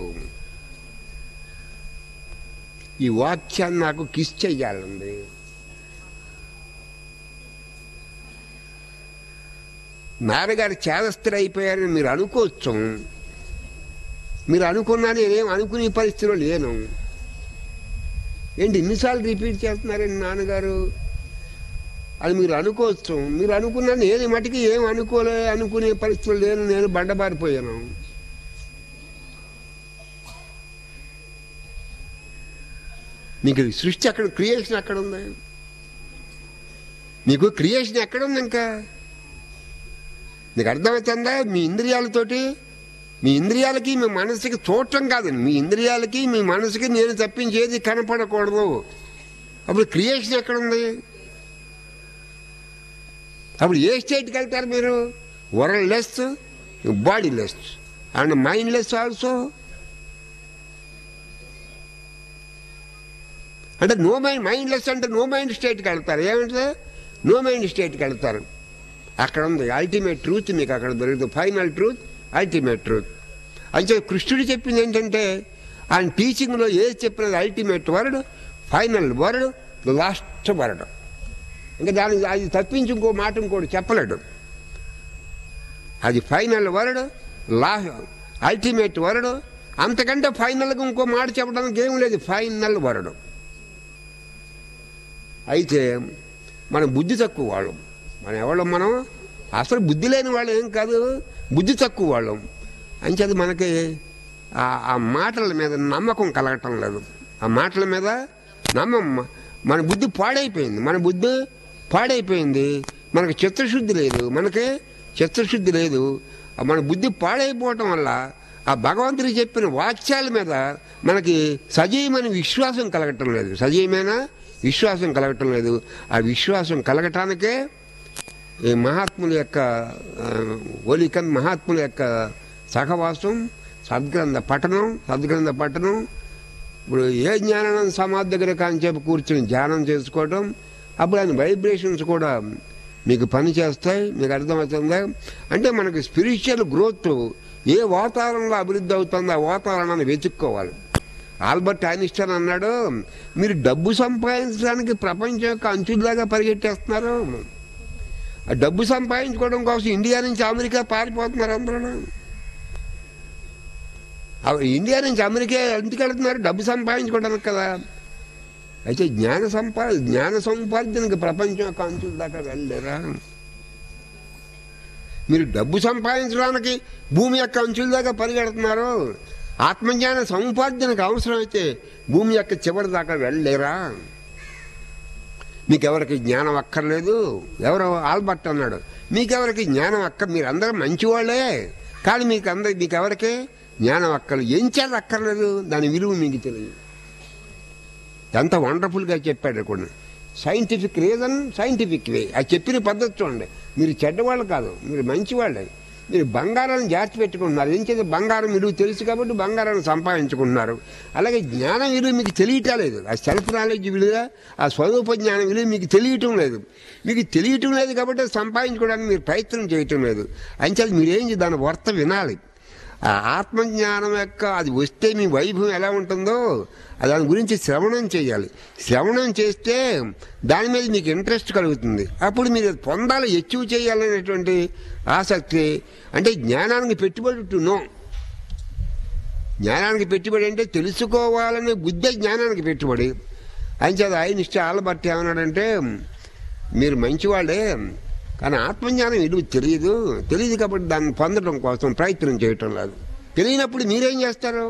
ఈ వాక్యాన్ని నాకు కిస్ చెయ్యాలండి నాన్నగారు చేదస్తులు అయిపోయారని మీరు అనుకోవచ్చు మీరు అనుకున్నా నేనేం అనుకునే పరిస్థితిలో లేను ఏంటి ఇన్నిసార్లు రిపీట్ చేస్తున్నారండి నాన్నగారు అది మీరు అనుకోవచ్చు మీరు అనుకున్నా నేను మటుకి ఏం అనుకోలే అనుకునే పరిస్థితులు లేను నేను బండబారిపోయాను మీకు సృష్టి అక్కడ క్రియేషన్ ఎక్కడ ఉంది మీకు క్రియేషన్ ఎక్కడ ఉంది ఇంకా నీకు అర్థమవుతుందా మీ ఇంద్రియాలతోటి మీ ఇంద్రియాలకి మీ మనసుకి చూడటం కాదండి మీ ఇంద్రియాలకి మీ మనసుకి నేను తప్పించేది కనపడకూడదు అప్పుడు క్రియేషన్ ఎక్కడుంది అప్పుడు ఏ స్టేట్కి వెళ్తారు మీరు worldless bodyless and mindless also అంటే నో మైండ్ మైండ్ లెస్ అంటే నో మైండ్ స్టేట్కి వెళ్తారు ఏమంటే నో మైండ్ స్టేట్కి వెళ్తారు అక్కడ ఉంది అల్టిమేట్ ట్రూత్ మీకు అక్కడ దొరుకుతుంది ఫైనల్ ట్రూత్ అల్టిమేట్ ట్రూత్ అంటే కృష్ణుడు చెప్పింది ఏంటంటే ఆయన టీచింగ్లో ఏది చెప్పినది ultimate word final word last word ఇంకా దాని అది తప్పించి ఇంకో మాట ఇంకోటి చెప్పలేడు అది ఫైనల్ వర్డ్ లా అల్టిమేట్ వర్డ్ అంతకంటే ఫైనల్గా ఇంకో మాట చెప్పడానికి ఏం లేదు ఫైనల్ వర్డ్ అయితే మన బుద్ధి తక్కువ వాళ్ళం మనం ఎవళ్ళం మనం అసలు బుద్ధి లేని వాళ్ళు ఏం కాదు బుద్ధి తక్కువ వాళ్ళం అంచేది మనకి ఆ ఆ మాటల మీద నమ్మకం కలగటం లేదు ఆ మాటల మీద నమ్మం మన బుద్ధి పాడైపోయింది మన బుద్ధి పాడైపోయింది మనకు చిత్తశుద్ధి లేదు మనకి చిత్తశుద్ధి లేదు ఆ మన బుద్ధి పాడైపోవటం వల్ల ఆ భగవంతుడు చెప్పిన వాక్యాల మీద మనకి సజీవమైన విశ్వాసం కలగటం లేదు సజీవమైన విశ్వాసం కలగటం లేదు ఆ విశ్వాసం కలగటానికే ఈ మహాత్ముల యొక్క ఆ, ఒలికన్ మహాత్ముల యొక్క సహవాసం సద్గ్రంథ పఠనం సద్గ్రంథ పఠనం ఇప్పుడు ఏ జ్ఞానం సమాధి దగ్గర కాంచేపు కూర్చొని ధ్యానం చేసుకోవడం అప్పుడు ఆయన వైబ్రేషన్స్ కూడా మీకు పని చేస్తాయి మీకు అర్థమవుతుందా అంటే మనకి స్పిరిచువల్ గ్రోత్ ఏ వాతావరణంలో అభివృద్ధి అవుతుందో ఆ వాతావరణాన్ని వెతుక్కోవాలి ఆల్బర్ట్ ఐన్స్టైన్ అన్నాడు మీరు డబ్బు సంపాదించడానికి ప్రపంచం యొక్క అంచులాగా పరిగెట్టేస్తున్నారు ఆ డబ్బు సంపాదించుకోవడం కోసం ఇండియా నుంచి అమెరికా పారిపోతున్నారు అందరూ ఆ ఇండియా నుంచి అమెరికా ఎందుకు వెళ్తున్నారు డబ్బు సంపాదించుకోవడానికి కదా అయితే జ్ఞాన సంపా జ్ఞాన సంపాదనకి ప్రపంచం యొక్క అంచుల దాకా వెళ్ళలేరా మీరు డబ్బు సంపాదించడానికి భూమి యొక్క అంచుల దాకా పరిగెడుతున్నారు ఆత్మజ్ఞాన సముపార్జనకు అవసరమైతే భూమి యొక్క చివరి దాకా వెళ్ళలేరా మీకెవరికి జ్ఞానం అక్కర్లేదు ఎవరో ఆల్బర్ట్ అన్నాడు మీకెవరికి జ్ఞానం అక్క మీరు అందరూ మంచివాళ్లే కానీ మీకు అందరి మీకు ఎవరికి జ్ఞానం అక్కర్లేదు ఏం చేయాలి అక్కర్లేదు దాని విలువ మీకు తెలియదు ఎంత వండర్ఫుల్గా చెప్పాడు కొన్ని సైంటిఫిక్ రీజన్ సైంటిఫిక్ వే అది చెప్పిన పద్ధతి చూడండి మీరు చెడ్డవాళ్ళు కాదు మీరు మంచివాళ్ళే మీరు బంగారాన్ని జాగ్రత్త పెట్టుకుంటున్నారు ఏం చేస్తే బంగారం విలువ తెలుసు కాబట్టి బంగారాన్ని సంపాదించుకుంటున్నారు అలాగే జ్ఞానం విలువ మీకు తెలియటం లేదు ఆ సెల్ఫ్ నాలెడ్జ్ విలువ ఆ స్వరూప జ్ఞానం విలువ మీకు తెలియటం లేదు మీకు తెలియటం లేదు కాబట్టి అది సంపాదించుకోవడానికి మీరు ప్రయత్నం చేయటం లేదు అంచేది మీరేం చేయాలి? దాని వర్త వినాలి ఆ ఆత్మజ్ఞానం యొక్క అది వస్తే మీ వైభవం ఎలా ఉంటుందో ఆ దాని గురించి శ్రవణం చేయాలి శ్రవణం చేస్తే దాని మీద మీకు ఇంట్రెస్ట్ కలుగుతుంది అప్పుడు మీరు అది పొందాలి అచీవ్ చేయాలనేటువంటి ఆసక్తి అంటే జ్ఞానానికి పెట్టుబడి టు నో జ్ఞానానికి పెట్టుబడి అంటే తెలుసుకోవాలనే బుద్ధి జ్ఞానానికి పెట్టుబడి అంచేది ఐన్స్టీ ఆల్బర్ట్ ఏమన్నాడంటే మీరు మంచివాళ్ళే కానీ ఆత్మజ్ఞానం విలువ తెలియదు తెలియదు కాబట్టి దాన్ని పొందడం కోసం ప్రయత్నం చేయటం లేదు తెలియనప్పుడు మీరేం చేస్తారు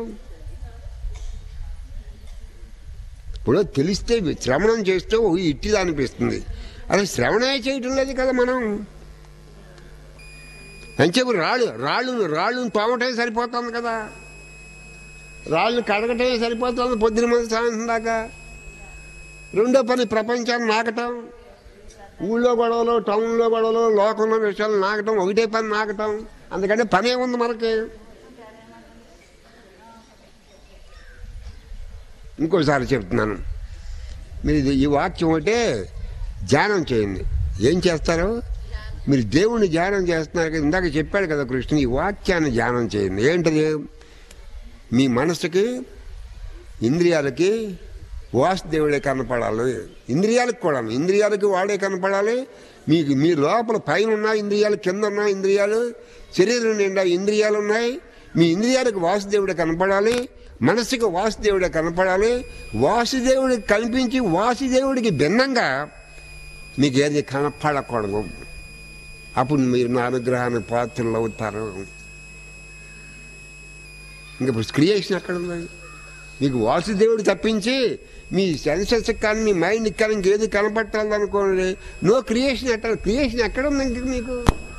ఇప్పుడు తెలిస్తే శ్రవణం చేస్తే ఓ ఇట్టిది అనిపిస్తుంది అసలు శ్రవణే చేయటం లేదు కదా మనం అంచేపు రాళ్ళు రాళ్ళు రాళ్ళను తోమటమే సరిపోతుంది కదా రాళ్ళు కడగటమే సరిపోతుంది పొద్దున మంది సాయంత్రం దాకా రెండో పని ప్రపంచాన్ని నాకటం ఊళ్ళో గొడవలు టౌన్లో గొడవలు లోకంలో విషయాలు నాకటం ఒకటే పని నాకటం అందుకంటే పని ఏముంది మనకి ఇంకోసారి చెప్తున్నాను మీరు ఇది- ఈ వాక్యం ఒకటే ధ్యానం చేయండి ఏం చేస్తారు మీరు దేవుణ్ణి ధ్యానం చేస్తున్నారు కదా ఇందాక చెప్పాడు కదా కృష్ణ ఈ వాక్యాన్ని ధ్యానం చేయండి ఏంటది మీ మనసుకి ఇంద్రియాలకి వాసుదేవుడే కనపడాలి ఇంద్రియాలకు కూడా ఇంద్రియాలకి వాడే కనపడాలి మీకు మీ లోపల పైన ఉన్న ఇంద్రియాలు కింద ఉన్న ఇంద్రియాలు శరీరం నిండా ఇంద్రియాలు ఉన్నాయి మీ ఇంద్రియాలకు వాసుదేవుడే కనపడాలి మనసుకి వాసుదేవుడే కనపడాలి వాసుదేవుడికి కనిపించి వాసుదేవుడికి భిన్నంగా మీకు ఏది కనపడకూడదు అప్పుడు మీరు నా అనుగ్రహానికి పాత్రలు అవుతారు ఇంకా ఇప్పుడు క్రియేషన్ ఎక్కడ ఉంది మీకు వాసుదేవుడు తప్పించి మీ సెన్సెస్ కానీ మీ మైండ్ కానీ ఇంకేది కనపట్టాలి అనుకోండి నో క్రియేషన్ ఎక్కడ క్రియేషన్ ఎక్కడ ఉంది ఇంక మీకు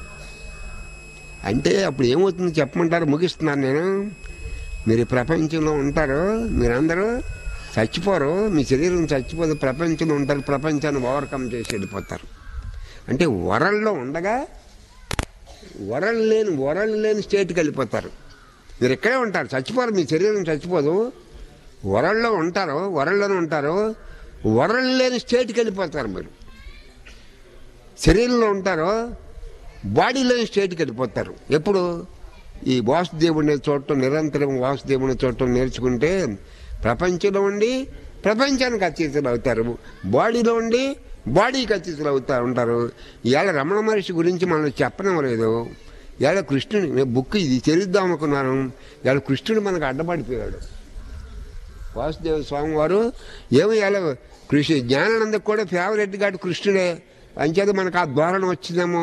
అంటే అప్పుడు ఏమవుతుంది చెప్పమంటారు ముగిస్తున్నాను నేను మీరు ఈ ప్రపంచంలో ఉంటారు మీరందరూ చచ్చిపోరు మీ శరీరం చచ్చిపోదు ప్రపంచంలో ఉంటారు ప్రపంచాన్ని ఓవర్కమ్ చేసి వెళ్ళిపోతారు అంటే వరల్డ్లో ఉండగా వరల్డ్ లేని వరల్డ్ లేని స్టేట్కి వెళ్ళిపోతారు మీరు ఇక్కడే ఉంటారు చచ్చిపోరు మీ శరీరం చచ్చిపోదు వరల్డ్లో ఉంటారు వరల్డ్లోనే ఉంటారు వరల్డ్ లేని స్టేట్కి వెళ్ళిపోతారు మీరు శరీరంలో ఉంటారు బాడీ లేని స్టేట్కి వెళ్ళిపోతారు ఎప్పుడు ఈ వాసుదేవుడిని చూడటం నిరంతరం వాసుదేవుని చూడటం నేర్చుకుంటే ప్రపంచంలో ఉండి ప్రపంచానికి అతీతులు అవుతారు బాడీలో ఉండి బాడీకి అతీతులు అవుతా ఉంటారు ఇవాళ రమణ మహర్షి గురించి మనం చెప్పనవలేదు ఇవాళ కృష్ణుని నేను బుక్ ఇది తెలిద్దాం అనుకున్నాను ఇవాళ కృష్ణుడు మనకు అడ్డపడిపోయాడు వాసుదేవ స్వామి వారు ఏమో ఇలా కృష్ణ జ్ఞానానందకు కూడా ఫేవరెట్ గాడు కృష్ణుడే అంచేది మనకు ఆ ధోరణ వచ్చిందేమో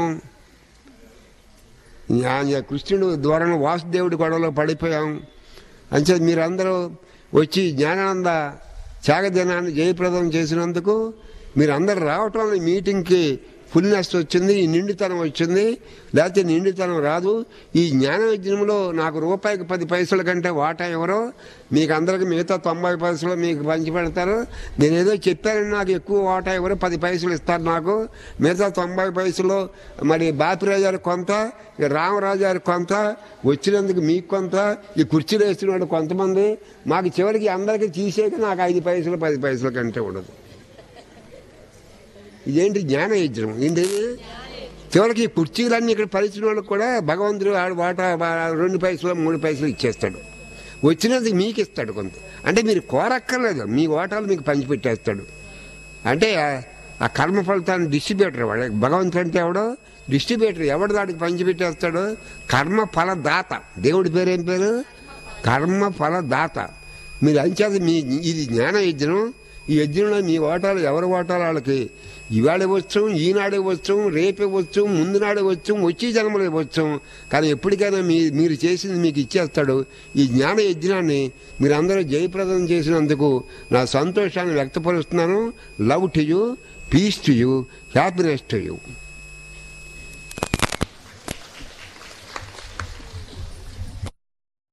ఆ కృష్ణుడు ధోరణ వాసుదేవుడి గొడవలో పడిపోయాం అంచేది మీరందరూ వచ్చి జ్ఞానానంద త్యాగదినాన్ని జయప్రదం చేసినందుకు మీరందరూ రావటం వల్ల ఈ మీటింగ్కి ఫుల్నెస్ వచ్చింది ఈ నిండుతనం వచ్చింది లేకపోతే నిండుతనం రాదు ఈ జ్ఞాన యజ్ఞంలో నాకు రూపాయికి పది పైసల కంటే వాటా ఎవరో మీకు అందరికి మిగతా తొంభై పైసలు మీకు పంచి పెడతారు నేను ఏదో చెప్పానని నాకు ఎక్కువ వాటా ఎవరో పది పైసలు ఇస్తారు నాకు మిగతా తొంభై పైసలు మరి బాపిరాజు గారికి కొంత ఇక రామరాజు గారికి కొంత వచ్చినందుకు మీకు కొంత ఈ కుర్చీలో వేసిన వాడు కొంతమంది మాకు చివరికి అందరికీ తీసేక నాకు ఐదు పైసలు పది పైసల కంటే ఉండదు ఇదేంటి జ్ఞాన యజ్ఞం ఏంటి చివరికి ఈ కుర్చీలన్నీ ఇక్కడ పరిచిన వాళ్ళకి కూడా భగవంతుడు ఆడు వాటా వా- రెండు పైసలు మూడు పైసలు ఇచ్చేస్తాడు వచ్చినది మీకు ఇస్తాడు కొంత అంటే మీరు కోరక్కర్లేదు మీ ఓటాలు మీకు పంచిపెట్టేస్తాడు అంటే ఆ- ఆ కర్మ ఫలితాన్ని డిస్ట్రిబ్యూటర్ వాడు భగవంతుడు అంటే ఎవడో డిస్ట్రిబ్యూటర్ ఎవడు దానికి పంచిపెట్టేస్తాడు కర్మ ఫలదాత దేవుడి పేరు ఏం పేరు కర్మ ఫలదాత మీరు అంచేది మీ ఇది జ్ఞాన యజ్ఞం ఈ యజ్ఞంలో మీ ఓటాలు ఎవరి ఓటాలు వాళ్ళకి ఇవాళ ఇవ్వచ్చు ఈనాడు ఇవ్వచ్చు రేపు ఇవ్వచ్చు ముందు నాడు ఇవ్వచ్చు వచ్చే జన్మలో ఇవ్వచ్చు కానీ ఎప్పటికైనా మీ మీరు చేసింది మీకు ఇచ్చేస్తాడు ఈ జ్ఞాన యజ్ఞాన్ని మీరందరూ జయప్రదం చేసినందుకు నా సంతోషాన్ని వ్యక్తపరుస్తున్నాను love to you peace to you happiness to you